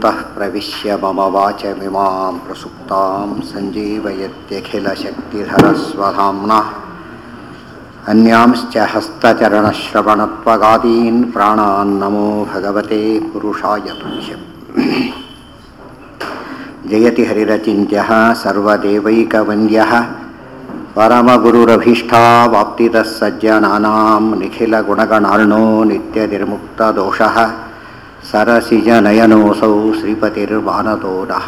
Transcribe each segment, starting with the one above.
योऽन्तः प्रविश्य मम वाचमिमां प्रसुप्तां सञ्जीवयत्यखिलशक्तिधरस्वधाम्नः अन्यांश्च हस्तचरणश्रवणत्वगादीन् प्राणान्नमो भगवते पुरुषाय तुभ्यम् जयति हरिरचिन्त्यः सर्वदेवैकवन्द्यः परमगुरुरभीष्टावाप्तितः सज्जनानां निखिलगुणगणार्णो नित्यनिर्मुक्तदोषः सरसिजनयनोऽसौ श्रीपतिर्वानतो नः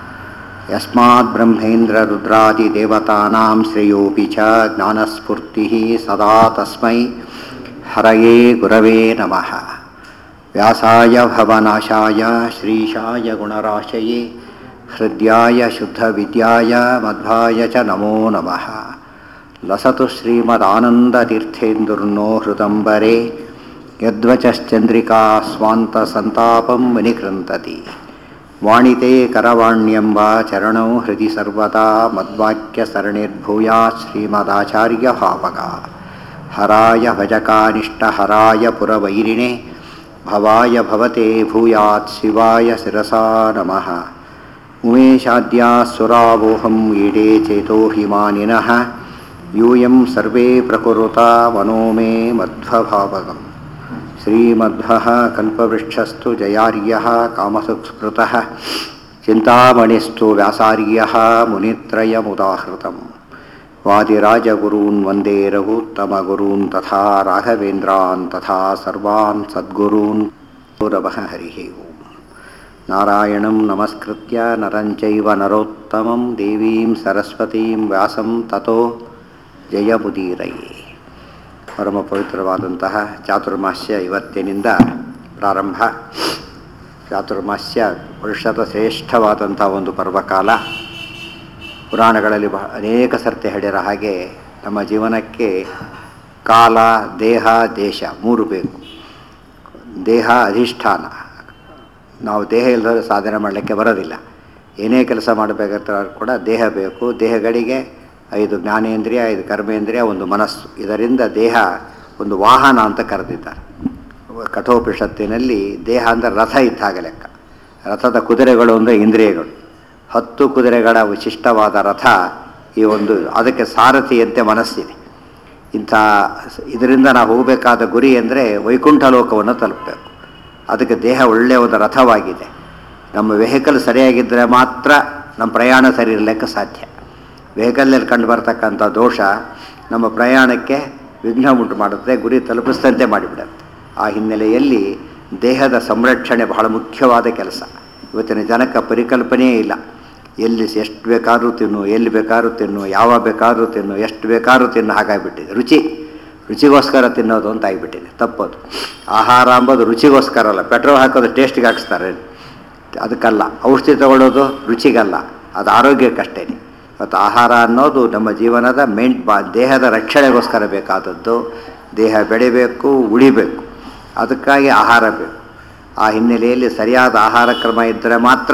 यस्माद्ब्रह्मेन्द्ररुद्रादिदेवतानां श्रेयोऽपि च ज्ञानस्फूर्तिः सदा तस्मै हरये गुरवे नमः व्यासाय भवनाशाय श्रीशाय गुणराशये हृद्याय शुद्धविद्याय मध्वाय च नमो नमः लसतु श्रीमदानन्दतीर्थेन्दुर्नो हृदम्बरे यद्वचश्चन्द्रिका स्वान्तसन्तापं विनिकृन्तति वाणिते करवाण्यम्ब चरणौ हृदि सर्वदा मद्वाक्यसरणिर्भूयात् श्रीमदाचार्यभावगा हराय भजकानिष्टहराय पुरवैरिणे भवाय भवते भूयात् शिवाय शिरसा नमः उमेशाद्यासुरावोहम् ईडे चेतो हिमानिनः यूयं सर्वे प्रकुरुता मनो मे मध्वभावगम् श्रीमध्वः कल्पवृक्षस्तु जयार्यः कामसुस्मृतः चिन्तामणिस्तु व्यासार्यः मुनित्रयमुदाहृतम् वादिराजगुरून् वन्दे रघुत्तमगुरून् तथा राघवेन्द्रान् तथा सर्वान् सद्गुरून् गौरवः हरिः ओम् नारायणं नमस्कृत्य नरं चैव नरोत्तमं देवीं सरस्वतीं ವ್ಯಾಸಂ ತತೋ ಜಯಮುದೀರಯೇ ಪರಮ ಪವಿತ್ರವಾದಂತಹ ಚಾತುರ್ಮಾಸ್ಯ ಇವತ್ತಿನಿಂದ ಪ್ರಾರಂಭ ಚಾತುರ್ಮಾಸ್ಯ ವರ್ಷದ ಶ್ರೇಷ್ಠವಾದಂಥ ಒಂದು ಪರ್ವಕಾಲ ಪುರಾಣಗಳಲ್ಲಿ ಬಹ ಅನೇಕ ಸರ್ತಿ ಹೇಳಿರೋ ಹಾಗೆ ನಮ್ಮ ಜೀವನಕ್ಕೆ ಕಾಲ ದೇಹ ದೇಶ ಮೂರು ಬೇಕು ದೇಹ ಅಧಿಷ್ಠಾನ ನಾವು ದೇಹ ಇಲ್ಲದ್ರೆ ಸಾಧನೆ ಮಾಡಲಿಕ್ಕೆ ಬರೋದಿಲ್ಲ ಏನೇ ಕೆಲಸ ಮಾಡಬೇಕಾದ್ರೆ ಕೂಡ ದೇಹ ಬೇಕು ದೇಹಗಳಿಗೆ ಐದು ಜ್ಞಾನೇಂದ್ರಿಯ ಐದು ಕರ್ಮೇಂದ್ರಿಯ ಒಂದು ಮನಸ್ಸು ಇದರಿಂದ ದೇಹ ಒಂದು ವಾಹನ ಅಂತ ಕರೆದಿದ್ದಾರೆ ಕಠೋಪನಿಷತ್ತಿನಲ್ಲಿ ದೇಹ ಅಂದರೆ ರಥ ಇದ್ದಾಗ ಲೆಕ್ಕ ರಥದ ಕುದುರೆಗಳು ಅಂದರೆ ಇಂದ್ರಿಯಗಳು ಹತ್ತು ಕುದುರೆಗಳ ವಿಶಿಷ್ಟವಾದ ರಥ ಈ ಒಂದು ಅದಕ್ಕೆ ಸಾರಥಿಯಂತೆ ಮನಸ್ಸಿದೆ ಇಂಥ ಇದರಿಂದ ನಾವು ಹೋಗಬೇಕಾದ ಗುರಿ ಅಂದರೆ ವೈಕುಂಠ ಲೋಕವನ್ನು ತಲುಪಬೇಕು ಅದಕ್ಕೆ ದೇಹ ಒಳ್ಳೆಯ ಒಂದು ರಥವಾಗಿದೆ ನಮ್ಮ ವೆಹಿಕಲ್ ಸರಿಯಾಗಿದ್ದರೆ ಮಾತ್ರ ನಮ್ಮ ಪ್ರಯಾಣ ಸರಿ ಇರಲಿಕ್ಕೆ ಸಾಧ್ಯ ವೆಹಿಕಲ್ನಲ್ಲಿ ಕಂಡು ಬರ್ತಕ್ಕಂಥ ದೋಷ ನಮ್ಮ ಪ್ರಯಾಣಕ್ಕೆ ವಿಘ್ನ ಉಂಟು ಮಾಡುತ್ತೆ ಗುರಿ ತಲುಪಿಸಿದಂತೆ ಮಾಡಿಬಿಡುತ್ತೆ ಆ ಹಿನ್ನೆಲೆಯಲ್ಲಿ ದೇಹದ ಸಂರಕ್ಷಣೆ ಬಹಳ ಮುಖ್ಯವಾದ ಕೆಲಸ ಇವತ್ತಿನ ಜನಕ್ಕೆ ಪರಿಕಲ್ಪನೆಯೇ ಇಲ್ಲ ಎಲ್ಲಿ ಎಷ್ಟು ಬೇಕಾದ್ರೂ ತಿನ್ನು ಎಲ್ಲಿ ಬೇಕಾದ್ರೂ ತಿನ್ನು ಯಾವ ಬೇಕಾದ್ರೂ ತಿನ್ನು ಎಷ್ಟು ಬೇಕಾದ್ರೂ ತಿನ್ನು ಹಾಗಾಗಿಬಿಟ್ಟಿದೆ ರುಚಿ ರುಚಿಗೋಸ್ಕರ ತಿನ್ನೋದು ಅಂತ ಆಗಿಬಿಟ್ಟಿದೆ ತಪ್ಪೋದು ಆಹಾರ ಅಂಬೋದು ರುಚಿಗೋಸ್ಕರ ಅಲ್ಲ ಪೆಟ್ರೋಲ್ ಹಾಕೋದು ಟೇಸ್ಟಿಗೆ ಹಾಕಿಸ್ತಾರೆ ಅದಕ್ಕಲ್ಲ ಔಷಧಿ ತಗೊಳ್ಳೋದು ರುಚಿಗಲ್ಲ ಅದು ಆರೋಗ್ಯಕ್ಕಷ್ಟೇ ಮತ್ತು ಆಹಾರ ಅನ್ನೋದು ನಮ್ಮ ಜೀವನದ ಮೇನ್ ಬಾ ದೇಹದ ರಕ್ಷಣೆಗೋಸ್ಕರ ಬೇಕಾದದ್ದು ದೇಹ ಬೆಳಿಬೇಕು ಉಳಿಬೇಕು ಅದಕ್ಕಾಗಿ ಆಹಾರ ಬೇಕು ಆ ಹಿನ್ನೆಲೆಯಲ್ಲಿ ಸರಿಯಾದ ಆಹಾರ ಕ್ರಮ ಇದ್ದರೆ ಮಾತ್ರ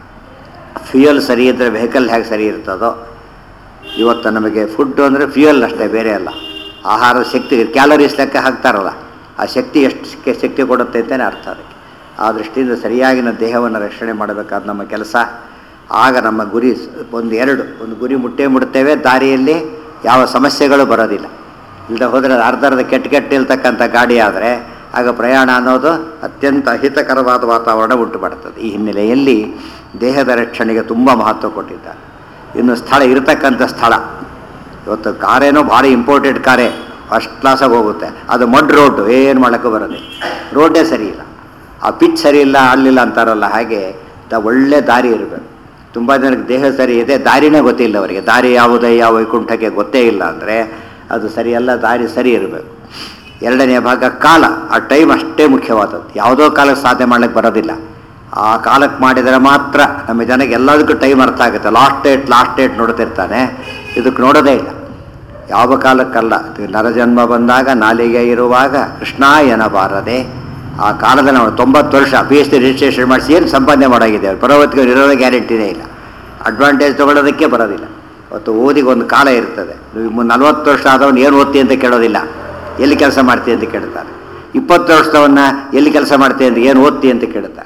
ಫ್ಯೂಯಲ್ ಸರಿ ಇದ್ದರೆ ವೆಹಿಕಲ್ ಹೇಗೆ ಸರಿ ಇರ್ತದೋ ಇವತ್ತು ನಮಗೆ ಫುಡ್ಡು ಅಂದರೆ ಫ್ಯೂಯಲ್ ಅಷ್ಟೇ ಬೇರೆ ಅಲ್ಲ ಆಹಾರ ಶಕ್ತಿ ಕ್ಯಾಲರೀಸ್ ಲೆಕ್ಕ ಹಾಕ್ತಾರಲ್ಲ ಆ ಶಕ್ತಿ ಎಷ್ಟು ಶಕ್ತಿ ಕೊಡುತ್ತೆ ಅಂತಲೇ ಅರ್ಥ ಅದಕ್ಕೆ ಆ ದೃಷ್ಟಿಯಿಂದ ಸರಿಯಾಗಿ ನಮ್ಮ ದೇಹವನ್ನು ರಕ್ಷಣೆ ಮಾಡಬೇಕಾದ ನಮ್ಮ ಕೆಲಸ ಆಗ ನಮ್ಮ ಗುರಿ ಒಂದು ಎರಡು ಒಂದು ಗುರಿ ಮುಟ್ಟೇ ಮುಡ್ತೇವೆ ದಾರಿಯಲ್ಲಿ ಯಾವ ಸಮಸ್ಯೆಗಳು ಬರೋದಿಲ್ಲ ಇಲ್ಲದೆ ಹೋದರೆ ಅರ್ಧರ್ಧ ಕೆಟ್ಟ ಕೆಟ್ಟ ನಿಲ್ತಕ್ಕಂಥ ಗಾಡಿ ಆದರೆ ಆಗ ಪ್ರಯಾಣ ಅನ್ನೋದು ಅತ್ಯಂತ ಅಹಿತಕರವಾದ ವಾತಾವರಣ ಉಂಟು ಮಾಡುತ್ತದೆ ಈ ಹಿನ್ನೆಲೆಯಲ್ಲಿ ದೇಹದ ರಕ್ಷಣೆಗೆ ತುಂಬ ಮಹತ್ವ ಕೊಟ್ಟಿದ್ದಾರೆ ಇನ್ನು ಸ್ಥಳ ಇರತಕ್ಕಂಥ ಸ್ಥಳ ಇವತ್ತು ಕಾರೇನೋ ಭಾರಿ ಇಂಪೋರ್ಟೆಡ್ ಕಾರೇ ಫಸ್ಟ್ ಕ್ಲಾಸಾಗಿ ಹೋಗುತ್ತೆ ಅದು ಮಡ್ ರೋಡ್ ಏನು ಮಾಡೋಕ್ಕೂ ಬರೋದೆ ರೋಡೇ ಸರಿ ಇಲ್ಲ ಆ ಪಿಚ್ ಸರಿ ಇಲ್ಲ ಅಲ್ಲಿಲ್ಲ ಅಂತಾರಲ್ಲ ಹಾಗೆ ದ ಒಳ್ಳೆ ದಾರಿ ಇರಬೇಕು ತುಂಬ ಜನಕ್ಕೆ ದೇಹ ಸರಿ ಇದೆ ದಾರಿನೇ ಗೊತ್ತಿಲ್ಲ ಅವರಿಗೆ ದಾರಿ ಯಾವುದೇ ಯಾವ ವೈಕುಂಠಕ್ಕೆ ಗೊತ್ತೇ ಇಲ್ಲ ಅಂದರೆ ಅದು ಸರಿಯಲ್ಲ ದಾರಿ ಸರಿ ಇರಬೇಕು ಎರಡನೇ ಭಾಗ ಕಾಲ ಆ ಟೈಮ್ ಅಷ್ಟೇ ಮುಖ್ಯವಾದದ್ದು ಯಾವುದೋ ಕಾಲಕ್ಕೆ ಸಾಧನೆ ಮಾಡ್ಲಿಕ್ಕೆ ಬರೋದಿಲ್ಲ ಆ ಕಾಲಕ್ಕೆ ಮಾಡಿದರೆ ಮಾತ್ರ ನಮ್ಮ ಜನಕ್ಕೆ ಎಲ್ಲದಕ್ಕೂ ಟೈಮ್ ಅರ್ಥ ಆಗುತ್ತೆ ಲಾಸ್ಟ್ ಡೇಟ್ ಲಾಸ್ಟ್ ಡೇಟ್ ನೋಡ್ತಿರ್ತಾನೆ ಇದಕ್ಕೆ ನೋಡೋದೇ ಇಲ್ಲ ಯಾವ ಕಾಲಕ್ಕಲ್ಲ ನರಜನ್ಮ ಬಂದಾಗ ನಾಲಿಗೆ ಇರುವಾಗ ಕೃಷ್ಣ ಎನಬಾರದೆ ಆ ಕಾಲದಲ್ಲಿ ನಾವು ತೊಂಬತ್ತು ವರ್ಷ ಪಿ ಎಚ್ ಡಿ ರಿಜಿಸ್ಟ್ರೇಷನ್ ಮಾಡಿಸಿ ಏನು ಸಂಪಾದನೆ ಮಾಡೋಗಿದೆ ಪರವತ್ತಿಗೆ ಇರೋದೇ ಗ್ಯಾರಂಟಿನೇ ಇಲ್ಲ ಅಡ್ವಾಂಟೇಜ್ ತೊಗೊಳೋದಕ್ಕೆ ಬರೋದಿಲ್ಲ ಅವತ್ತು ಓದಿಗೆ ಒಂದು ಕಾಲ ಇರ್ತದೆ ನೀವು ನಲ್ವತ್ತು ವರ್ಷ ಆದವನು ಏನು ಓದ್ತಿ ಅಂತ ಕೇಳೋದಿಲ್ಲ ಎಲ್ಲಿ ಕೆಲಸ ಮಾಡ್ತೀವಿ ಅಂತ ಕೇಳ್ತಾರೆ ಇಪ್ಪತ್ತು ವರ್ಷದವನ್ನ ಎಲ್ಲಿ ಕೆಲಸ ಮಾಡ್ತೀವಿ ಅಂತ ಏನು ಓದ್ತಿ ಅಂತ ಕೇಳ್ತಾರೆ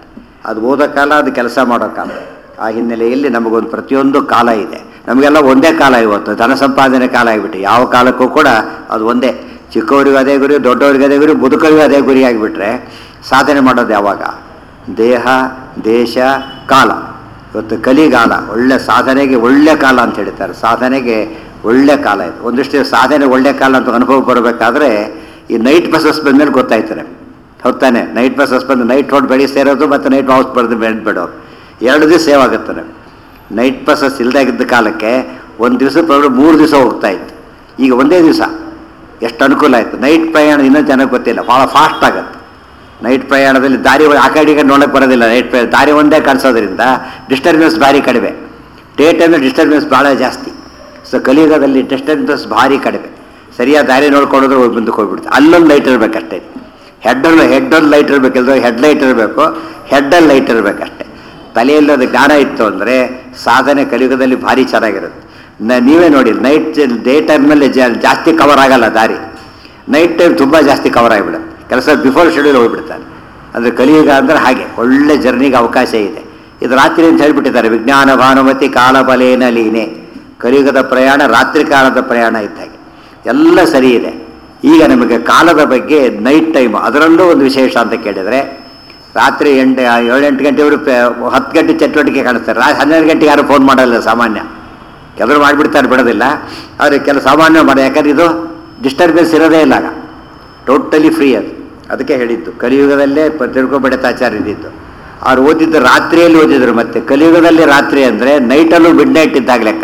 ಅದು ಓದೋ ಕಾಲ ಅದು ಕೆಲಸ ಮಾಡೋ ಕಾಲ ಆ ಹಿನ್ನೆಲೆಯಲ್ಲಿ ನಮಗೊಂದು ಪ್ರತಿಯೊಂದು ಕಾಲ ಇದೆ ನಮಗೆಲ್ಲ ಒಂದೇ ಕಾಲ ಇವತ್ತು ಧನ ಸಂಪಾದನೆ ಕಾಲ ಆಗಿಬಿಟ್ಟು ಯಾವ ಕಾಲಕ್ಕೂ ಕೂಡ ಅದು ಒಂದೇ ಚಿಕ್ಕವರಿಗೂ ಅದೇ ಗುರಿ ದೊಡ್ಡವರಿಗೂ ಅದೇ ಗುರಿ ಮುದುಕರಿಗೂ ಅದೇ ಗುರಿ ಆಗಿಬಿಟ್ರೆ ಸಾಧನೆ ಮಾಡೋದು ಯಾವಾಗ ದೇಹ ದೇಶ ಕಾಲ ಇವತ್ತು ಕಲಿಗಾಲ ಒಳ್ಳೆ ಸಾಧನೆಗೆ ಒಳ್ಳೆ ಕಾಲ ಅಂತ ಹೇಳ್ತಾರೆ ಸಾಧನೆಗೆ ಒಳ್ಳೆ ಕಾಲ ಇದು ಒಂದಿಷ್ಟು ಸಾಧನೆ ಒಳ್ಳೆ ಕಾಲ ಅಂತ ಅನುಭವ ಬರಬೇಕಾದ್ರೆ ಈ ನೈಟ್ ಬಸ್ಸಸ್ ಬಂದಮೇಲೆ ಗೊತ್ತಾಯ್ತಾರೆ ಹೊತ್ತಾನೆ ನೈಟ್ ಬಸ್ಸಸ್ ಬಂದು ನೈಟ್ ರೋಡ್ ಬೆಳಿ ಸೇರೋದು ಮತ್ತು ನೈಟ್ ಹೌಸ್ ಬರೆದು ಬೆಳೆದು ಬಿಡೋರು ಎರಡು ದಿವಸ ಸೇವ್ ಆಗುತ್ತೆ ನಮಗೆ ನೈಟ್ ಬಸ್ಸಸ್ ಇಲ್ದಾಗಿದ್ದ ಕಾಲಕ್ಕೆ ಒಂದು ದಿವಸ ಪ್ರಯಾಣ ಮೂರು ದಿವಸ ಹೋಗ್ತಾ ಇತ್ತು ಈಗ ಒಂದೇ ದಿವಸ ಎಷ್ಟು ಅನುಕೂಲ ಆಯಿತು ನೈಟ್ ಪ್ರಯಾಣ ಇನ್ನೂ ಚೆನ್ನಾಗಿ ಗೊತ್ತಿಲ್ಲ ಭಾಳ ಫಾಸ್ಟ್ ಆಗುತ್ತೆ ನೈಟ್ ಪ್ರಯಾಣದಲ್ಲಿ ದಾರಿ ಆ ಕಡೆ ಈ ಕಡೆ ನೋಡೋಕ್ಕೆ ಬರೋದಿಲ್ಲ ನೈಟ್ ಪ್ರಯಾಣ ದಾರಿ ಒಂದೇ ಕಾಣಿಸೋದ್ರಿಂದ ಡಿಸ್ಟರ್ಬೆನ್ಸ್ ಭಾರಿ ಕಡಿಮೆ ಡೇ ಟೈಮಲ್ಲಿ ಡಿಸ್ಟರ್ಬೆನ್ಸ್ ಭಾಳ ಜಾಸ್ತಿ ಸೊ ಕಲಿಯುಗದಲ್ಲಿ ಡಿಸ್ಟರ್ಬೆನ್ಸ್ ಭಾರಿ ಕಡಿಮೆ ಸರಿಯಾದ ದಾರಿ ನೋಡ್ಕೊಂಡ್ರೆ ಹೋಗಿ ಮುಂದಕ್ಕೆ ಹೋಗ್ಬಿಡುತ್ತೆ ಅಲ್ಲೊಂದು ಲೈಟ್ ಇರಬೇಕಷ್ಟೇ ಹೆಡ್ಡಲ್ಲಿ ಹೆಡ್ಡಲ್ಲಿ ಲೈಟ್ ಇರಬೇಕಿಲ್ದ್ರೆ ಹೆಡ್ ಲೈಟ್ ಇರಬೇಕು ಹೆಡ್ಡಲ್ಲಿ ಲೈಟ್ ಇರಬೇಕಷ್ಟೇ ತಲೆಯಲ್ಲಿ ಅದು ಜ್ಞಾನ ಇತ್ತು ಅಂದರೆ ಸಾಧನೆ ಕಲಿಯುಗದಲ್ಲಿ ಭಾರಿ ಚೆನ್ನಾಗಿರುತ್ತೆ ನ- ನೀವೇ ನೋಡಿ ನೈಟ್ ಡೇ ಟೈಮ್ನಲ್ಲಿ ಜಾಸ್ತಿ ಕವರ್ ಆಗಲ್ಲ ದಾರಿ ನೈಟ್ ಟೈಮ್ ತುಂಬ ಜಾಸ್ತಿ ಕವರ್ ಆಗಿಬಿಡುತ್ತೆ ಕೆಲಸ ಬಿಫೋರ್ ಶೆಡ್ಯೂಲ್ ಹೋಗ್ಬಿಡ್ತಾರೆ ಅಂದರೆ ಕಲಿಯುಗ ಅಂದರೆ ಹಾಗೆ ಒಳ್ಳೆ ಜರ್ನಿಗೆ ಅವಕಾಶ ಇದೆ ಇದು ರಾತ್ರಿ ಅಂತ ಹೇಳ್ಬಿಟ್ಟಿದ್ದಾರೆ ವಿಜ್ಞಾನ ಭಾನುಮತಿ ಕಾಲಬಲೇನ ಲೀನೆ ಕಲಿಯುಗದ ಪ್ರಯಾಣ ರಾತ್ರಿ ಕಾಲದ ಪ್ರಯಾಣ ಇದ್ದಾಗೆ ಎಲ್ಲ ಸರಿ ಇದೆ ಈಗ ನಮಗೆ ಕಾಲದ ಬಗ್ಗೆ ನೈಟ್ ಟೈಮ್ ಅದರಲ್ಲೂ ಒಂದು ವಿಶೇಷ ಅಂತ ಕೇಳಿದರೆ ರಾತ್ರಿ ಎಂಟು ಏಳೆಂಟು ಗಂಟೆವರೆಗೂ ಪೆ- ಹತ್ತು ಗಂಟೆ ಚಟುವಟಿಕೆ ಕಾಣಿಸ್ತಾರೆ ರಾ ಹನ್ನೆರಡು ಗಂಟೆಗೆ ಯಾರು ಫೋನ್ ಮಾಡಲ್ಲ ಸಾಮಾನ್ಯ ಕೆಲವರು ಮಾಡಿಬಿಡ್ತಾರೆ ಬಿಡೋದಿಲ್ಲ ಆದರೆ ಕೆಲವು ಸಾಮಾನ್ಯ ಮಾಡಿ ಯಾಕಂದ್ರೆ ಇದು ಡಿಸ್ಟರ್ಬೆನ್ಸ್ ಇರೋದೇ ಇಲ್ಲ ಆಗ ಟೋಟಲಿ ಫ್ರೀ ಅದು ಅದಕ್ಕೆ ಹೇಳಿದ್ದು ಕಲಿಯುಗದಲ್ಲೇ ಪ- ತಿರುಗೋಬೆಡತಾಚಾರ್ಯ ಇದ್ದಿದ್ದು ಅವ್ರು ಓದಿದ್ದು ರಾತ್ರಿಯಲ್ಲಿ ಓದಿದ್ರು ಮತ್ತೆ ಕಲಿಯುಗದಲ್ಲಿ ರಾತ್ರಿ ಅಂದರೆ ನೈಟಲ್ಲೂ ಮಿಡ್ ನೈಟ್ ಇದ್ದಾಗ ಲೆಕ್ಕ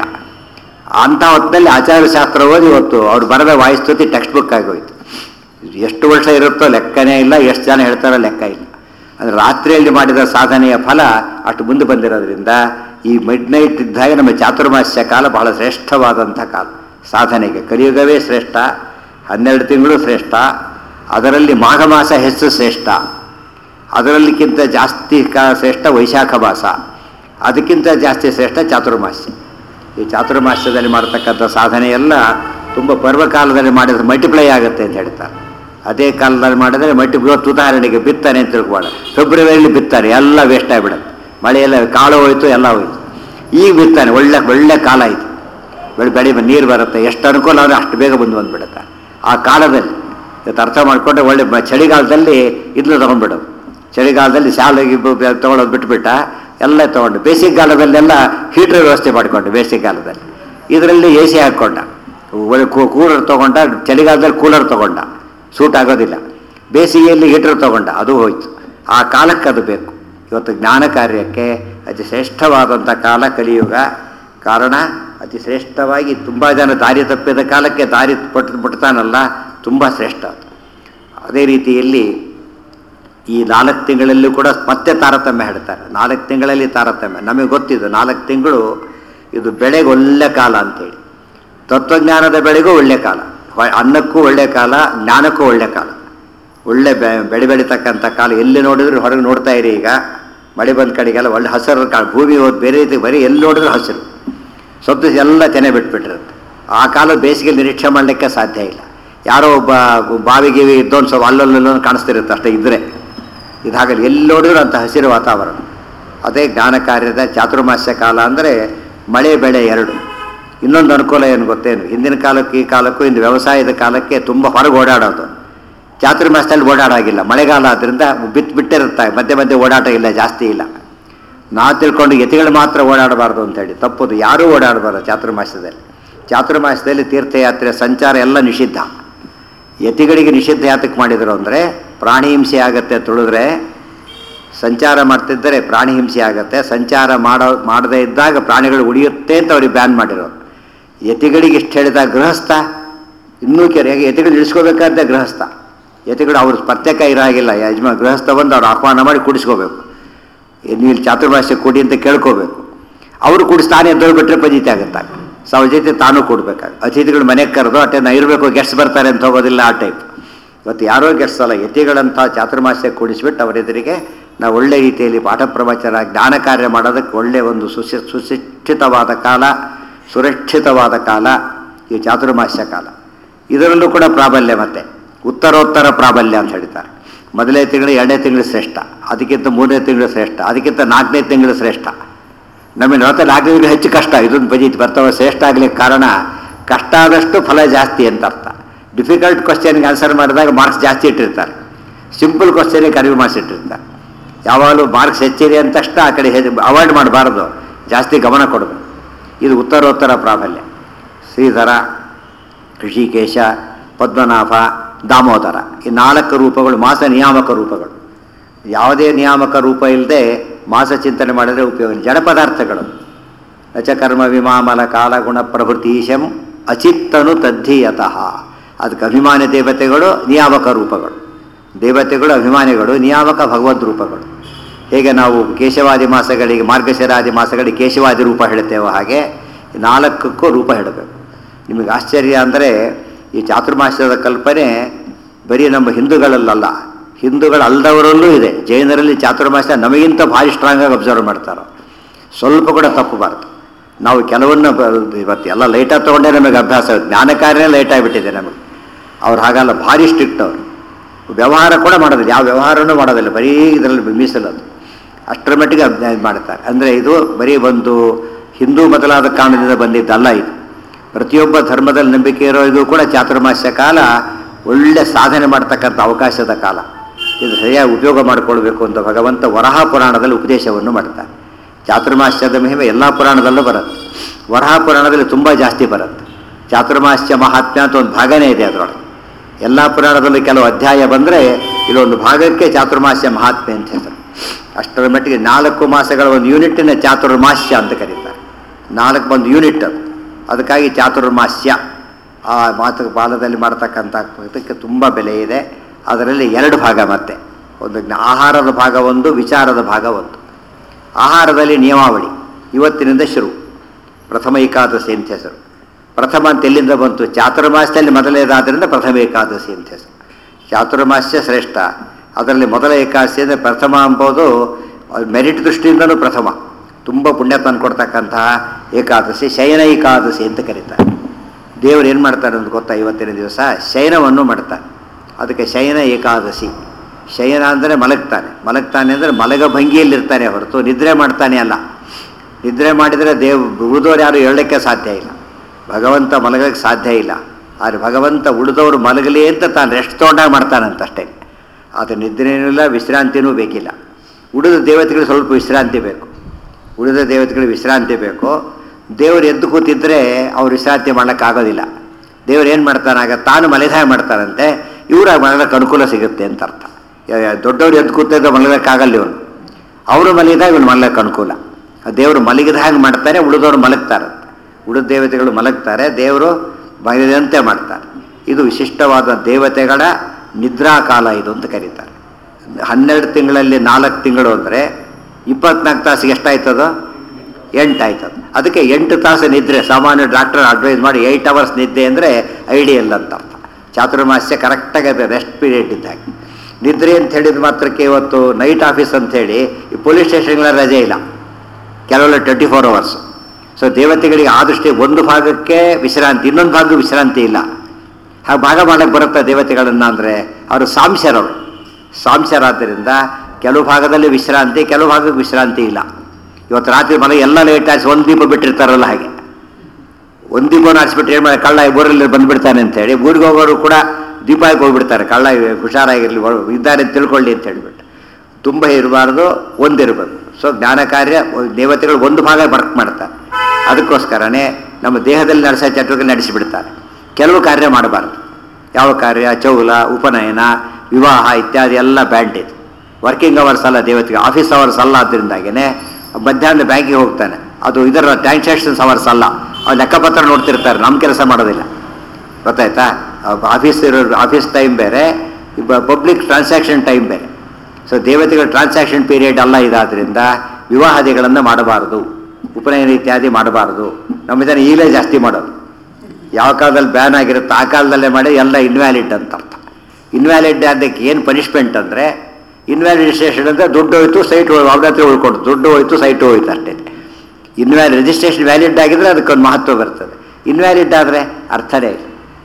ಅಂಥ ಹೊತ್ತಿನಲ್ಲಿ ಆಚಾರ್ಯಶಾಸ್ತ್ರ ಓದಿ ಇವತ್ತು ಅವ್ರು ಬರೆದ ವಾಯುಸ್ತುತಿ ಟೆಕ್ಸ್ಟ್ ಬುಕ್ ಆಗೋಯ್ತು ಎಷ್ಟು ವರ್ಷ ಇರುತ್ತೋ ಲೆಕ್ಕನೇ ಇಲ್ಲ ಎಷ್ಟು ಜನ ಹೇಳ್ತಾರೋ ಲೆಕ್ಕ ಇಲ್ಲ ಅಂದರೆ ರಾತ್ರಿಯಲ್ಲಿ ಮಾಡಿದ ಸಾಧನೆಯ ಫಲ ಅಷ್ಟು ಮುಂದೆ ಬಂದಿರೋದ್ರಿಂದ ಈ ಮಿಡ್ ನೈಟ್ ಇದ್ದಾಗ ನಮ್ಮ ಚಾತುರ್ಮಾಸ್ಯ ಕಾಲ ಬಹಳ ಶ್ರೇಷ್ಠವಾದಂಥ ಕಾಲ ಸಾಧನೆಗೆ ಕಲಿಯುಗವೇ ಶ್ರೇಷ್ಠ ಹನ್ನೆರಡು ತಿಂಗಳು ಶ್ರೇಷ್ಠ ಅದರಲ್ಲಿ ಮಾಘ ಮಾಸ ಹೆಚ್ಚು ಶ್ರೇಷ್ಠ ಅದರಲ್ಲಿಕ್ಕಿಂತ ಜಾಸ್ತಿ ಕಾ ಶ್ರೇಷ್ಠ ವೈಶಾಖ ಮಾಸ ಅದಕ್ಕಿಂತ ಜಾಸ್ತಿ ಶ್ರೇಷ್ಠ ಚಾತುರ್ಮಾಸ್ಯ ಈ ಚಾತುರ್ಮಾಸ್ಯದಲ್ಲಿ ಮಾಡತಕ್ಕಂಥ ಸಾಧನೆ ಎಲ್ಲ ತುಂಬ ಪರ್ವಕಾಲದಲ್ಲಿ ಮಾಡಿದ್ರೆ ಮಲ್ಟಿಪ್ಲೈ ಆಗುತ್ತೆ ಅಂತ ಹೇಳ್ತಾರೆ ಅದೇ ಕಾಲದಲ್ಲಿ ಮಾಡಿದರೆ ಮಲ್ಟಿಪ್ಲೈ ಇವತ್ತು ಉದಾಹರಣೆಗೆ ಬಿತ್ತಾನೆ ಅಂತ ತಿಳ್ಕೊಬೇಡ ಫೆಬ್ರವರಿಯಲ್ಲಿ ಬಿತ್ತಾರೆ ಎಲ್ಲ ವೇಸ್ಟ್ ಆಗಿಬಿಡುತ್ತೆ ಮಳೆಯೆಲ್ಲ ಕಾಳು ಹೋಯ್ತು ಎಲ್ಲ ಹೋಯ್ತು ಈಗ ಬಿತ್ತಾನೆ ಒಳ್ಳೆ ಒಳ್ಳೆ ಕಾಲ ಇದು ಬೆಳೆ ಬೆಳೆ ನೀರು ಬರುತ್ತೆ ಎಷ್ಟು ಅನುಕೂಲ ಆದರೆ ಅಷ್ಟು ಬೇಗ ಬಂದು ಬಂದುಬಿಡುತ್ತೆ ಆ ಕಾಲದಲ್ಲಿ ಇವತ್ತು ಅರ್ಥ ಮಾಡಿಕೊಂಡ್ರೆ ಒಳ್ಳೆ ಮ- ಚಳಿಗಾಲದಲ್ಲಿ ಇದ್ಲು ತೊಗೊಂಡ್ಬಿಡೋದು ಚಳಿಗಾಲದಲ್ಲಿ ಶಾಲೆಗೆ ತೊಗೊಳೋದು ಬಿಟ್ಬಿಟ್ಟ ಎಲ್ಲ ತೊಗೊಂಡು ಬೇಸಿಗೆಗಾಲದಲ್ಲೆಲ್ಲ ಹೀಟರ್ ವ್ಯವಸ್ಥೆ ಮಾಡಿಕೊಂಡು ಬೇಸಿಗೆಗಾಲದಲ್ಲಿ ಇದರಲ್ಲಿ ಎ ಸಿ ಹಾಕ್ಕೊಂಡ ಒಳ್ಳೆ ಕೂಲರ್ ತೊಗೊಂಡ ಚಳಿಗಾಲದಲ್ಲಿ ಕೂಲರ್ ತೊಗೊಂಡ ಸೂಟ್ ಆಗೋದಿಲ್ಲ ಬೇಸಿಗೆಯಲ್ಲಿ ಹೀಟರ್ ತೊಗೊಂಡ ಅದು ಹೋಯ್ತು ಆ ಕಾಲಕ್ಕೆ ಅದು ಬೇಕು ಇವತ್ತು ಜ್ಞಾನ ಕಾರ್ಯಕ್ಕೆ ಅತಿ ಶ್ರೇಷ್ಠವಾದಂಥ ಕಾಲ ಕಲಿಯುಗ ಕಾರಣ ಅತಿ ಶ್ರೇಷ್ಠವಾಗಿ ತುಂಬ ಜನ ದಾರಿ ತಪ್ಪಿದ ಕಾಲಕ್ಕೆ ದಾರಿ ಪಟ್ಟು ಬಿಡ್ತಾನಲ್ಲ ತುಂಬ ಶ್ರೇಷ್ಠ ಅದು ಅದೇ ರೀತಿಯಲ್ಲಿ ಈ ನಾಲ್ಕು ತಿಂಗಳಲ್ಲೂ ಕೂಡ ಮತ್ತೆ ತಾರತಮ್ಯ ಹೇಳ್ತಾರೆ ನಾಲ್ಕು ತಿಂಗಳಲ್ಲಿ ತಾರತಮ್ಯ ನಮಗೆ ಗೊತ್ತಿದ್ದು ನಾಲ್ಕು ತಿಂಗಳು ಇದು ಬೆಳೆಗೆ ಒಳ್ಳೆ ಕಾಲ ಅಂತೇಳಿ ತತ್ವಜ್ಞಾನದ ಬೆಳೆಗೂ ಒಳ್ಳೆ ಕಾಲ ವ- ಅನ್ನಕ್ಕೂ ಒಳ್ಳೆ ಕಾಲ ಜ್ಞಾನಕ್ಕೂ ಒಳ್ಳೆ ಕಾಲ ಒಳ್ಳೆ ಬೆ ಬೆಳೆ ಬೆಳೀತಕ್ಕಂಥ ಕಾಲ ಎಲ್ಲಿ ನೋಡಿದ್ರು ಹೊರಗೆ ನೋಡ್ತಾ ಇರಿ ಈಗ ಮಳೆ ಬಂದ ಕಡೆಗೆಲ್ಲ ಒಳ್ಳೆ ಹಸಿರು ಕಾಳು ಭೂಮಿ ಹೋದ್ ಬೇರೆ ರೀತಿ ಬರೀ ಎಲ್ಲಿ ನೋಡಿದ್ರು ಹಸಿರು ಸೊಪ್ಪು ಎಲ್ಲ ತೆನೆ ಬಿಟ್ಬಿಟ್ಟಿರುತ್ತೆ ಆ ಕಾಲ ಬೇಸಿಗೆ ನಿರೀಕ್ಷೆ ಮಾಡಲಿಕ್ಕೆ ಸಾಧ್ಯ ಇಲ್ಲ ಯಾರೋ ಒಬ್ಬ ಬಾವಿಗೆ ಇದ್ದೊಂದು ಸ್ವಲ್ಪ ಅಲ್ಲಲ್ಲೊಂದು ಕಾಣಿಸ್ತಿರುತ್ತೆ ಅಷ್ಟೇ ಇದ್ದರೆ ಇದಾಗಲಿ ಎಲ್ಲಿ ನೋಡಿದ್ರು ಅಂತ ಹಸಿರು ವಾತಾವರಣ ಅದೇ ಜ್ಞಾನ ಕಾರ್ಯದ ಚಾತುರ್ಮಾಸ್ಯ ಕಾಲ ಅಂದರೆ ಮಳೆ ಬೆಳೆ ಎರಡು ಇನ್ನೊಂದು ಅನುಕೂಲ ಏನು ಗೊತ್ತೇನು ಹಿಂದಿನ ಕಾಲಕ್ಕೆ ಈ ಕಾಲಕ್ಕೂ ಇಂದು ವ್ಯವಸಾಯದ ಕಾಲಕ್ಕೆ ತುಂಬ ಹೊರಗೆ ಓಡಾಡೋದು ಚಾತುರ್ಮಾಸದಲ್ಲಿ ಓಡಾಡಾಗಿಲ್ಲ ಮಳೆಗಾಲ ಆದ್ದರಿಂದ ಬಿತ್ತು ಬಿಟ್ಟಿರುತ್ತೆ ಮಧ್ಯೆ ಮಧ್ಯೆ ಓಡಾಟ ಇಲ್ಲ ಜಾಸ್ತಿ ಇಲ್ಲ ನಾವು ತಿಳ್ಕೊಂಡು ಯತಿಗಳು ಮಾತ್ರ ಓಡಾಡಬಾರ್ದು ಅಂತೇಳಿ ತಪ್ಪದು ಯಾರೂ ಓಡಾಡಬಾರ್ದು ಚಾತುರ್ಮಾಸದಲ್ಲಿ ಚಾತುರ್ಮಾಸದಲ್ಲಿ ತೀರ್ಥಯಾತ್ರೆ ಸಂಚಾರ ಎಲ್ಲ ನಿಷಿದ್ಧ ಯತಿಗಳಿಗೆ ನಿಷಿದ್ಧ ಯಾತಕ್ಕೆ ಮಾಡಿದರು ಅಂದರೆ ಪ್ರಾಣಿ ಹಿಂಸೆ ಆಗತ್ತೆ ತುಳಿದ್ರೆ ಸಂಚಾರ ಮಾಡ್ತಿದ್ದರೆ ಪ್ರಾಣಿ ಹಿಂಸೆ ಆಗುತ್ತೆ ಸಂಚಾರ ಮಾಡೋ ಮಾಡದೇ ಇದ್ದಾಗ ಪ್ರಾಣಿಗಳು ಉಳಿಯುತ್ತೆ ಅಂತ ಅವ್ರಿಗೆ ಬ್ಯಾನ್ ಮಾಡಿರೋರು ಯತಿಗಳಿಗೆ ಇಷ್ಟು ಹೇಳಿದ ಗೃಹಸ್ಥ ಇನ್ನೂ ಕೆರೆ ಹೇಗೆ ಯತಿಗಳು ಇಳಿಸ್ಕೋಬೇಕಾದ್ರೆ ಗೃಹಸ್ಥ ಯತಿಗಳು ಅವ್ರ ಪ್ರತ್ಯೇಕ ಇರಾಗಿಲ್ಲ ಯಜಮಾ ಗೃಹಸ್ಥ ಬಂದು ಅವ್ರು ಆಹ್ವಾನ ಮಾಡಿ ಕುಡಿಸ್ಕೋಬೇಕು ನೀವು ಇಲ್ಲಿ ಚಾತುರ್ಭಾಷೆ ಕೊಡಿ ಅಂತ ಕೇಳ್ಕೋಬೇಕು ಅವರು ಕುಡಿಸ್ ತಾನೇ ಎದ್ದೋಳು ಬಿಟ್ಟರೆ ಪಜಿತಿ ಆಗುತ್ತಾಗ ಸೊ ಅವ್ರ ಜೊತೆ ತಾನೂ ಕೊಡ್ಬೇಕಾಗ ಅತಿಥಿಗಳು ಮನೆಗೆ ಕರೆದು ಅಟ್ಟೆ ನಾ ಇರಬೇಕು ಗೆಸ್ಟ್ ಬರ್ತಾರೆ ಅಂತ ಹೋಗೋದಿಲ್ಲ ಆ ಟೈಪ್ ಇವತ್ತು ಯಾರೋ ಗೆಸ್ಟ್ ಅಲ್ಲ ಯತಿಗಳಂಥ ಚಾತುರ್ಮಾಸ್ಯ ಕೂಡಿಸ್ಬಿಟ್ಟು ಅವರ ಎದುರಿಗೆ ನಾವು ಒಳ್ಳೆ ರೀತಿಯಲ್ಲಿ ಪಾಠ ಪ್ರವಚನ ಜ್ಞಾನ ಕಾರ್ಯ ಮಾಡೋದಕ್ಕೆ ಒಳ್ಳೆಯ ಒಂದು ಸುಶಿ ಸುಶಿಕ್ಷಿತವಾದ ಕಾಲ ಸುರಕ್ಷಿತವಾದ ಕಾಲ ಈ ಚಾತುರ್ಮಾಸ್ಯ ಕಾಲ ಇದರಲ್ಲೂ ಕೂಡ ಪ್ರಾಬಲ್ಯ ಮತ್ತೆ ಉತ್ತರೋತ್ತರ ಪ್ರಾಬಲ್ಯ ಅಂತ ಹೇಳ್ತಾರೆ ಮೊದಲನೇ ತಿಂಗಳು ಎರಡನೇ ತಿಂಗಳು ಶ್ರೇಷ್ಠ ಅದಕ್ಕಿಂತ ಮೂರನೇ ತಿಂಗಳು ಶ್ರೇಷ್ಠ ಅದಕ್ಕಿಂತ ನಾಲ್ಕನೇ ತಿಂಗಳು ಶ್ರೇಷ್ಠ ನಮಗೆ ನಲವತ್ತ ನಾಲ್ಕನೇ ತಿಂಗಳು ಹೆಚ್ಚು ಕಷ್ಟ ಇದೊಂದು ಬಜೆಟ್ ಬರ್ತಾವೆ ಶ್ರೇಷ್ಠ ಆಗ್ಲಿಕ್ಕೆ ಕಾರಣ ಕಷ್ಟ ಆದಷ್ಟು ಫಲ ಜಾಸ್ತಿ ಅಂತ ಅರ್ಥ ಡಿಫಿಕಲ್ಟ್ ಕ್ವಶನ್ಗೆ ಆನ್ಸರ್ ಮಾಡಿದಾಗ ಮಾರ್ಕ್ಸ್ ಜಾಸ್ತಿ ಇಟ್ಟಿರ್ತಾರೆ ಸಿಂಪಲ್ ಕ್ವಶನ್ಗೆ ಕಡಿಮೆ ಮಾರ್ಕ್ಸ್ ಇಟ್ಟಿರ್ತಾರೆ ಯಾವಾಗಲೂ ಮಾರ್ಕ್ಸ್ ಹೆಚ್ಚಿದೆ ಅಂತ ತಕ್ಷಣ ಆ ಕಡೆ ಅವಾಯ್ಡ್ ಮಾಡಬಾರ್ದು ಜಾಸ್ತಿ ಗಮನ ಕೊಡಬೇಕು ಇದು ಉತ್ತರೋತ್ತರ ಪ್ರಾಬಲ್ಯ ಶ್ರೀಧರ ಋಷಿಕೇಶ ಪದ್ಮನಾಭ ದಾಮೋದರ ಈ ನಾಲ್ಕು ರೂಪಗಳು ಮಾಸ ನಿಯಾಮಕ ರೂಪಗಳು ಯಾವುದೇ ನಿಯಾಮಕ ರೂಪ ಇಲ್ಲದೆ ಮಾಸ ಚಿಂತನೆ ಮಾಡಿದರೆ ಉಪಯೋಗ ಇಲ್ಲ. ಜಡ ಪದಾರ್ಥಗಳು ರಚಕರ್ಮ ವಿಮಾಮಲ ಕಾಲಗುಣ ಪ್ರಭೃತೀಶಂ ಅಚಿತ್ತನು ತದ್ಧೀಯತಃ ಅದಕ್ಕೆ ಅಭಿಮಾನಿ ದೇವತೆಗಳು ನಿಯಾಮಕ ರೂಪಗಳು ದೇವತೆಗಳು ಅಭಿಮಾನಿಗಳು ನಿಯಾಮಕ ಭಗವದ್ ರೂಪಗಳು ಹೇಗೆ ನಾವು ಕೇಶವಾದಿ ಮಾಸಗಳಿಗೆ ಮಾರ್ಗಶಿರಾದಿ ಮಾಸಗಳಿಗೆ ಕೇಶವಾದಿ ರೂಪ ಹೇಳ್ತೇವೋ ಹಾಗೆ ಈ ನಾಲ್ಕಕ್ಕೂ ರೂಪ ಹೇಳಬೇಕು ನಿಮಗೆ ಆಶ್ಚರ್ಯ ಅಂದರೆ ಈ ಚಾತುರ್ಮಾಸ್ಯದ ಕಲ್ಪನೆ ಬರೀ ನಮ್ಮ ಹಿಂದೂಗಳಲ್ಲಲ್ಲ ಹಿಂದೂಗಳಲ್ಲದವರಲ್ಲೂ ಇದೆ ಜೈನರಲ್ಲಿ ಚಾತುರ್ಮಾಸ್ಯ ನಮಗಿಂತ ಭಾರಿ ಸ್ಟ್ರಾಂಗಾಗಿ ಅಬ್ಸರ್ವ್ ಮಾಡ್ತಾರೆ ಸ್ವಲ್ಪ ಕೂಡ ತಪ್ಪಬಾರ್ದು ನಾವು ಕೆಲವನ್ನ ಬ- ಇವತ್ತು ಎಲ್ಲ ಲೈಟಾಗಿ ತೊಗೊಂಡೇ ನಮಗೆ ಅಭ್ಯಾಸ ಜ್ಞಾನ ಕಾರ್ಯನೇ ಲೈಟ್ ಆಗಿಬಿಟ್ಟಿದೆ ನಮಗೆ ಅವ್ರು ಹಾಗಲ್ಲ ಭಾರಿ ಸ್ಟ್ರಿಕ್ಟ್ ಅವರು ವ್ಯವಹಾರ ಕೂಡ ಮಾಡೋದಿಲ್ಲ ಯಾವ ವ್ಯವಹಾರನೂ ಮಾಡೋದಿಲ್ಲ ಬರೀ ಇದರಲ್ಲಿ ಮೀಸಲದು ಅಷ್ಟರ ಮಟ್ಟಿಗೆ ಅಭ್ಯ- ಇದು ಮಾಡ್ತಾರೆ ಅಂದರೆ ಇದು ಬರೀ ಒಂದು ಹಿಂದೂ ಮೊದಲಾದ ಕಾರಣದಿಂದ ಬಂದಿದ್ದಲ್ಲ ಇದು ಪ್ರತಿಯೊಬ್ಬ ಧರ್ಮದಲ್ಲಿ ನಂಬಿಕೆ ಇರೋ ಇದು ಕೂಡ ಚಾತುರ್ಮಾಸ್ಯ ಕಾಲ ಒಳ್ಳೆ ಸಾಧನೆ ಮಾಡ್ತಕ್ಕಂಥ ಅವಕಾಶದ ಕಾಲ ಇದು ಸರಿಯಾಗಿ ಉಪಯೋಗ ಮಾಡಿಕೊಳ್ಬೇಕು ಅಂತ ಭಗವಂತ ವರಹ ಪುರಾಣದಲ್ಲಿ ಉಪದೇಶವನ್ನು ಮಾಡ್ತಾರೆ ಚಾತುರ್ಮಾಸ್ಯದ ಮಹಿಮೆ ಎಲ್ಲ ಪುರಾಣದಲ್ಲೂ ಬರುತ್ತೆ ವರಹ ಪುರಾಣದಲ್ಲಿ ತುಂಬ ಜಾಸ್ತಿ ಬರುತ್ತೆ ಚಾತುರ್ಮಾಸ್ಯ ಮಹಾತ್ಮ್ಯ ಅಂತ ಒಂದು ಭಾಗನೇ ಇದೆ ಅದರೊಳಗೆ ಎಲ್ಲ ಪುರಾಣದಲ್ಲಿ ಕೆಲವು ಅಧ್ಯಾಯ ಬಂದರೆ ಇಲ್ಲೊಂದು ಭಾಗಕ್ಕೆ ಚಾತುರ್ಮಾಸ್ಯ ಮಹಾತ್ಮೆ ಅಂತ ಹೆಸರು ಅಷ್ಟರ ಮಟ್ಟಿಗೆ ನಾಲ್ಕು ಮಾಸಗಳ ಒಂದು ಯೂನಿಟ್ಟಿನ ಚಾತುರ್ಮಾಸ್ಯ ಅಂತ ಕರೀತಾರೆ ನಾಲ್ಕು ಒಂದು ಯೂನಿಟ್ ಅದು ಅದಕ್ಕಾಗಿ ಚಾತುರ್ಮಾಸ್ಯ ಆ ಮಾತು ಬಾಲದಲ್ಲಿ ಮಾಡ್ತಕ್ಕಂಥ ಇದಕ್ಕೆ ತುಂಬ ಬೆಲೆ ಇದೆ ಅದರಲ್ಲಿ ಎರಡು ಭಾಗ ಮತ್ತೆ ಒಂದು ಜ್ಞ- ಆಹಾರದ ಭಾಗ ಒಂದು ವಿಚಾರದ ಭಾಗ ಒಂದು ಆಹಾರದಲ್ಲಿ ನಿಯಮಾವಳಿ ಇವತ್ತಿನಿಂದ ಶುರು ಪ್ರಥಮ ಏಕಾದಶಿ ಅಂತ ಹೆಸರು ಪ್ರಥಮ ಅಂತ ಎಲ್ಲಿಂದ ಬಂತು ಚಾತುರ್ಮಾಸ್ಯದಲ್ಲಿ ಮೊದಲನೇದಾದ್ರಿಂದ ಪ್ರಥಮ ಏಕಾದಶಿ ಅಂತ ಹೆಸರು ಚಾತುರ್ಮಾಸ್ಯ ಶ್ರೇಷ್ಠ ಅದರಲ್ಲಿ ಮೊದಲ ಏಕಾದಶಿ ಅಂದರೆ ಪ್ರಥಮ ಎಂಬುದು ಮೆರಿಟ್ ದೃಷ್ಟಿಯಿಂದಲೂ ಪ್ರಥಮ ತುಂಬ ಪುಣ್ಯ ತಂದು ಕೊಡ್ತಕ್ಕಂತಹ ಏಕಾದಶಿ ಶಯನ ಏಕಾದಶಿ ಅಂತ ಕರೀತಾರೆ ದೇವರು ಏನು ಮಾಡ್ತಾರೆ ಅಂತ ಗೊತ್ತಾ ಇವತ್ತಿನ ದಿವಸ ಶಯನವನ್ನು ಮಾಡ್ತಾರೆ ಅದಕ್ಕೆ ಶಯನ ಏಕಾದಶಿ ಶಯನ ಅಂದರೆ ಮಲಗ್ತಾನೆ ಮಲಗ್ತಾನೆ ಅಂದರೆ ಮಲಗ ಭಂಗಿಯಲ್ಲಿರ್ತಾನೆ ಹೊರತು ನಿದ್ರೆ ಮಾಡ್ತಾನೆ ಅಲ್ಲ ನಿದ್ರೆ ಮಾಡಿದರೆ ದೇವ್ ಉಳಿದವ್ರು ಯಾರು ಹೇಳಲಿಕ್ಕೆ ಸಾಧ್ಯ ಇಲ್ಲ ಭಗವಂತ ಮಲಗಕ್ಕೆ ಸಾಧ್ಯ ಇಲ್ಲ ಆದರೆ ಭಗವಂತ ಉಳಿದವರು ಮಲಗಲಿ ಅಂತ ತಾನು ರೆಸ್ಟ್ ತೊಗೊಂಡಾಗ ಮಾಡ್ತಾನಂತಷ್ಟೇ ಅದು ನಿದ್ರೆನೂ ಇಲ್ಲ ವಿಶ್ರಾಂತಿನೂ ಬೇಕಿಲ್ಲ ಉಳಿದ ದೇವತೆಗಳಿಗೆ ಸ್ವಲ್ಪ ವಿಶ್ರಾಂತಿ ಬೇಕು ಉಳಿದ ದೇವತೆಗಳಿಗೆ ವಿಶ್ರಾಂತಿ ಬೇಕು ದೇವರು ಎದ್ದು ಕೂತಿದ್ರೆ ಅವ್ರು ವಿಶ್ರಾಂತಿ ಮಾಡೋಕ್ಕಾಗೋದಿಲ್ಲ ದೇವ್ರು ಏನು ಮಾಡ್ತಾನಾಗ ತಾನು ಮಲಗಿದಾಗ ಮಾಡ್ತಾರಂತೆ ಇವ್ರಾಗ ಮಲಗಕ್ಕೆ ಅನುಕೂಲ ಸಿಗುತ್ತೆ ಅಂತ ಅರ್ಥ ಯ- ಯ- ದೊಡ್ಡವ್ರು ಎದ್ದು ಕೂತಿದ್ರೆ ಮಲಗಕ್ಕಾಗಲ್ಲ ಇವನು ಅವರು ಮಲಗಿದಾಗ ಇವನು ಮಲಗಕ್ಕೆ ಅನುಕೂಲ ದೇವರು ಮಲಗಿದ ಹಾಗೆ ಮಾಡ್ತಾರೆ ಉಳಿದವರು ಮಲಗ್ತಾರೆ ಉಳಿದ ದೇವತೆಗಳು ಮಲಗ್ತಾರೆ ದೇವರು ಮಲಗಿದಂತೆ ಮಾಡ್ತಾರೆ ಇದು ವಿಶಿಷ್ಟವಾದ ದೇವತೆಗಳ ನಿದ್ರಾ ಕಾಲ ಇದು ಅಂತ ಕರೀತಾರೆ ಹನ್ನೆರಡು ತಿಂಗಳಲ್ಲಿ ನಾಲ್ಕು ತಿಂಗಳು ಅಂದರೆ ಇಪ್ಪತ್ನಾಲ್ಕು ತಾಸಿಗೆ ಎಷ್ಟಾಯ್ತದೋ ಎಂಟು ಆಯ್ತದ ಅದಕ್ಕೆ ಎಂಟು ತಾಸು ನಿದ್ರೆ ಸಾಮಾನ್ಯ ಡಾಕ್ಟರ್ ಅಡ್ವೈಸ್ ಮಾಡಿ ಏಯ್ಟ್ ಅವರ್ಸ್ ನಿದ್ದೆ ಅಂದರೆ ಐಡಿಯಲ್ ಅಂತ ಅರ್ಥ ಚಾತುರ್ಮಾಸ್ಯ ಕರೆಕ್ಟಾಗಿ ಅದು ರೆಸ್ಟ್ ಪೀರಿಯಡ್ ಇದ್ದಾಗ ನಿದ್ರೆ ಅಂತ ಹೇಳಿದ ಮಾತ್ರಕ್ಕೆ ಇವತ್ತು ನೈಟ್ ಆಫೀಸ್ ಅಂತೇಳಿ ಈ ಪೊಲೀಸ್ ಸ್ಟೇಷನ್ಗಳ ರಜೆ ಇಲ್ಲ ಕೆಲವೆಲ್ಲ ಟ್ವೆಂಟಿ ಫೋರ್ ಅವರ್ಸ್ ಸೊ ದೇವತೆಗಳಿಗೆ ಆದಷ್ಟು ಒಂದು ಭಾಗಕ್ಕೆ ವಿಶ್ರಾಂತಿ ಇನ್ನೊಂದು ಭಾಗ ವಿಶ್ರಾಂತಿ ಇಲ್ಲ ಹಾಗೆ ಭಾಗ ಮಾಡಕ್ಕೆ ಬರುತ್ತಾ ದೇವತೆಗಳನ್ನು ಅಂದರೆ ಅವರು ಸಾಂಶರವರು ಸಾಂಶರಾದ್ದರಿಂದ ಕೆಲವು ಭಾಗದಲ್ಲಿ ವಿಶ್ರಾಂತಿ ಕೆಲವು ಭಾಗಕ್ಕೆ ವಿಶ್ರಾಂತಿ ಇಲ್ಲ ಇವತ್ತು ರಾತ್ರಿ ಮನೆ ಎಲ್ಲ ಲೇಟ್ ಆಗಿ ಒಂದು ದೀಪ ಬಿಟ್ಟಿರ್ತಾರಲ್ಲ ಹಾಗೆ ಒಂದು ದೀಪವನ್ನು ಹಚ್ಬಿಟ್ರೆ ಏನು ಮಾಡಿ ಕಳ್ಳ ಊರಲ್ಲಿ ಬಂದುಬಿಡ್ತಾನೆ ಅಂತೇಳಿ ಊರಿಗೆ ಹೋಗೋರು ಕೂಡ ದೀಪ ಹಾಕಿ ಹೋಗ್ಬಿಡ್ತಾರೆ ಕಳ್ಳ ಹುಷಾರಾಗಿರಲಿ ಇದ್ದಾರೆ ಅಂತ ತಿಳ್ಕೊಳ್ಳಿ ಅಂತ ಹೇಳ್ಬಿಟ್ಟು ತುಂಬ ಇರಬಾರ್ದು ಒಂದಿರಬೇಕು ಸೊ ಜ್ಞಾನ ಕಾರ್ಯ ದೇವತೆಗಳು ಒಂದು ಭಾಗ ವರ್ಕ್ ಮಾಡ್ತಾರೆ ಅದಕ್ಕೋಸ್ಕರನೇ ನಮ್ಮ ದೇಹದಲ್ಲಿ ನಡೆಸೋ ಚಟುವಟಿಕೆ ನಡೆಸಿಬಿಡ್ತಾರೆ ಕೆಲವು ಕಾರ್ಯ ಮಾಡಬಾರ್ದು ಯಾವ ಕಾರ್ಯ ಚೌಲ ಉಪನಯನ ವಿವಾಹ ಇತ್ಯಾದಿ ಎಲ್ಲ ಬ್ಯಾಂಡ್ ಇದು ವರ್ಕಿಂಗ್ ಅವರ್ಸ್ ಅಲ್ಲ ದೇವತೆಗೆ ಆಫೀಸ್ ಅವರ್ಸ್ ಅಲ್ಲ ಅದರಿಂದಾಗೇ ಮಧ್ಯಾಹ್ನ ಬ್ಯಾಂಕಿಗೆ ಹೋಗ್ತಾನೆ ಅದು ಇದರ ಟ್ರಾನ್ಸಾಕ್ಷನ್ಸ್ ಅವರ್ಸ್ ಅಲ್ಲ ಅವ್ರು ಲೆಕ್ಕಪತ್ರ ನೋಡ್ತಿರ್ತಾರೆ ನಮ್ಮ ಕೆಲಸ ಮಾಡೋದಿಲ್ಲ ಗೊತ್ತಾಯ್ತಾ ಆಫೀಸ್ ಇರೋ ಆಫೀಸ್ ಟೈಮ್ ಬೇರೆ ಪಬ್ಲಿಕ್ ಟ್ರಾನ್ಸಾಕ್ಷನ್ ಟೈಮ್ ಬೇರೆ ಸೊ ದೇವತೆಗಳ ಟ್ರಾನ್ಸಾಕ್ಷನ್ ಪೀರಿಯಡ್ ಅಲ್ಲ ಇದಾದ್ರಿಂದ ವಿವಾಹಾದಿಗಳನ್ನು ಮಾಡಬಾರದು ಉಪನಯನ ಇತ್ಯಾದಿ ಮಾಡಬಾರದು ನಮ್ಮ ಇದನ್ನು ಈಗಲೇ ಜಾಸ್ತಿ ಮಾಡೋದು ಯಾವ ಕಾಲದಲ್ಲಿ ಬ್ಯಾನ್ ಆಗಿರುತ್ತೆ ಆ ಕಾಲದಲ್ಲೇ ಮಾಡಿ ಎಲ್ಲ ಇನ್ವ್ಯಾಲಿಡ್ ಅಂತ ಅರ್ಥ ಇನ್ವ್ಯಾಲಿಡ್ ಅದಕ್ಕೆ ಏನು ಪನಿಷ್ಮೆಂಟ್ ಅಂದರೆ ಇನ್ವ್ಯಾಲಿಡ್ ರಿಜಿಸ್ಟ್ರೇಷನ್ ಅಂದರೆ ದುಡ್ಡು ಹೋಯ್ತು ಸೈಟ್ ಅವ್ರ ಹತ್ರ ಉಳ್ಕೊಂಡು ದುಡ್ಡು ಹೋಯ್ತು ಸೈಟು ಹೋಯ್ತು ಅಷ್ಟೇ ಇನ್ವ್ಯಾಲಿಡ್ ರಿಜಿಸ್ಟ್ರೇಷನ್ ವ್ಯಾಲಿಡ್ ಆಗಿದ್ರೆ ಅದಕ್ಕೊಂದು ಮಹತ್ವ ಬರ್ತದೆ ಇನ್ವ್ಯಾಲಿಡ್ ಆದರೆ ಅರ್ಥನೇ ಇಲ್ಲ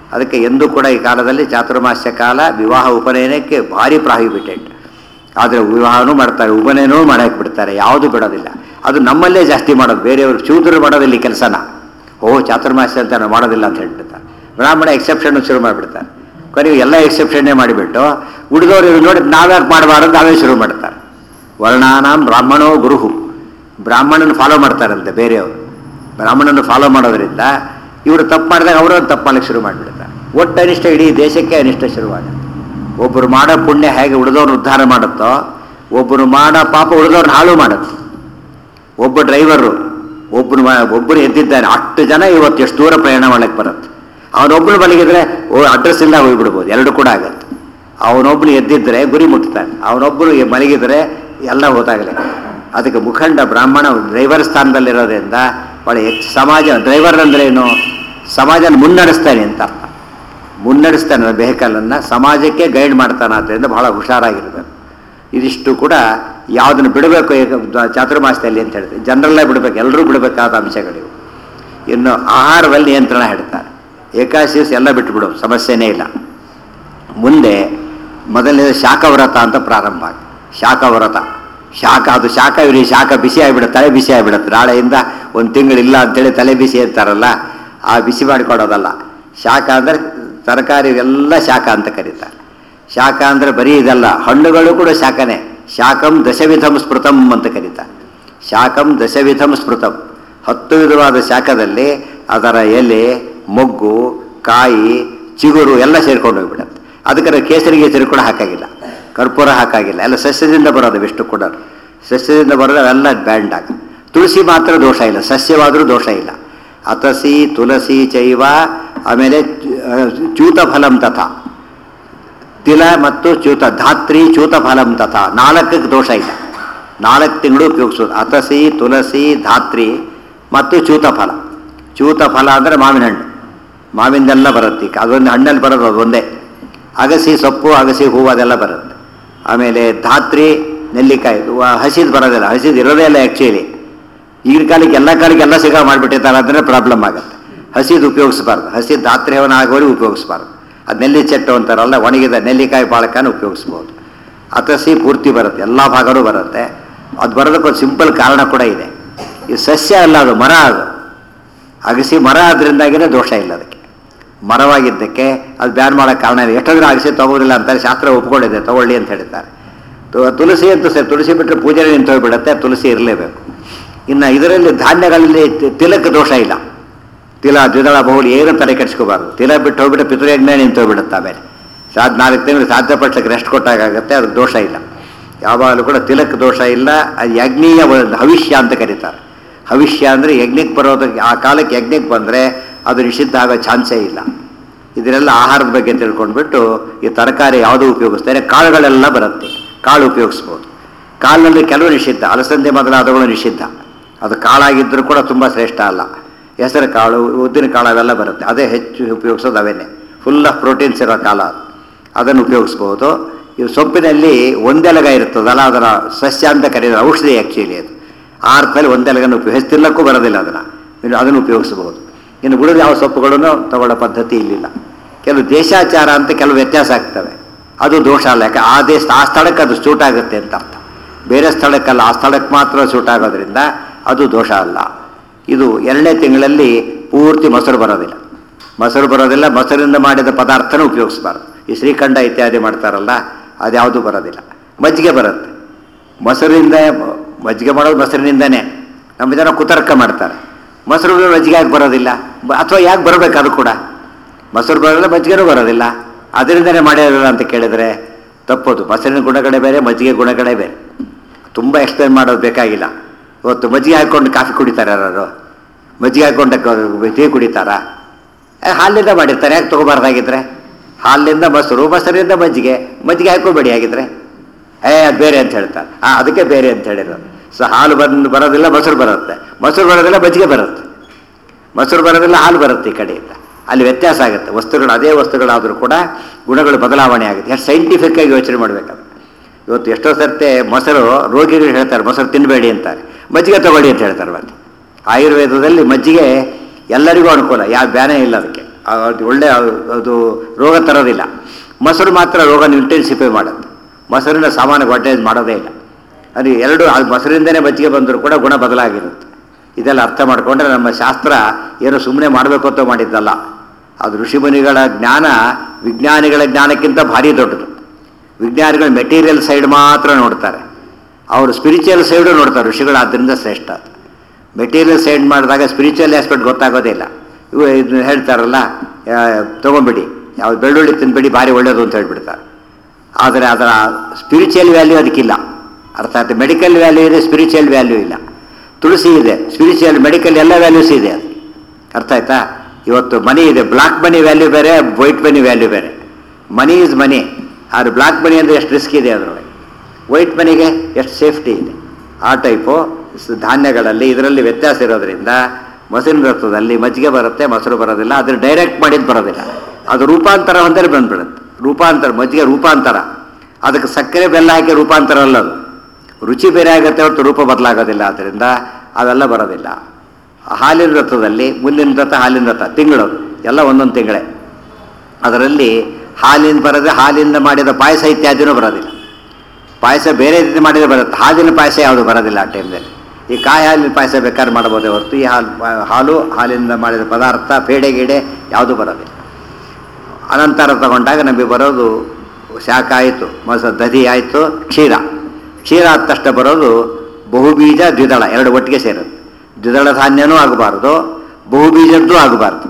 ಅದಕ್ಕೆ ಎಂದೂ ಕೂಡ ಈ ಕಾಲದಲ್ಲಿ ಚಾತುರ್ಮಾಸ್ಯ ಕಾಲ ವಿವಾಹ ಉಪನಯನಕ್ಕೆ ಭಾರಿ ಪ್ರಾಹಿಬಿಟೆಡ್ ಆದರೆ ವಿವಾಹನೂ ಮಾಡ್ತಾರೆ ಉಪನಯನವೂ ಮಾಡಕ್ಕೆ ಬಿಡ್ತಾರೆ ಯಾವುದು ಬಿಡೋದಿಲ್ಲ ಅದು ನಮ್ಮಲ್ಲೇ ಜಾಸ್ತಿ ಮಾಡೋದು ಬೇರೆಯವರು ಚೂತರು ಮಾಡೋದಿಲ್ಲ ಈ ಕೆಲಸನ ಓ ಚಾತುರ್ಮಾಸ್ಯ ಅಂತ ನಾವು ಮಾಡೋದಿಲ್ಲ ಅಂತ ಹೇಳ್ಬಿಡ್ತಾರೆ ಬ್ರಾಹ್ಮಣ ಎಕ್ಸೆಪ್ಷನ್ ಶುರು ಮಾಡಿಬಿಡ್ತಾರೆ ಕೊನೆಗೆ ಎಲ್ಲ ಎಕ್ಸೆಪ್ಷನ್ನೇ ಮಾಡಿಬಿಟ್ಟು ಉಳಿದವರು ಇವ್ರು ನೋಡಿ ನಾವ್ಯಾಕೆ ಮಾಡಬಾರದು ನಾವೇ ಶುರು ಮಾಡ್ತಾರೆ ವರ್ಣಾನಾಂ ಬ್ರಾಹ್ಮಣೋ ಗುರುಹು ಬ್ರಾಹ್ಮಣನ ಫಾಲೋ ಮಾಡ್ತಾರಂತೆ ಬೇರೆಯವರು ಬ್ರಾಹ್ಮಣನ ಫಾಲೋ ಮಾಡೋದ್ರಿಂದ ಇವರು ತಪ್ಪು ಮಾಡಿದಾಗ ಅವರು ತಪ್ಪು ಮಾಡಕ್ಕೆ ಶುರು ಮಾಡಿಬಿಡ್ತಾರೆ ಒಟ್ಟು ಅನಿಷ್ಟ ಇಡೀ ದೇಶಕ್ಕೆ ಅನಿಷ್ಟ ಶುರುವಾಗುತ್ತೆ ಒಬ್ಬರು ಮಾಡೋ ಪುಣ್ಯ ಹೇಗೆ ಉಳಿದವ್ರನ್ನ ಉದ್ಧಾರ ಮಾಡುತ್ತೋ ಒಬ್ಬರು ಮಾಡೋ ಪಾಪ ಉಳಿದವ್ರನ್ನ ಹಾಳು ಮಾಡುತ್ತೆ ಒಬ್ಬ ಡ್ರೈವರು ಒಬ್ಬನು ಒಬ್ಬರು ಎದ್ದಿದ್ದಾನೆ ಅಷ್ಟು ಜನ ಇವತ್ತು ಎಷ್ಟು ದೂರ ಪ್ರಯಾಣ ಮಾಡಕ್ಕೆ ಬರುತ್ತೆ ಅವನೊಬ್ಬನು ಮಲಗಿದ್ರೆ ಓ ಅಡ್ರೆಸ್ ಇಲ್ಲ ಹೋಗ್ಬಿಡ್ಬೋದು ಎರಡು ಕೂಡ ಆಗತ್ತೆ ಅವನೊಬ್ಬನು ಎದ್ದಿದ್ರೆ ಗುರಿ ಮುಟ್ತಾನೆ ಅವನೊಬ್ಬರು ಮಲಗಿದ್ರೆ ಎಲ್ಲ ಹೋದಾಗಲೇ ಅದಕ್ಕೆ ಮುಖಂಡ ಬ್ರಾಹ್ಮಣ ಡ್ರೈವರ್ ಸ್ಥಾನದಲ್ಲಿರೋದ್ರಿಂದ ಭಾಳ ಹೆಚ್ಚು ಸಮಾಜ ಡ್ರೈವರ್ ಅಂದ್ರೆ ಏನು ಸಮಾಜನ ಮುನ್ನಡೆಸ್ತಾನೆ ಅಂತ ಅರ್ಥ ಮುನ್ನಡೆಸ್ತಾನೆ ವೆಹಿಕಲನ್ನು ಸಮಾಜಕ್ಕೆ ಗೈಡ್ ಮಾಡ್ತಾನೆ ಆದ್ದರಿಂದ ಬಹಳ ಹುಷಾರಾಗಿರ್ಬೇಕು ಇದಿಷ್ಟು ಕೂಡ ಯಾವುದನ್ನು ಬಿಡಬೇಕು ಈಗ ಚಾತುರ್ಮಾಸದಲ್ಲಿ ಅಂತ ಹೇಳ್ತೀವಿ ಜನರಲ್ಲೇ ಬಿಡಬೇಕು ಎಲ್ಲರೂ ಬಿಡಬೇಕಾದ ಅಂಶಗಳಿವು ಇನ್ನು ಆಹಾರದಲ್ಲಿ ನಿಯಂತ್ರಣ ಹೇಳ್ತಾರೆ ಏಕಾದಶಿ ದಿವಸ ಎಲ್ಲ ಬಿಟ್ಟುಬಿಡು ಸಮಸ್ಯೆನೇ ಇಲ್ಲ ಮುಂದೆ ಮೊದಲನೇ ಶಾಖವ್ರತ ಅಂತ ಪ್ರಾರಂಭ ಆಗಿ ಶಾಖವ್ರತ ಶಾಖ ಅದು ಶಾಖ ಇವ್ರಿಗೆ ಶಾಖ ಬಿಸಿ ಆಗಿಬಿಡುತ್ತೆ ತಲೆ ಬಿಸಿ ಆಗಿಬಿಡುತ್ತೆ ನಾಳೆಯಿಂದ ಒಂದು ತಿಂಗಳಿಲ್ಲ ಅಂತೇಳಿ ತಲೆ ಬಿಸಿ ಅಂತಾರಲ್ಲ ಆ ಬಿಸಿ ಮಾಡಿಕೊಡೋದಲ್ಲ ಶಾಖ ಅಂದರೆ ತರಕಾರಿ ಎಲ್ಲ ಶಾಖ ಅಂತ ಕರೀತಾರೆ ಶಾಖ ಅಂದರೆ ಬರೀ ಇದಲ್ಲ ಹಣ್ಣುಗಳು ಕೂಡ ಶಾಖನೇ ಶಾಖಂ ದಶವಿಧಂ ಸ್ಮೃತಂ ಅಂತ ಕರೀತಾರೆ ಶಾಖಂ ದಶವಿಧಂ ಸ್ಮೃತಂ ಹತ್ತು ವಿಧವಾದ ಶಾಖದಲ್ಲಿ ಅದರ ಎಲೆ ಮೊಗ್ಗು ಕಾಯಿ ಚಿಗುರು ಎಲ್ಲ ಸೇರ್ಕೊಂಡು ಹೋಗ್ಬಿಡುತ್ತೆ ಅದಕ್ಕೆ ಕೇಸರಿ ಗೀಸರಿ ಕೂಡ ಹಾಕಾಗಿಲ್ಲ ಕರ್ಪೂರ ಹಾಕಾಗಿಲ್ಲ ಎಲ್ಲ ಸಸ್ಯದಿಂದ ಬರೋದು ಎಷ್ಟು ಕೂಡ ಸಸ್ಯದಿಂದ ಬರೋದು ಅವೆಲ್ಲ ಬ್ಯಾಂಡ್ ಆಗ ತುಳಸಿ ಮಾತ್ರ ದೋಷ ಇಲ್ಲ ಸಸ್ಯವಾದರೂ ದೋಷ ಇಲ್ಲ ಅತಸಿ ತುಳಸಿ ಚೈವ ಆಮೇಲೆ ಚ್ಯೂತ ಫಲಂ ತಥಾ ತಿಲ ಮತ್ತು ಚ್ಯೂತ ಧಾತ್ರಿ ಚ್ಯೂತ ಫಲಂ ತಥಾ ನಾಲ್ಕಕ್ಕೆ ದೋಷ ಇಲ್ಲ ನಾಲ್ಕು ತಿಂಗಳು ಉಪಯೋಗಿಸೋದು ಅತಸಿ ತುಳಸಿ ಧಾತ್ರಿ ಮತ್ತು ಚ್ಯೂತ ಫಲ ಚ್ಯೂತ ಫಲ ಅಂದರೆ ಮಾವಿನ ಹಣ್ಣು ಮಾವಿಂದೆಲ್ಲ ಬರುತ್ತೆ ಈಗ ಅದೊಂದು ಹಣ್ಣಲ್ಲಿ ಬರೋದು ಅದೊಂದೇ ಅಗಸಿ ಸೊಪ್ಪು ಅಗಸಿ ಹೂವು ಅದೆಲ್ಲ ಬರುತ್ತೆ ಆಮೇಲೆ ಧಾತ್ರಿ ನೆಲ್ಲಿಕಾಯಿ ವ- ಹಸಿದು ಬರೋದಿಲ್ಲ ಹಸಿದು ಇರೋದೇ ಇಲ್ಲ ಆ್ಯಕ್ಚುಲಿ ಈಗಿನ ಕಾಲಕ್ಕೆ ಎಲ್ಲ ಕಾಲಕ್ಕೆ ಎಲ್ಲ ಸಿಗ ಮಾಡಿಬಿಟ್ಟಿರ್ತಾರೆ ಅಂದರೆ ಪ್ರಾಬ್ಲಮ್ ಆಗುತ್ತೆ ಹಸಿದು ಉಪಯೋಗಿಸಬಾರ್ದು ಹಸಿದು ಧಾತ್ರಿ ಹವನ ಆಗೋರಿಗೆ ಉಪಯೋಗಿಸಬಾರ್ದು ಅದು ನೆಲ್ಲಿ ಚೆಟ್ಟು ಅಂತಾರಲ್ಲ ಒಣಗಿದ ನೆಲ್ಲಿಕಾಯಿ ಬಾಳಕನ ಉಪಯೋಗಿಸ್ಬೋದು ಅತಸಿ ಪೂರ್ತಿ ಬರುತ್ತೆ ಎಲ್ಲ ಭಾಗನೂ ಬರುತ್ತೆ ಅದು ಬರೋದಕ್ಕೊಂದು ಸಿಂಪಲ್ ಕಾರಣ ಕೂಡ ಇದೆ ಇದು ಸಸ್ಯ ಅಲ್ಲ ಅದು ಮರ ಅದು ಅಗಸಿ ಮರ ಆದ್ರಿಂದಾಗಿನೇ ದೋಷ ಇಲ್ಲ ಅದಕ್ಕೆ ಮರವಾಗಿದ್ದಕ್ಕೆ ಅದು ಬ್ಯಾನ್ ಮಾಡೋಕ್ಕೆ ಕಾರಣ ಇಲ್ಲ ಎಷ್ಟಂದ್ರೆ ಅಗಸಿ ತಗೋದಿಲ್ಲ ಅಂತಾರೆ ಶಾಸ್ತ್ರ ಒಪ್ಕೊಂಡಿದೆ ತಗೊಳ್ಳಿ ಅಂತ ಹೇಳ್ತಾರೆ ತು- ತುಳಸಿ ಅಂತೂ ಸರ್ ತುಳಸಿ ಬಿಟ್ಟರೆ ಪೂಜೆನೇ ನಿಂತು ಹೋಗ್ಬಿಡುತ್ತೆ ತುಳಸಿ ಇರಲೇಬೇಕು ಇನ್ನು ಇದರಲ್ಲಿ ಧಾನ್ಯಗಳಲ್ಲಿ ತಿ- ತಿಲಕ್ಕೆ ದೋಷ ಇಲ್ಲ ತಿಲ ದ್ವಿದಳ ಬಹುಳಿ ಏನು ತಲೆ ಕೆಡಿಸ್ಕೋಬಾರ್ದು ತಿಲ ಬಿಟ್ಟು ಹೋಗ್ಬಿಟ್ಟು ಪಿತೃಯಜ್ಞ ನಿಂತು ಹೋಗ್ಬಿಡುತ್ತೆ ಆಮೇಲೆ ಸಾದ್ ನಾಲ್ಕು ತಿಂಗಳು ಸಾಧ್ಯಪಟ್ಟಕ್ಕೆ ರೆಸ್ಟ್ ಕೊಟ್ಟಾಗುತ್ತೆ ಅದಕ್ಕೆ ದೋಷ ಇಲ್ಲ ಯಾವಾಗಲೂ ಕೂಡ ತಿಲಕ್ಕೆ ದೋಷ ಇಲ್ಲ ಅದು ಯಜ್ಞೀಯ ಒಂದು ಹವಿಷ್ಯ ಅಂತ ಕರೀತಾರೆ ಹವಿಷ್ಯ ಅಂದರೆ ಯಜ್ಞಕ್ಕೆ ಬರೋದಕ್ಕೆ ಆ ಕಾಲಕ್ಕೆ ಯಜ್ಞಕ್ಕೆ ಬಂದರೆ ಅದು ನಿಷಿದ್ಧ ಆಗೋ ಚಾನ್ಸೇ ಇಲ್ಲ ಇದನ್ನೆಲ್ಲ ಆಹಾರದ ಬಗ್ಗೆ ತಿಳ್ಕೊಂಡ್ಬಿಟ್ಟು ಈ ತರಕಾರಿ ಯಾವುದು ಉಪಯೋಗಿಸ್ತಾರೆ ಕಾಳುಗಳೆಲ್ಲ ಬರುತ್ತೆ ಕಾಳು ಉಪಯೋಗಿಸ್ಬೋದು ಕಾಳಿನಲ್ಲಿ ಕೆಲವು ನಿಷಿದ್ಧ ಅಲಸಂದೆ ಮೊದಲಾದವುಗಳು ನಿಷಿದ್ಧ ಅದು ಕಾಳಾಗಿದ್ದರೂ ಕೂಡ ತುಂಬ ಶ್ರೇಷ್ಠ ಅಲ್ಲ ಹೆಸರು ಕಾಳು ಉದ್ದಿನ ಕಾಳು ಅವೆಲ್ಲ ಬರುತ್ತೆ ಅದೇ ಹೆಚ್ಚು ಉಪಯೋಗಿಸೋದು ಅವೇನೆ ಫುಲ್ ಆಫ್ ಪ್ರೋಟೀನ್ಸ್ ಇರೋ ಕಾಲ ಅದು ಅದನ್ನು ಉಪಯೋಗಿಸ್ಬೋದು ಇವು ಸೊಪ್ಪಿನಲ್ಲಿ ಒಂದೆಲಗ ಇರ್ತದಲ್ಲ ಅದರ ಸಸ್ಯ ಅಂತ ಕರೀತಾರೆ ಔಷಧಿ ಆ್ಯಕ್ಚುಲಿ ಅದು ಆ ಅರ್ಥದಲ್ಲಿ ಒಂದೆಲಗನ್ನು ಉಪಯೋಗ ಹೆಚ್ಚು ತಿನ್ನಕ್ಕೂ ಬರೋದಿಲ್ಲ ಅದನ್ನು ಇನ್ನು ಅದನ್ನು ಉಪಯೋಗಿಸ್ಬೋದು ಇನ್ನು ಉಳಿದ ಯಾವ ಸೊಪ್ಪುಗಳನ್ನು ತಗೊಳ್ಳೋ ಪದ್ಧತಿ ಇಲ್ಲಿಲ್ಲ ಕೆಲವು ದೇಶಾಚಾರ ಅಂತ ಕೆಲವು ವ್ಯತ್ಯಾಸ ಆಗ್ತವೆ ಅದು ದೋಷ ಅಲ್ಲ ಯಾಕೆ ಆ ದೇಶ ಆ ಸ್ಥಳಕ್ಕೆ ಅದು ಸೂಟ್ ಆಗುತ್ತೆ ಅಂತ ಅರ್ಥ ಬೇರೆ ಸ್ಥಳಕ್ಕಲ್ಲ ಆ ಸ್ಥಳಕ್ಕೆ ಮಾತ್ರ ಸೂಟ್ ಆಗೋದ್ರಿಂದ ಅದು ದೋಷ ಅಲ್ಲ ಇದು ಎರಡನೇ ತಿಂಗಳಲ್ಲಿ ಪೂರ್ತಿ ಮೊಸರು ಬರೋದಿಲ್ಲ ಮೊಸರು ಬರೋದಿಲ್ಲ ಮೊಸರಿಂದ ಮಾಡಿದ ಪದಾರ್ಥನೂ ಉಪಯೋಗಿಸಬಾರ್ದು ಈ ಶ್ರೀಖಂಡ ಇತ್ಯಾದಿ ಮಾಡ್ತಾರಲ್ಲ ಅದ್ಯಾವುದು ಬರೋದಿಲ್ಲ ಮಜ್ಜಿಗೆ ಬರುತ್ತೆ ಮೊಸರಿಂದ ಮಜ್ಜಿಗೆ ಮಾಡೋದು ಮೊಸರಿನಿಂದನೇ ನಮ್ಮ ಜನ ಕುತರ್ಕ ಮಾಡ್ತಾರೆ ಮೊಸರು ಮಜ್ಜಿಗೆ ಯಾಕೆ ಬರೋದಿಲ್ಲ ಬ- ಅಥವಾ ಯಾಕೆ ಬರಬೇಕು ಅದು ಕೂಡ ಮೊಸರು ಬರೋದಿಲ್ಲ ಮಜ್ಜಿಗೆನೂ ಬರೋದಿಲ್ಲ ಅದರಿಂದನೇ ಮಾಡಿರೋದಿಲ್ಲ ಅಂತ ಕೇಳಿದರೆ ತಪ್ಪೋದು ಮೊಸರಿನ ಗುಣಗಳೇ ಬೇರೆ ಮಜ್ಜಿಗೆ ಗುಣಗಳೇ ಬೇರೆ ತುಂಬ ಎಕ್ಸ್ಪ್ಲೇನ್ ಮಾಡೋದು ಬೇಕಾಗಿಲ್ಲ ಇವತ್ತು ಮಜ್ಜಿಗೆ ಹಾಕ್ಕೊಂಡು ಕಾಫಿ ಕುಡಿತಾರೆ ಯಾರು ಮಜ್ಜಿಗೆ ಹಾಕ್ಕೊಂಡು ಕ- ಟೀ ಕುಡಿತಾರಾ ಏ, ಹಾಲಿಂದ ಮಾಡಿರ್ತಾರೆ ಯಾಕೆ ತೊಗೋಬಾರ್ದಾಗಿದ್ರೆ ಹಾಲಿನಿಂದ ಮೊಸರು ಮೊಸರಿಂದ ಮಜ್ಜಿಗೆ ಮಜ್ಜಿಗೆ ಹಾಕೋಬೇಡಿ ಆಗಿದ್ರೆ ಏ ಅದು ಬೇರೆ ಅಂತ ಹೇಳ್ತಾರೆ ಆ ಅದಕ್ಕೆ ಬೇರೆ ಅಂತ ಹೇಳಿರೋದು ಸೊ ಹಾಲು ಬಂದು ಬರೋದಿಲ್ಲ ಮೊಸರು ಬರುತ್ತೆ ಮೊಸರು ಬರೋದಿಲ್ಲ ಮಜ್ಜಿಗೆ ಬರುತ್ತೆ ಮೊಸರು ಬರೋದಿಲ್ಲ ಹಾಲು ಬರುತ್ತೆ ಈ ಕಡೆಯಿಂದ ಅಲ್ಲಿ ವ್ಯತ್ಯಾಸ ಆಗುತ್ತೆ ವಸ್ತುಗಳು ಅದೇ ವಸ್ತುಗಳಾದರೂ ಕೂಡ ಗುಣಗಳು ಬದಲಾವಣೆ ಆಗುತ್ತೆ ಎಷ್ಟು ಸೈಂಟಿಫಿಕ್ ಆಗಿ ಯೋಚನೆ ಮಾಡಬೇಕಾದ್ರೆ ಇವತ್ತು ಎಷ್ಟೋ ಸರ್ತೆ ಮೊಸರು ರೋಗಿಗಳು ಹೇಳ್ತಾರೆ ಮೊಸರು ತಿನ್ನಬೇಡಿ ಅಂತಾರೆ ಮಜ್ಜಿಗೆ ತಗೊಳ್ಳಿ ಅಂತ ಹೇಳ್ತಾರೆ ಮತ್ತೆ ಆಯುರ್ವೇದದಲ್ಲಿ ಮಜ್ಜಿಗೆ ಎಲ್ಲರಿಗೂ ಅನುಕೂಲ ಯಾವ ಬ್ಯಾನೇ ಇಲ್ಲ ಅದಕ್ಕೆ ಅದು ಒಳ್ಳೆ ಅದು ರೋಗ ತರೋದಿಲ್ಲ ಮೊಸರು ಮಾತ್ರ ರೋಗನ ಇಂಟೆನ್ಸಿಫೈ ಮಾಡುತ್ತೆ ಮೊಸರಿನ ಸಾಮಾನ್ಯ ಅಡ್ವೈಸ್ ಮಾಡೋದೇ ಇಲ್ಲ ಅದು ಎರಡು ಅದು ಮೊಸರಿಂದನೇ ಮಜ್ಜಿಗೆ ಬಂದರೂ ಕೂಡ ಗುಣ ಬದಲಾಗಿರುತ್ತೆ ಇದೆಲ್ಲ ಅರ್ಥ ಮಾಡಿಕೊಂಡ್ರೆ ನಮ್ಮ ಶಾಸ್ತ್ರ ಏನು ಸುಮ್ಮನೆ ಮಾಡಬೇಕು ಅಂತ ಮಾಡಿದ್ದಲ್ಲ ಅದು ಋಷಿಮುನಿಗಳ ಜ್ಞಾನ ವಿಜ್ಞಾನಿಗಳ ಜ್ಞಾನಕ್ಕಿಂತ ಭಾರಿ ದೊಡ್ಡದು ವಿಜ್ಞಾನಿಗಳು ಮೆಟೀರಿಯಲ್ ಸೈಡ್ ಮಾತ್ರ ನೋಡ್ತಾರೆ ಅವರು ಸ್ಪಿರಿಚುವಲ್ ಸೈಡು ನೋಡ್ತಾರೆ ಋಷಿಗಳು ಆದ್ದರಿಂದ ಶ್ರೇಷ್ಠ ಅದು ಮೆಟೀರಿಯಲ್ ಸೈಡ್ ಮಾಡಿದಾಗ ಸ್ಪಿರಿಚುವಲ್ ಆಸ್ಪೆಕ್ಟ್ ಗೊತ್ತಾಗೋದೇ ಇಲ್ಲ ಇವು ಇದನ್ನ ಹೇಳ್ತಾರಲ್ಲ ಆ, ತೊಗೊಂಬಿಡಿ ಯಾವ ಬೆಳ್ಳುಳ್ಳಿ ತಿನ್ಬೇಡಿ ಭಾರಿ ಒಳ್ಳೆಯದು ಅಂತ ಹೇಳ್ಬಿಡ್ತಾರೆ ಆದರೆ ಅದರ ಸ್ಪಿರಿಚುವಲ್ ವ್ಯಾಲ್ಯೂ ಅದಕ್ಕಿಲ್ಲ ಅರ್ಥ ಆಯ್ತು ಮೆಡಿಕಲ್ ವ್ಯಾಲ್ಯೂ ಇದೆ ಸ್ಪಿರಿಚುವಲ್ ವ್ಯಾಲ್ಯೂ ಇಲ್ಲ ತುಳಸಿ ಇದೆ ಸ್ಪಿರಿಚುವಲ್ ಮೆಡಿಕಲ್ ಎಲ್ಲ ವ್ಯಾಲ್ಯೂಸ್ ಇದೆ ಅದು ಅರ್ಥ ಆಯ್ತಾ ಇವತ್ತು ಮನಿ ಇದೆ ಬ್ಲಾಕ್ ಮನಿ ವ್ಯಾಲ್ಯೂ ಬೇರೆ ವೈಟ್ ಮನಿ ವ್ಯಾಲ್ಯೂ ಬೇರೆ ಮನಿ ಇಸ್ ಮನಿ ಆದರೆ ಬ್ಲಾಕ್ ಮನಿ ಅಂದರೆ ಎಷ್ಟು ರಿಸ್ಕ್ ಇದೆ ಅದರೊಳಗೆ ವೈಟ್ ಮನಿಗೆ ಎಷ್ಟು ಸೇಫ್ಟಿ ಇದೆ ಆ ಟೈಪು ಸ್- ಧಾನ್ಯಗಳಲ್ಲಿ ಇದರಲ್ಲಿ ವ್ಯತ್ಯಾಸ ಇರೋದ್ರಿಂದ ಮೊಸರಿನ ರಥದಲ್ಲಿ ಮಜ್ಜಿಗೆ ಬರುತ್ತೆ ಮೊಸರು ಬರೋದಿಲ್ಲ ಅದ್ರ ಡೈರೆಕ್ಟ್ ಮಾಡಿದ್ದು ಬರೋದಿಲ್ಲ ಅದು ರೂಪಾಂತರ ಹೊಂದರೆ ಬಂದ್ಬಿಡುತ್ತೆ ರೂಪಾಂತರ ಮಜ್ಜಿಗೆ ರೂಪಾಂತರ ಅದಕ್ಕೆ ಸಕ್ಕರೆ ಬೆಲ್ಲ ಹಾಕಿ ರೂಪಾಂತರ ಅಲ್ಲ ಅದು ರುಚಿ ಬೇರೆ ಆಗುತ್ತೆ ಹೊರತು ರೂಪ ಬದಲಾಗೋದಿಲ್ಲ ಆದ್ದರಿಂದ ಅವೆಲ್ಲ ಬರೋದಿಲ್ಲ ಹಾಲಿನ ರಥದಲ್ಲಿ ಮುಂದಿನ ರಥ ಹಾಲಿನ ರಥ ತಿಂಗಳು ಎಲ್ಲ ಒಂದೊಂದು ತಿಂಗಳೇ ಅದರಲ್ಲಿ ಹಾಲಿನ ಬರದೆ ಹಾಲಿಂದ ಮಾಡಿದ ಪಾಯಸ ಇತ್ಯಾದಿನೂ ಬರೋದಿಲ್ಲ ಪಾಯಸ ಬೇರೆ ರೀತಿ ಮಾಡಿದ್ರೆ ಬರುತ್ತೆ ಹಾಲಿನ ಪಾಯಸ ಯಾವುದು ಬರೋದಿಲ್ಲ ಆ ಟೈಮ್ನಲ್ಲಿ ಈ ಕಾಯಿ ಹಾಲಿನ ಪಾಯಸ ಬೇಕಾದ್ರೆ ಮಾಡ್ಬೋದೇ ಹೊರತು ಈ ಹಾಲು ಹಾಲು ಹಾಲಿನಿಂದ ಮಾಡಿದ ಪದಾರ್ಥ ಪೇಡೆ ಗೀಡೆ ಯಾವುದೂ ಬರೋದಿಲ್ಲ ಅನಂತರ ತಗೊಂಡಾಗ ನಮಗೆ ಬರೋದು ಶಾಖ ಆಯಿತು ಮೊಸ ದಧಿ ಆಯಿತು ಕ್ಷೀರ ಕ್ಷೀರ ಆದ ತಕ್ಷಣ ಬರೋದು ಬಹುಬೀಜ ದ್ವಿದಳ ಎರಡು ಒಟ್ಟಿಗೆ ಸೇರುತ್ತೆ ದ್ವಿದಳ ಧಾನ್ಯನೂ ಆಗಬಾರ್ದು ಬಹುಬೀಜದ್ದು ಆಗಬಾರ್ದು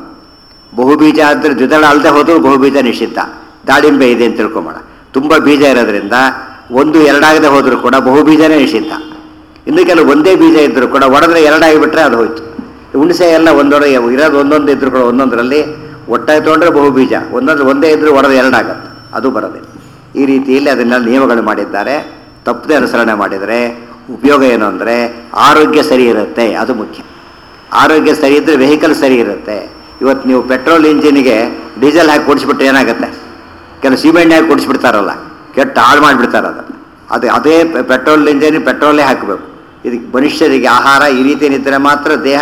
ಬಹುಬೀಜ ಅಂದರೆ ದ್ವಿದಳ ಅಲ್ಲದೆ ಹೋದರೂ ಬಹುಬೀಜ ನಿಷಿದ್ಧ ದಾಳಿಂಬೆ ಇದೆ ಅಂತ ತಿಳ್ಕೊಂಬೋಣ ತುಂಬ ಬೀಜ ಇರೋದ್ರಿಂದ ಒಂದು ಎರಡಾಗದೆ ಹೋದರೂ ಕೂಡ ಬಹುಬೀಜನೇ ನಿಷಿದ್ಧ ಇನ್ನು ಕೆಲವು ಒಂದೇ ಬೀಜ ಇದ್ದರೂ ಕೂಡ ಒಡೆದ್ರೆ ಎರಡಾಗಿಬಿಟ್ರೆ ಅದು ಹೋಯ್ತು ಹುಣಸೆ ಎಲ್ಲ ಒಂದೊಡೆ ಇರೋದು ಒಂದೊಂದು ಇದ್ರೂ ಕೂಡ ಒಂದೊಂದರಲ್ಲಿ ಒಟ್ಟಾಗಿ ತೊಗೊಂಡ್ರೆ ಬಹುಬೀಜ ಒಂದೊಂದು ಒಂದೇ ಇದ್ರೂ ಒಡೆದು ಎರಡಾಗತ್ತೆ ಅದು ಬರೋದಿಲ್ಲ ಈ ರೀತಿಯಲ್ಲಿ ಅದನ್ನೆಲ್ಲ ನಿಯಮಗಳು ಮಾಡಿದ್ದಾರೆ ತಪ್ಪದೆ ಅನುಸರಣೆ ಮಾಡಿದರೆ ಉಪಯೋಗ ಏನು ಅಂದರೆ ಆರೋಗ್ಯ ಸರಿ ಇರುತ್ತೆ ಅದು ಮುಖ್ಯ ಆರೋಗ್ಯ ಸರಿ ಇದ್ದರೆ ವೆಹಿಕಲ್ ಸರಿ ಇರುತ್ತೆ ಇವತ್ತು ನೀವು ಪೆಟ್ರೋಲ್ ಇಂಜಿನಿಗೆ ಡೀಸೆಲ್ ಹಾಕಿ ಕೊಡಿಸ್ಬಿಟ್ರೆ ಏನಾಗುತ್ತೆ ಕೆಲವು ಸಿಮೆಂಟ್ ಹಾಕಿ ಕೊಡಿಸ್ಬಿಡ್ತಾರಲ್ಲ ಕೆಟ್ಟ ಹಾಳು ಮಾಡಿಬಿಡ್ತಾರೆ ಅದು ಅದು ಅದೇ ಪೆ- ಪೆಟ್ರೋಲ್ ಇಂಜಿನ್ ಪೆಟ್ರೋಲೇ ಹಾಕಬೇಕು ಇದಕ್ಕೆ ಮನುಷ್ಯರಿಗೆ ಆಹಾರ ಈ ರೀತಿ ನಿಂತರೆ ಮಾತ್ರ ದೇಹ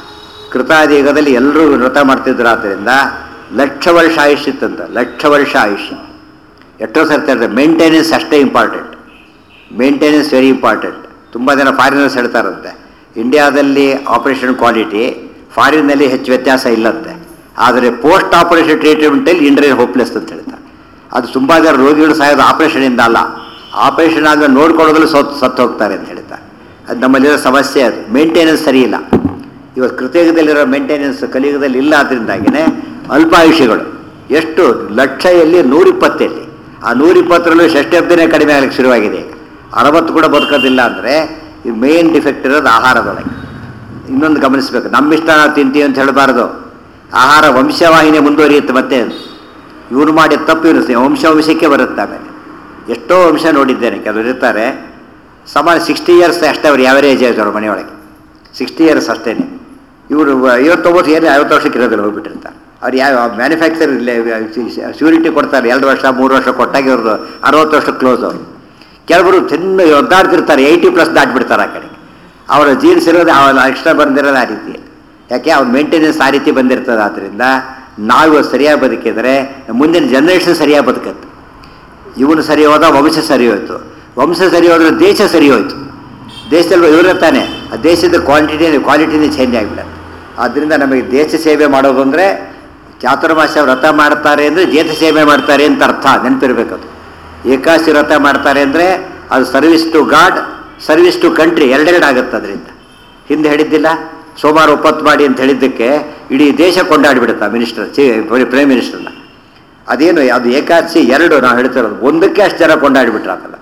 ಕೃತಾದಿ ಯುಗದಲ್ಲಿ ಎಲ್ಲರೂ ವ್ರತ ಮಾಡ್ತಿದ್ರು ಆದ್ದರಿಂದ ಲಕ್ಷ ವರ್ಷ ಆಯುಷ್ ಇತ್ತಂತ ಲಕ್ಷ ವರ್ಷ ಆಯುಷ್ಯ ಎಷ್ಟೋ ಸರ್ತಿ ಹೇಳ್ತಾರೆ ಮೇಂಟೆನೆನ್ಸ್ ಅಷ್ಟೇ ಇಂಪಾರ್ಟೆಂಟ್ ಮೇಂಟೆನೆನ್ಸ್ ವೆರಿ ಇಂಪಾರ್ಟೆಂಟ್ ತುಂಬ ಜನ ಫಾರಿನರ್ಸ್ ಹೇಳ್ತಾರಂತೆ ಇಂಡಿಯಾದಲ್ಲಿ ಆಪರೇಷನ್ ಕ್ವಾಲಿಟಿ ಫಾರಿನ್ನಲ್ಲಿ ಹೆಚ್ಚು ವ್ಯತ್ಯಾಸ ಇಲ್ಲಂತೆ ಆದರೆ ಪೋಸ್ಟ್ ಆಪರೇಷನ್ ಟ್ರೀಟ್ಮೆಂಟಲ್ಲಿ ಇಂಡಿಯನ್ ಹೋಪ್ಲೆಸ್ ಅಂತ ಹೇಳ್ತಾರೆ ಅದು ತುಂಬ ಜನ ರೋಗಿಗಳು ಸಾಯೋದು ಆಪರೇಷನಿಂದ ಅಲ್ಲ ಆಪರೇಷನ್ ಆದಮೇಲೆ ನೋಡ್ಕೊಳ್ಳೋದ್ರಲ್ಲಿ ಸತ್ತು ಸತ್ತು ಹೋಗ್ತಾರೆ ಅಂತ ಹೇಳ್ತಾರೆ ಅದು ನಮ್ಮಲ್ಲಿರೋ ಸಮಸ್ಯೆ ಅದು ಮೇಂಟೆನೆನ್ಸ್ ಸರಿ ಇಲ್ಲ ಇವತ್ತು ಕೃತಯುಗದಲ್ಲಿರೋ ಮೇಂಟೆನೆನ್ಸ್ ಕಲಿಯುಗದಲ್ಲಿ ಇಲ್ಲ ಅದರಿಂದಾಗಿನೇ ಅಲ್ಪಾಯುಷಿಗಳು ಎಷ್ಟು ಲಕ್ಷ ಎಲ್ಲಿ ನೂರಿಪ್ಪತ್ತೆಲ್ಲಿ ಆ ನೂರಿಪ್ಪತ್ತರಲ್ಲೂ ಷಷ್ಠಬ್ದನೇ ಕಡಿಮೆ ಆಗಲಿಕ್ಕೆ ಶುರುವಾಗಿದೆ ಈಗ ಅರವತ್ತು ಕೂಡ ಬದುಕೋದಿಲ್ಲ ಅಂದರೆ ಈ ಮೇನ್ ಡಿಫೆಕ್ಟ್ ಇರೋದು ಆಹಾರದೊಳಗೆ ಇನ್ನೊಂದು ಗಮನಿಸಬೇಕು ನಮ್ಮಿಷ್ಟ ನಾವು ತಿಂತೀವಿ ಅಂತ ಹೇಳಬಾರ್ದು ಆಹಾರ ವಂಶವಾಹಿನಿ ಮುಂದುವರಿಯುತ್ತೆ ಮತ್ತೆ ಅದು. ಇವ್ರು ಮಾಡಿದ ತಪ್ಪು ಇರುತ್ತೆ ವಂಶ ವಂಶಕ್ಕೆ ಬರುತ್ತೆ ಆಮೇಲೆ ಎಷ್ಟೋ ವಂಶ ನೋಡಿದ್ದೇನೆ ಕೆಲವರು ಇರ್ತಾರೆ ಸಮಾನ ಸಿಕ್ಸ್ಟಿ ಇಯರ್ಸ್ ಅಷ್ಟೇ ಅವ್ರು ಯಾವರೇಜ್ ಆಯ್ತು ಅವ್ರ ಮನೆಯೊಳಗೆ ಸಿಕ್ಸ್ಟಿ ಇಯರ್ಸ್ ಅಷ್ಟೇ ಇವರು ಐವತ್ತೊಂಬತ್ತು ಏನು ಐವತ್ತು ವರ್ಷಕ್ಕೆ ಇರೋದಿಲ್ಲ ಹೋಗ್ಬಿಟ್ಟಿರ್ತಾರೆ ಅವ್ರು ಯಾವ ಮ್ಯಾನುಫ್ಯಾಕ್ಚರ್ ಶ್ಯೂರಿಟಿ ಕೊಡ್ತಾರೆ ಎರಡು ವರ್ಷ ಮೂರು ವರ್ಷ ಕೊಟ್ಟಾಗ ಇವ್ರದ್ದು ಅರವತ್ತು ವರ್ಷ ಕ್ಲೋಸ್ ಅವರು ಕೆಲವರು ಚೆನ್ನ ಒದ್ದಾಡ್ತಿರ್ತಾರೆ ಏಯ್ಟಿ ಪ್ಲಸ್ ದಾಟ್ಬಿಡ್ತಾರೆ ಆ ಕಡೆ ಅವರ ಜೀನ್ಸ್ ಇರೋದು ಅವರ ಎಕ್ಸ್ಟ್ರಾ ಬಂದಿರೋದು ಆ ರೀತಿ ಯಾಕೆ ಅವ್ರ ಮೇಂಟೆನೆನ್ಸ್ ಆ ರೀತಿ ಬಂದಿರ್ತದೆ ಆದ್ದರಿಂದ ನಾವು ಸರಿಯಾಗಿ ಬದುಕಿದರೆ ಮುಂದಿನ ಜನ್ರೇಷನ್ ಸರಿಯಾಗಿ ಬದುಕತ್ತೆ ಇವನು ಸರಿ ಹೋದ ವಂಶ ಸರಿ ಹೋಯ್ತು ವಂಶ ಸರಿ ಹೋದ್ರೆ ದೇಶ ಸರಿ ಹೋಯ್ತು ದೇಶದಲ್ಲಿ ಇವರೇ ತಾನೆ ಆ ದೇಶದ ಕ್ವಾಂಟಿಟಿ ಕ್ವಾಲಿಟಿನೇ ಚೇಂಜ್ ಆಗಿಬಿಡುತ್ತೆ ಆದ್ದರಿಂದ ನಮಗೆ ದೇಶ ಸೇವೆ ಮಾಡೋದು ಅಂದರೆ ಚಾತುರ್ಮಾಸ ವ್ರತ ಮಾಡ್ತಾರೆ ಅಂದರೆ ದೇಶ ಸೇವೆ ಮಾಡ್ತಾರೆ ಅಂತ ಅರ್ಥ ನೆನಪಿರ್ಬೇಕದು ಏಕಾಶಿ ವ್ರತ ಮಾಡ್ತಾರೆ ಅಂದರೆ ಅದು service to God service to country ಎರಡೆರಡು ಆಗುತ್ತೆ ಅದರಿಂದ ಹಿಂದೆ ಹೇಳಿದ್ದಿಲ್ಲ ಸೋಮವಾರ ಒಪ್ಪತ್ತು ಮಾಡಿ ಅಂತ ಹೇಳಿದ್ದಕ್ಕೆ ಇಡೀ ದೇಶ ಕೊಂಡಾಡಿಬಿಡುತ್ತೆ ಮಿನಿಸ್ಟರ್ ಚೀ ಪ್ರೈಮ್ ಮಿನಿಸ್ಟರ್ನ ಅದೇನು ಅದು ಏಕಾದಶಿ ಎರಡು ನಾವು ಹೇಳ್ತಿರೋದು ಒಂದಕ್ಕೆ ಅಷ್ಟು ಜನ ಕೊಂಡಾಡಿಬಿಟ್ರಾತಲ್ಲ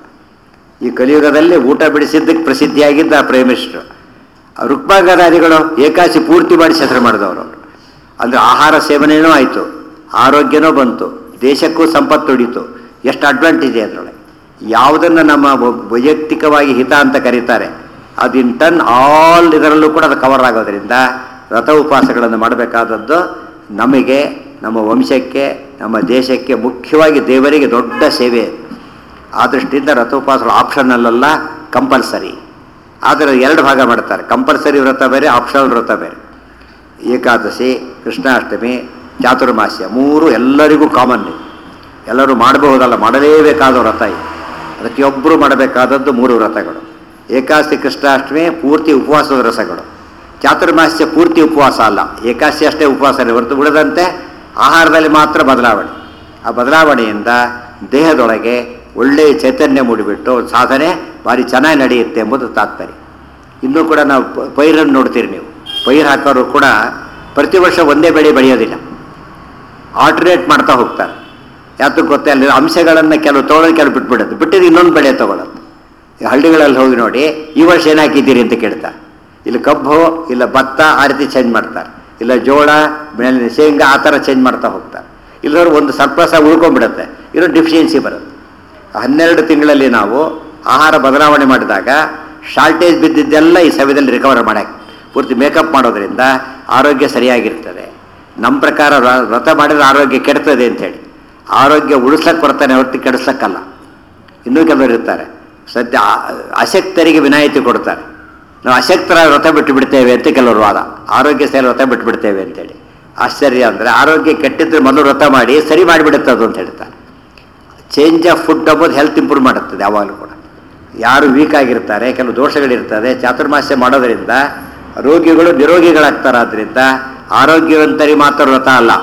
ಈ ಕಲಿಯುಗದಲ್ಲಿ ಊಟ ಬಿಡಿಸಿದ್ದಕ್ಕೆ ಪ್ರಸಿದ್ಧಿಯಾಗಿದ್ದ ಆ ಪ್ರೈಮ್ ಮಿನಿಸ್ಟರ್ ರುಕ್ಮಾಂಗರಾದಿಗಳು ಏಕಾದಶಿ ಪೂರ್ತಿ ಮಾಡಿ ಹೆಸರು ಮಾಡಿದವರು ಅವರು ಅಂದರೆ ಆಹಾರ ಸೇವನೆಯೂ ಆಯಿತು ಆರೋಗ್ಯನೂ ಬಂತು ದೇಶಕ್ಕೂ ಸಂಪತ್ತು ಉಳಿತು ಎಷ್ಟು ಅಡ್ವಾಂಟೇಜ್ ಇದೆ ಅದರೊಳಗೆ ಯಾವುದನ್ನು ನಮ್ಮ ವ- ವೈಯಕ್ತಿಕವಾಗಿ ಹಿತ ಅಂತ ಕರೀತಾರೆ ಅದು ಇನ್ ಟನ್ ಆಲ್ ಇದರಲ್ಲೂ ಕೂಡ ಅದು ಕವರ್ ಆಗೋದ್ರಿಂದ ವ್ರತ ಉಪವಾಸಗಳನ್ನು ಮಾಡಬೇಕಾದದ್ದು ನಮಗೆ ನಮ್ಮ ವಂಶಕ್ಕೆ ನಮ್ಮ ದೇಶಕ್ಕೆ ಮುಖ್ಯವಾಗಿ ದೇವರಿಗೆ ದೊಡ್ಡ ಸೇವೆ ಅದು. ಆ ದೃಷ್ಟಿಯಿಂದ ವ್ರತ ಉಪವಾಸಗಳು ಆಪ್ಷನಲ್ಲ ಕಂಪಲ್ಸರಿ ಆದರೆ ಎರಡು ಭಾಗ ಮಾಡ್ತಾರೆ ಕಂಪಲ್ಸರಿ ವ್ರತ ಬೇರೆ ಆಪ್ಷನಲ್ ವ್ರತ ಬೇರೆ ಏಕಾದಶಿ ಕೃಷ್ಣಾಷ್ಟಮಿ ಚಾತುರ್ಮಾಸ್ಯ ಮೂರು ಎಲ್ಲರಿಗೂ ಕಾಮನ್ ಎಲ್ಲರೂ ಮಾಡಬಹುದಲ್ಲ ಮಾಡಲೇಬೇಕಾದ ವ್ರತ ಇದು ಪ್ರತಿಯೊಬ್ಬರು ಮಾಡಬೇಕಾದದ್ದು ಮೂರು ವ್ರತಗಳು ಏಕಾದಶಿ ಕೃಷ್ಣಾಷ್ಟಮಿ ಪೂರ್ತಿ ಉಪವಾಸದ ರಸಗಳು ಚಾತುರ್ಮಾಸ್ಯ ಪೂರ್ತಿ ಉಪವಾಸ ಅಲ್ಲ ಏಕಾದಶಿ ಅಷ್ಟೇ ಉಪವಾಸ ಇಲ್ಲ ಹೊರತು ಉಳಿದಂತೆ ಆಹಾರದಲ್ಲಿ ಮಾತ್ರ ಬದಲಾವಣೆ ಆ ಬದಲಾವಣೆಯಿಂದ ದೇಹದೊಳಗೆ ಒಳ್ಳೆಯ ಚೈತನ್ಯ ಮೂಡಿಬಿಟ್ಟು ಸಾಧನೆ ಭಾರಿ ಚೆನ್ನಾಗಿ ನಡೆಯುತ್ತೆ ಎಂಬುದು ತಾತ್ಪರ್ಯ ಇನ್ನೂ ಕೂಡ ನಾವು ಪ- ಪೈರನ್ನು ನೋಡ್ತೀರಿ ನೀವು ಪೈರು ಹಾಕೋರು ಕೂಡ ಪ್ರತಿ ವರ್ಷ ಒಂದೇ ಬೆಳೆ ಬೆಳೆಯೋದಿಲ್ಲ ಆಲ್ಟರ್ನೇಟ್ ಮಾಡ್ತಾ ಹೋಗ್ತಾರೆ ಯಾತಕ್ಕೆ ಗೊತ್ತೇ ಅಲ್ಲಿ ಅಂಶಗಳನ್ನು ಕೆಲವು ತೊಗೊಳೋದು ಕೆಲವು ಬಿಟ್ಬಿಡೋದು ಬಿಟ್ಟಿದ್ದು ಇನ್ನೊಂದು ಬೆಳೆ ತೊಗೊಳೋದು ಈ ಹಳ್ಳಿಗಳಲ್ಲಿ ಹೋಗಿ ನೋಡಿ ಈ ವರ್ಷ ಏನು ಹಾಕಿದ್ದೀರಿ ಅಂತ ಕೇಳ್ತಾರೆ ಇಲ್ಲಿ ಕಬ್ಬು ಇಲ್ಲ ಭತ್ತ ಆ ರೀತಿ ಚೇಂಜ್ ಮಾಡ್ತಾರೆ ಇಲ್ಲ ಜೋಳ ಮೇಲೆ ಶೇಂಗಾ ಆ ಥರ ಚೇಂಜ್ ಮಾಡ್ತಾ ಹೋಗ್ತಾರೆ ಇಲ್ಲದವ್ರು ಒಂದು ಸರ್ಪ್ಲಸ್ ಆಗಿ ಉಳ್ಕೊಂಡ್ಬಿಡುತ್ತೆ ಇರೋ ಡಿಫಿಷಿಯನ್ಸಿ ಬರುತ್ತೆ ಹನ್ನೆರಡು ತಿಂಗಳಲ್ಲಿ ನಾವು ಆಹಾರ ಬದಲಾವಣೆ ಮಾಡಿದಾಗ ಶಾರ್ಟೇಜ್ ಬಿದ್ದಿದ್ದೆಲ್ಲ ಈ ಸಮಯದಲ್ಲಿ ರಿಕವರ್ ಮಾಡಕ್ಕೆ ಪೂರ್ತಿ ಮೇಕಪ್ ಮಾಡೋದ್ರಿಂದ ಆರೋಗ್ಯ ಸರಿಯಾಗಿರ್ತದೆ ನಮ್ಮ ಪ್ರಕಾರ ವ್ರ- ವ್ರತ ಮಾಡಿದ್ರೆ ಆರೋಗ್ಯ ಕೆಡ್ತದೆ ಅಂತೇಳಿ ಆರೋಗ್ಯ ಉಳಿಸ್ಲಕ್ಕೆ ಬರ್ತಾನೆ ಹೊರತು ಕೆಡಿಸ್ಲಕ್ಕಲ್ಲ ಇನ್ನೂ ಕೆಲವರು ಇರ್ತಾರೆ ಸದ್ಯ ಆ- ಅಶಕ್ತರಿಗೆ ವಿನಾಯಿತಿ ಕೊಡ್ತಾರೆ ನಾವು ಅಶಕ್ತರ ವ್ರತ ಬಿಟ್ಟು ಬಿಡ್ತೇವೆ ಅಂತ ಕೆಲವರು ವಾದ ಆರೋಗ್ಯ ಸೇರಿ ವ್ರತ ಬಿಟ್ಟು ಬಿಡ್ತೇವೆ ಅಂತೇಳಿ ಆಶ್ಚರ್ಯ ಅಂದರೆ ಆರೋಗ್ಯ ಕೆಟ್ಟಿದ್ರೆ ಮೊದಲು ವ್ರತ ಮಾಡಿ ಸರಿ ಮಾಡಿಬಿಡುತ್ತೆ ಅದು ಅಂತ ಹೇಳ್ತಾರೆ ಚೇಂಜ್ ಆಫ್ ಫುಡ್ ಅಂಬೋದು ಹೆಲ್ತ್ ಇಂಪ್ರೂವ್ ಮಾಡುತ್ತದೆ ಯಾವಾಗಲೂ ಕೂಡ ಯಾರು ವೀಕ್ ಆಗಿರ್ತಾರೆ ಕೆಲವು ದೋಷಗಳಿರ್ತದೆ ಚಾತುರ್ಮಾಸ್ಯ ಮಾಡೋದರಿಂದ ರೋಗಿಗಳು ನಿರೋಗಿಗಳಾಗ್ತಾರಾದ್ರಿಂದ ಆರೋಗ್ಯವಂತರಿ ಮಾತ್ರ ವ್ರತ ಅಲ್ಲ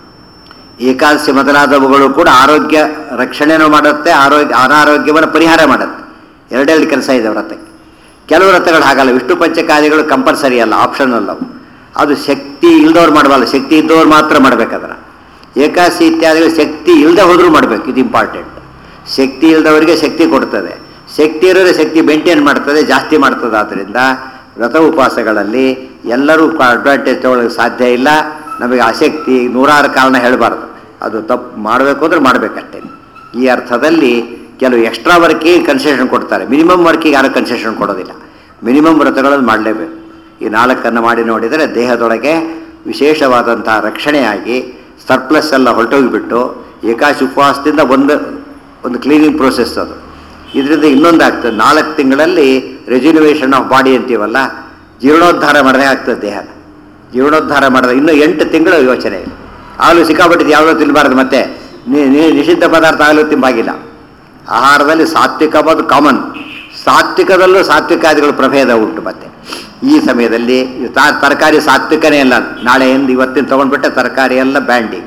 ಏಕಾದಶಿ ಮೊದಲಾದವುಗಳು ಕೂಡ ಆರೋಗ್ಯ ರಕ್ಷಣೆನೂ ಮಾಡುತ್ತೆ ಆರೋಗ್ಯ ಅನಾರೋಗ್ಯವನ್ನು ಪರಿಹಾರ ಮಾಡುತ್ತೆ ಎರಡೆರಡು ಕೆಲಸ ಇದೆ ವ್ರತಕ್ಕೆ ಕೆಲವು ವ್ರತಗಳು ಹಾಗಲ್ಲ ವಿಷ್ಣು ಪಂಚಕಾದಿಗಳು ಕಂಪಲ್ಸರಿ ಅಲ್ಲ ಆಪ್ಷನಲ್ ಅವು ಅದು ಶಕ್ತಿ ಇಲ್ದವ್ರು ಮಾಡಬಲ್ಲ ಶಕ್ತಿ ಇದ್ದವ್ರು ಮಾತ್ರ ಮಾಡ್ಬೇಕದನ್ನು ಏಕಾದಶಿ ಇತ್ಯಾದಿಗಳು ಶಕ್ತಿ ಇಲ್ಲದೆ ಹೋದರೂ ಮಾಡಬೇಕು ಇದು ಇಂಪಾರ್ಟೆಂಟ್ ಶಕ್ತಿ ಇಲ್ಲದವರಿಗೆ ಶಕ್ತಿ ಕೊಡ್ತದೆ ಶಕ್ತಿ ಇರೋರಿಗೆ ಶಕ್ತಿ ಮೇಂಟೈನ್ ಮಾಡ್ತದೆ ಜಾಸ್ತಿ ಮಾಡ್ತದೆ ಆದ್ದರಿಂದ ವ್ರತ ಉಪವಾಸಗಳಲ್ಲಿ ಎಲ್ಲರೂ ಅಡ್ವಾಂಟೇಜ್ ತಗೊಳ್ಳೋಕ್ಕೆ ಸಾಧ್ಯ ಇಲ್ಲ ನಮಗೆ ಆಸಕ್ತಿ ನೂರಾರು ಕಾರಣ ಹೇಳಬಾರ್ದು ಅದು ತಪ್ಪು ಮಾಡಬೇಕು ಅಂದ್ರೆ ಮಾಡಬೇಕಷ್ಟೇ ಈ ಅರ್ಥದಲ್ಲಿ ಕೆಲವು ಎಕ್ಸ್ಟ್ರಾ ವರ್ಕಿಗೆ ಕನ್ಸೆಷನ್ ಕೊಡ್ತಾರೆ ಮಿನಿಮಮ್ ವರ್ಕಿಗೆ ಯಾರು ಕನ್ಸೆಷನ್ ಕೊಡೋದಿಲ್ಲ ಮಿನಿಮಮ್ ವ್ರತಗಳನ್ನು ಮಾಡಲೇಬೇಕು ಈ ನಾಲ್ಕನ್ನು ಮಾಡಿ ನೋಡಿದರೆ ದೇಹದೊಳಗೆ ವಿಶೇಷವಾದಂತಹ ರಕ್ಷಣೆಯಾಗಿ ಸರ್ಪ್ಲಸ್ ಎಲ್ಲ ಹೊರಟೋಗಿಬಿಟ್ಟು ಏಕಾಶಿ ಉಪವಾಸದಿಂದ ಒಂದು ಒಂದು ಕ್ಲೀನಿಂಗ್ ಪ್ರೋಸೆಸ್ ಅದು ಇದರಿಂದ ಇನ್ನೊಂದು ಆಗ್ತದೆ ನಾಲ್ಕು ತಿಂಗಳಲ್ಲಿ ರೆಜ್ಯುನಿವೇಷನ್ ಆಫ್ ಬಾಡಿ ಅಂತೀವಲ್ಲ ಜೀರ್ಣೋದ್ಧಾರ ಮಾಡದೆ ಆಗ್ತದೆ ದೇಹ ಜೀರ್ಣೋದ್ಧಾರ ಮಾಡಿದ್ರೆ ಇನ್ನೂ ಎಂಟು ತಿಂಗಳು ಯೋಚನೆ ಆಗಲೂ ಸಿಕ್ಕಾಪಟ್ಟಿದ್ದು ಯಾವುದೋ ತಿನ್ನಬಾರ್ದು ಮತ್ತೆ ನಿ- ನಿ- ನಿಷಿದ್ಧ ಪದಾರ್ಥ ಆಗಲೂ ತಿಂಬಾಗಿಲ್ಲ ಆಹಾರದಲ್ಲಿ ಸಾತ್ವಿಕ ಅನ್ನೋದು ಕಾಮನ್ ಸಾತ್ವಿಕದಲ್ಲೂ ಸಾತ್ವಿಕಾದಿಗಳು ಪ್ರಭೇದ ಉಂಟು ಮತ್ತೆ ಈ ಸಮಯದಲ್ಲಿ ಇದು ತಾ- ತರಕಾರಿ ಸಾತ್ವಿಕನೇ ಅಲ್ಲ ನಾಳೆಯಿಂದ ಇವತ್ತಿನ ತೊಗೊಂಡ್ಬಿಟ್ಟೆ ತರಕಾರಿ ಎಲ್ಲ ಬ್ಯಾಂಡಿ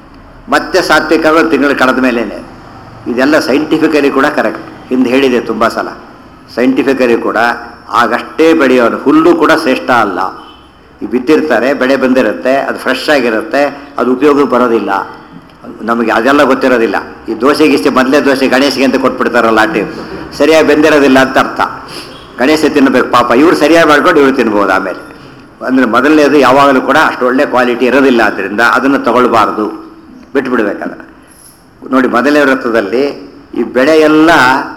ಮತ್ತೆ ಸಾತ್ವಿಕಗಳು ತಿಂಗಳು ಕಳೆದ ಮೇಲೇನೆ ಇದೆಲ್ಲ ಸೈಂಟಿಫಿಕಲಿ ಕೂಡ ಕರೆಕ್ಟ್ ಹಿಂದೆ ಹೇಳಿದೆ ತುಂಬ ಸಲ ಸೈಂಟಿಫಿಕಲಿ ಕೂಡ ಆಗಷ್ಟೇ ಬೆಳೆಯೋದು ಹುಲ್ಲು ಕೂಡ ಶ್ರೇಷ್ಠ ಅಲ್ಲ ಈ ಬಿತ್ತಿರ್ತಾರೆ ಬೆಳೆ ಬಂದಿರುತ್ತೆ ಅದು ಫ್ರೆಶ್ ಆಗಿರುತ್ತೆ ಅದು ಉಪಯೋಗಕ್ಕೆ ಬರೋದಿಲ್ಲ ನಮಗೆ ಅದೆಲ್ಲ ಗೊತ್ತಿರೋದಿಲ್ಲ ಈ ದೋಸೆ ಗೀಸೆ ಮೊದಲೇ ದೋಸೆ ಗಣೇಶಿಗೆ ಅಂತ ಕೊಟ್ಬಿಡ್ತಾರಲ್ಲ ಆ ಟೈಪ್ ಸರಿಯಾಗಿ ಬೆಂದಿರೋದಿಲ್ಲ ಅಂತ ಅರ್ಥ ಗಣೇಶ ತಿನ್ನಬೇಕು ಪಾಪ ಇವ್ರು ಸರಿಯಾಗಿ ಮಾಡ್ಕೊಂಡು ಇವ್ರು ತಿನ್ಬೋದು ಆಮೇಲೆ ಅಂದರೆ ಮೊದಲನೇದು ಯಾವಾಗಲೂ ಕೂಡ ಅಷ್ಟು ಒಳ್ಳೆ ಕ್ವಾಲಿಟಿ ಇರೋದಿಲ್ಲ ಆದ್ದರಿಂದ ಅದನ್ನು ತಗೊಳ್ಬಾರ್ದು ಬಿಟ್ಬಿಡ್ಬೇಕಾದ್ರೆ ನೋಡಿ ಮೊದಲನೇ ವ್ರತದಲ್ಲಿ ಈ ಬೆಳೆ ಎಲ್ಲ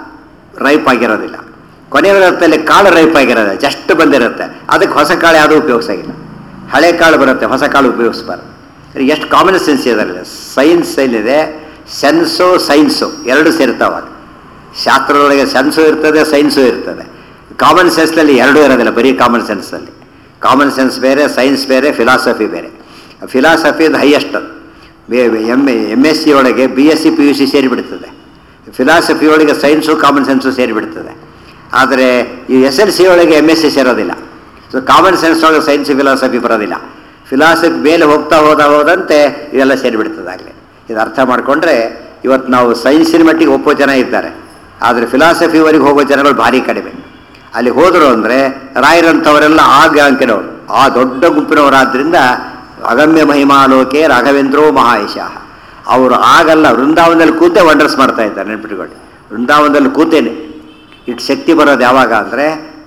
ರೈಪ್ ಆಗಿರೋದಿಲ್ಲ ಕೊನೆಯ ವ್ರತದಲ್ಲಿ ಕಾಳು ರೈಪ್ ಆಗಿರೋದಿಲ್ಲ ಜಸ್ಟ್ ಬಂದಿರುತ್ತೆ ಅದಕ್ಕೆ ಹೊಸ ಕಾಳು ಯಾವುದೂ ಉಪಯೋಗಿಸಾಗಿಲ್ಲ ಹಳೆ ಕಾಳು ಬರುತ್ತೆ ಹೊಸ ಕಾಳು ಉಪಯೋಗಿಸ್ಬಾರ್ದು ಎಷ್ಟು ಕಾಮನ್ ಸೆನ್ಸ್ ಇದರಲ್ಲಿ ಸೈನ್ಸ್ ಏನಿದೆ ಸೆನ್ಸು ಸೈನ್ಸು ಎರಡು ಸೇರ್ತಾವ ಶಾಸ್ತ್ರದೊಳಗೆ ಸೆನ್ಸು ಇರ್ತದೆ ಸೈನ್ಸು ಇರ್ತದೆ ಕಾಮನ್ ಸೆನ್ಸ್ನಲ್ಲಿ ಎರಡೂ ಇರೋದಿಲ್ಲ ಬರೀ ಕಾಮನ್ ಸೆನ್ಸಲ್ಲಿ ಕಾಮನ್ ಸೆನ್ಸ್ ಬೇರೆ ಸೈನ್ಸ್ ಬೇರೆ ಫಿಲಾಸಫಿ ಬೇರೆ ಫಿಲಾಸಫಿ ಇದು highest M M S C ಒಳಗೆ B S C P U C ಸೇರಿಬಿಡ್ತದೆ ಫಿಲಾಸಫಿ ಒಳಗೆ ಸೈನ್ಸು ಕಾಮನ್ ಸೆನ್ಸು ಸೇರಿಬಿಡ್ತದೆ ಆದರೆ ಈ ಎಸ್ ಎಲ್ ಸಿ ಒಳಗೆ ಎಮ್ ಎಸ್ ಸಿ ಸೇರೋದಿಲ್ಲ ಸೊ ಕಾಮನ್ ಸೆನ್ಸ್ ಒಳಗೆ ಸೈನ್ಸ್ ಫಿಲಾಸಫಿ ಬರೋದಿಲ್ಲ ಫಿಲಾಸಫಿ ಮೇಲೆ ಹೋಗ್ತಾ ಹೋದ ಹೋದಂತೆ ಇದೆಲ್ಲ ಸೇರಿಬಿಡ್ತದೆ ಆಗಲೇ ಇದು ಅರ್ಥ ಮಾಡಿಕೊಂಡ್ರೆ ಇವತ್ತು ನಾವು ಸೈನ್ಸಿನ ಮಟ್ಟಿಗೆ ಒಪ್ಪೋ ಜನ ಇದ್ದಾರೆ ಆದರೆ ಫಿಲಾಸಫಿವರೆಗೆ ಹೋಗೋ ಜನಗಳು ಭಾರಿ ಕಡಿಮೆ ಅಲ್ಲಿ ಹೋದರು ಅಂದರೆ ರಾಯರಂಥವರೆಲ್ಲ ಆಗ ಅಂಕಿನವರು ಆ ದೊಡ್ಡ ಗುಂಪಿನವರಾದ್ದರಿಂದ ಅಗಮ್ಯ ಮಹಿಮಾಲೋಕೆ ರಾಘವೇಂದ್ರೋ ಮಹಾಯಶಃ ಅವರು ಆಗಲ್ಲ ವೃಂದಾವನದಲ್ಲಿ ಕೂತೆ ವಂಡರ್ಸ್ ಮಾಡ್ತಾ ಇದ್ದಾರೆ ನೆನ್ಪಿಟ್ಕೊಂಡು ವೃಂದಾವನದಲ್ಲಿ ಕೂತೇನೆ ಇಟ್ಟು ಶಕ್ತಿ ಬರೋದು ಯಾವಾಗ ಅಂದರೆ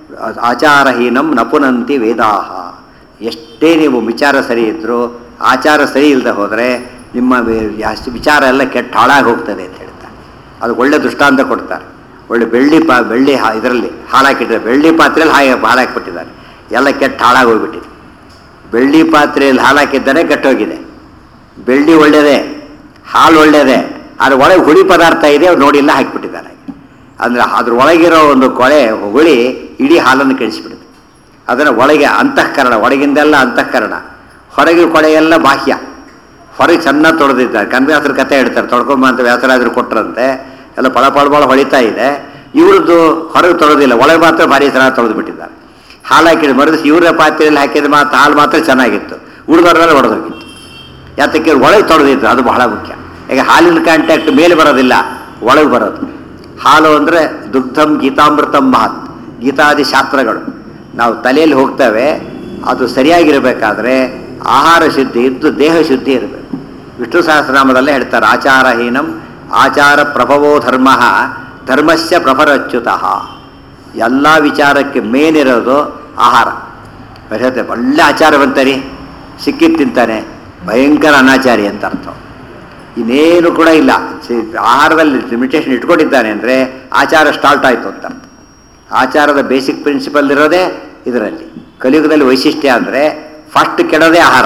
ಆಚಾರಹೀನಂ ನಪುನಂತಿ ವೇದಾಹ ಎಷ್ಟೇ ನೀವು ವಿಚಾರ ಸರಿ ಇದ್ದರೂ ಆಚಾರ ಸರಿ ಇಲ್ಲದೆ ಹೋದರೆ ನಿಮ್ಮ ವಿ- ಜಾಸ್ತಿ ವಿಚಾರ ಎಲ್ಲ ಕೆಟ್ಟ ಹಾಳಾಗಿ ಹೋಗ್ತದೆ ಅಂತ ಹೇಳ್ತಾರೆ ಅದು ಒಳ್ಳೆ ದೃಷ್ಟಾಂತ ಕೊಡ್ತಾರೆ ಒಳ್ಳೆ ಬೆಳ್ಳಿ ಪಾ ಬೆಳ್ಳಿ ಹಾ ಇದರಲ್ಲಿ ಹಾಳಾಕಿಟ್ಟಿದ್ದಾರೆ ಬೆಳ್ಳಿ ಪಾತ್ರೆಯಲ್ಲಿ ಹಾಗೆ ಹಾಳಾಕಿಬಿಟ್ಟಿದ್ದಾರೆ ಎಲ್ಲ ಕೆಟ್ಟ ಹಾಳಾಗಿ ಹೋಗ್ಬಿಟ್ಟಿದೆ ಬೆಳ್ಳಿ ಪಾತ್ರೆಯಲ್ಲಿ ಹಾಲಾಕಿದ್ದಾನೆ ಕೆಟ್ಟೋಗಿದೆ ಬೆಳ್ಳಿ ಒಳ್ಳೆಯದೇ ಹಾಲು ಒಳ್ಳೆಯದೇ ಅದ್ರ ಒಳಗೆ ಹುಳಿ ಪದಾರ್ಥ ಇದೆ ಅವ್ರು ನೋಡಿಲ್ಲ ಹಾಕಿಬಿಟ್ಟಿದ್ದಾರೆ ಅಂದರೆ ಅದ್ರ ಒಳಗಿರೋ ಒಂದು ಕೊಳೆ ಹುಳಿ ಇಡೀ ಹಾಲನ್ನು ಕೆಡಿಸಿಬಿಡುತ್ತೆ ಅದನ್ನು ಒಳಗೆ ಅಂತಃಕರಣ ಒಳಗಿಂದೆಲ್ಲ ಅಂತಃಕರಣ ಹೊರಗೆ ಕೊಳೆಯೆಲ್ಲ ಬಾಹ್ಯ ಹೊರಗೆ ಚೆನ್ನಾಗಿ ತೊಳೆದಿದ್ದಾರೆ ಕನ್ವ್ಯಾಸರ ಕತೆ ಹೇಳ್ತಾರೆ ತೊಳ್ಕೊಂಬ ಅಂತ ವ್ಯಾಸರಾಜರು ಕೊಟ್ರಂತೆ ಎಲ್ಲ ಪಳ ಪಳ ಪಳ ಹೊಳಿತಾ ಇದೆ ಇವ್ರದ್ದು ಹೊರಗೆ ತೊಳೆದಿಲ್ಲ ಒಳಗೆ ಮಾತ್ರ ಭಾರಿ ಚೆನ್ನಾಗಿ ತೊಳೆದು ಬಿಟ್ಟಿದ್ದಾರೆ ಹಾಲು ಹಾಕಿದ್ರು ಮರದಿಸಿ ಇವರ ಪಾತ್ರೆಯಲ್ಲಿ ಹಾಕಿದ ಮಾತ್ರ ಹಾಲು ಮಾತ್ರ ಚೆನ್ನಾಗಿತ್ತು ಉಳಿದವರೆಲ್ಲ ಹೊಡೆದೋಗಿತ್ತು ಯಾತಕ್ಕೆ ಒಳಗೆ ತೊಳೆದಿದ್ದು ಅದು ಬಹಳ ಮುಖ್ಯ ಈಗ ಹಾಲಿನ ಕಾಂಟ್ಯಾಕ್ಟ್ ಮೇಲೆ ಬರೋದಿಲ್ಲ ಒಳಗೆ ಬರೋದು ಹಾಲು ಅಂದರೆ ದುಗ್ಧಂ ಗೀತಾಮೃತಂ ಮಹತ್ ಗೀತಾದಿ ಶಾಸ್ತ್ರಗಳು ನಾವು ತಲೆಯಲ್ಲಿ ಹೋಗ್ತೇವೆ ಅದು ಸರಿಯಾಗಿರಬೇಕಾದ್ರೆ ಆಹಾರ ಶುದ್ಧಿ ಇದ್ದು ದೇಹ ಶುದ್ಧಿ ಇರಬೇಕು ವಿಷ್ಣು ಸಹಸ್ರನಾಮದಲ್ಲೇ ಹೇಳ್ತಾರೆ ಆಚಾರಹೀನಂ ಆಚಾರ ಪ್ರಭವೋ ಧರ್ಮ ಧರ್ಮಸ್ಯ ಪ್ರಭರಚ್ಯುತಃ ಎಲ್ಲ ವಿಚಾರಕ್ಕೆ ಮೇನ್ ಇರೋದು ಆಹಾರ ಅವ್ರು ಹೇಳ್ತಾರೆ ಒಳ್ಳೆ ಆಚಾರವಂತರಿ ಸಿಕ್ಕಿದ್ದು ತಿಂತಾನೆ ಭಯಂಕರ ಅನಾಚಾರಿ ಅಂತ ಅರ್ಥ ಇನ್ನೇನು ಕೂಡ ಇಲ್ಲ ಸಿ- ಆಹಾರದಲ್ಲಿ ಲಿಮಿಟೇಷನ್ ಇಟ್ಕೊಂಡಿದ್ದಾನೆ ಅಂದರೆ ಆಚಾರ ಸ್ಟಾರ್ಟ್ ಆಯಿತು ಅಂತ ಅರ್ಥ ಆಚಾರದ ಬೇಸಿಕ್ ಪ್ರಿನ್ಸಿಪಲ್ ಇರೋದೇ ಇದರಲ್ಲಿ ಕಲಿಯುಗದಲ್ಲಿ ವೈಶಿಷ್ಟ್ಯ ಅಂದರೆ ಫಸ್ಟ್ ಕೆಡೋದೇ ಆಹಾರ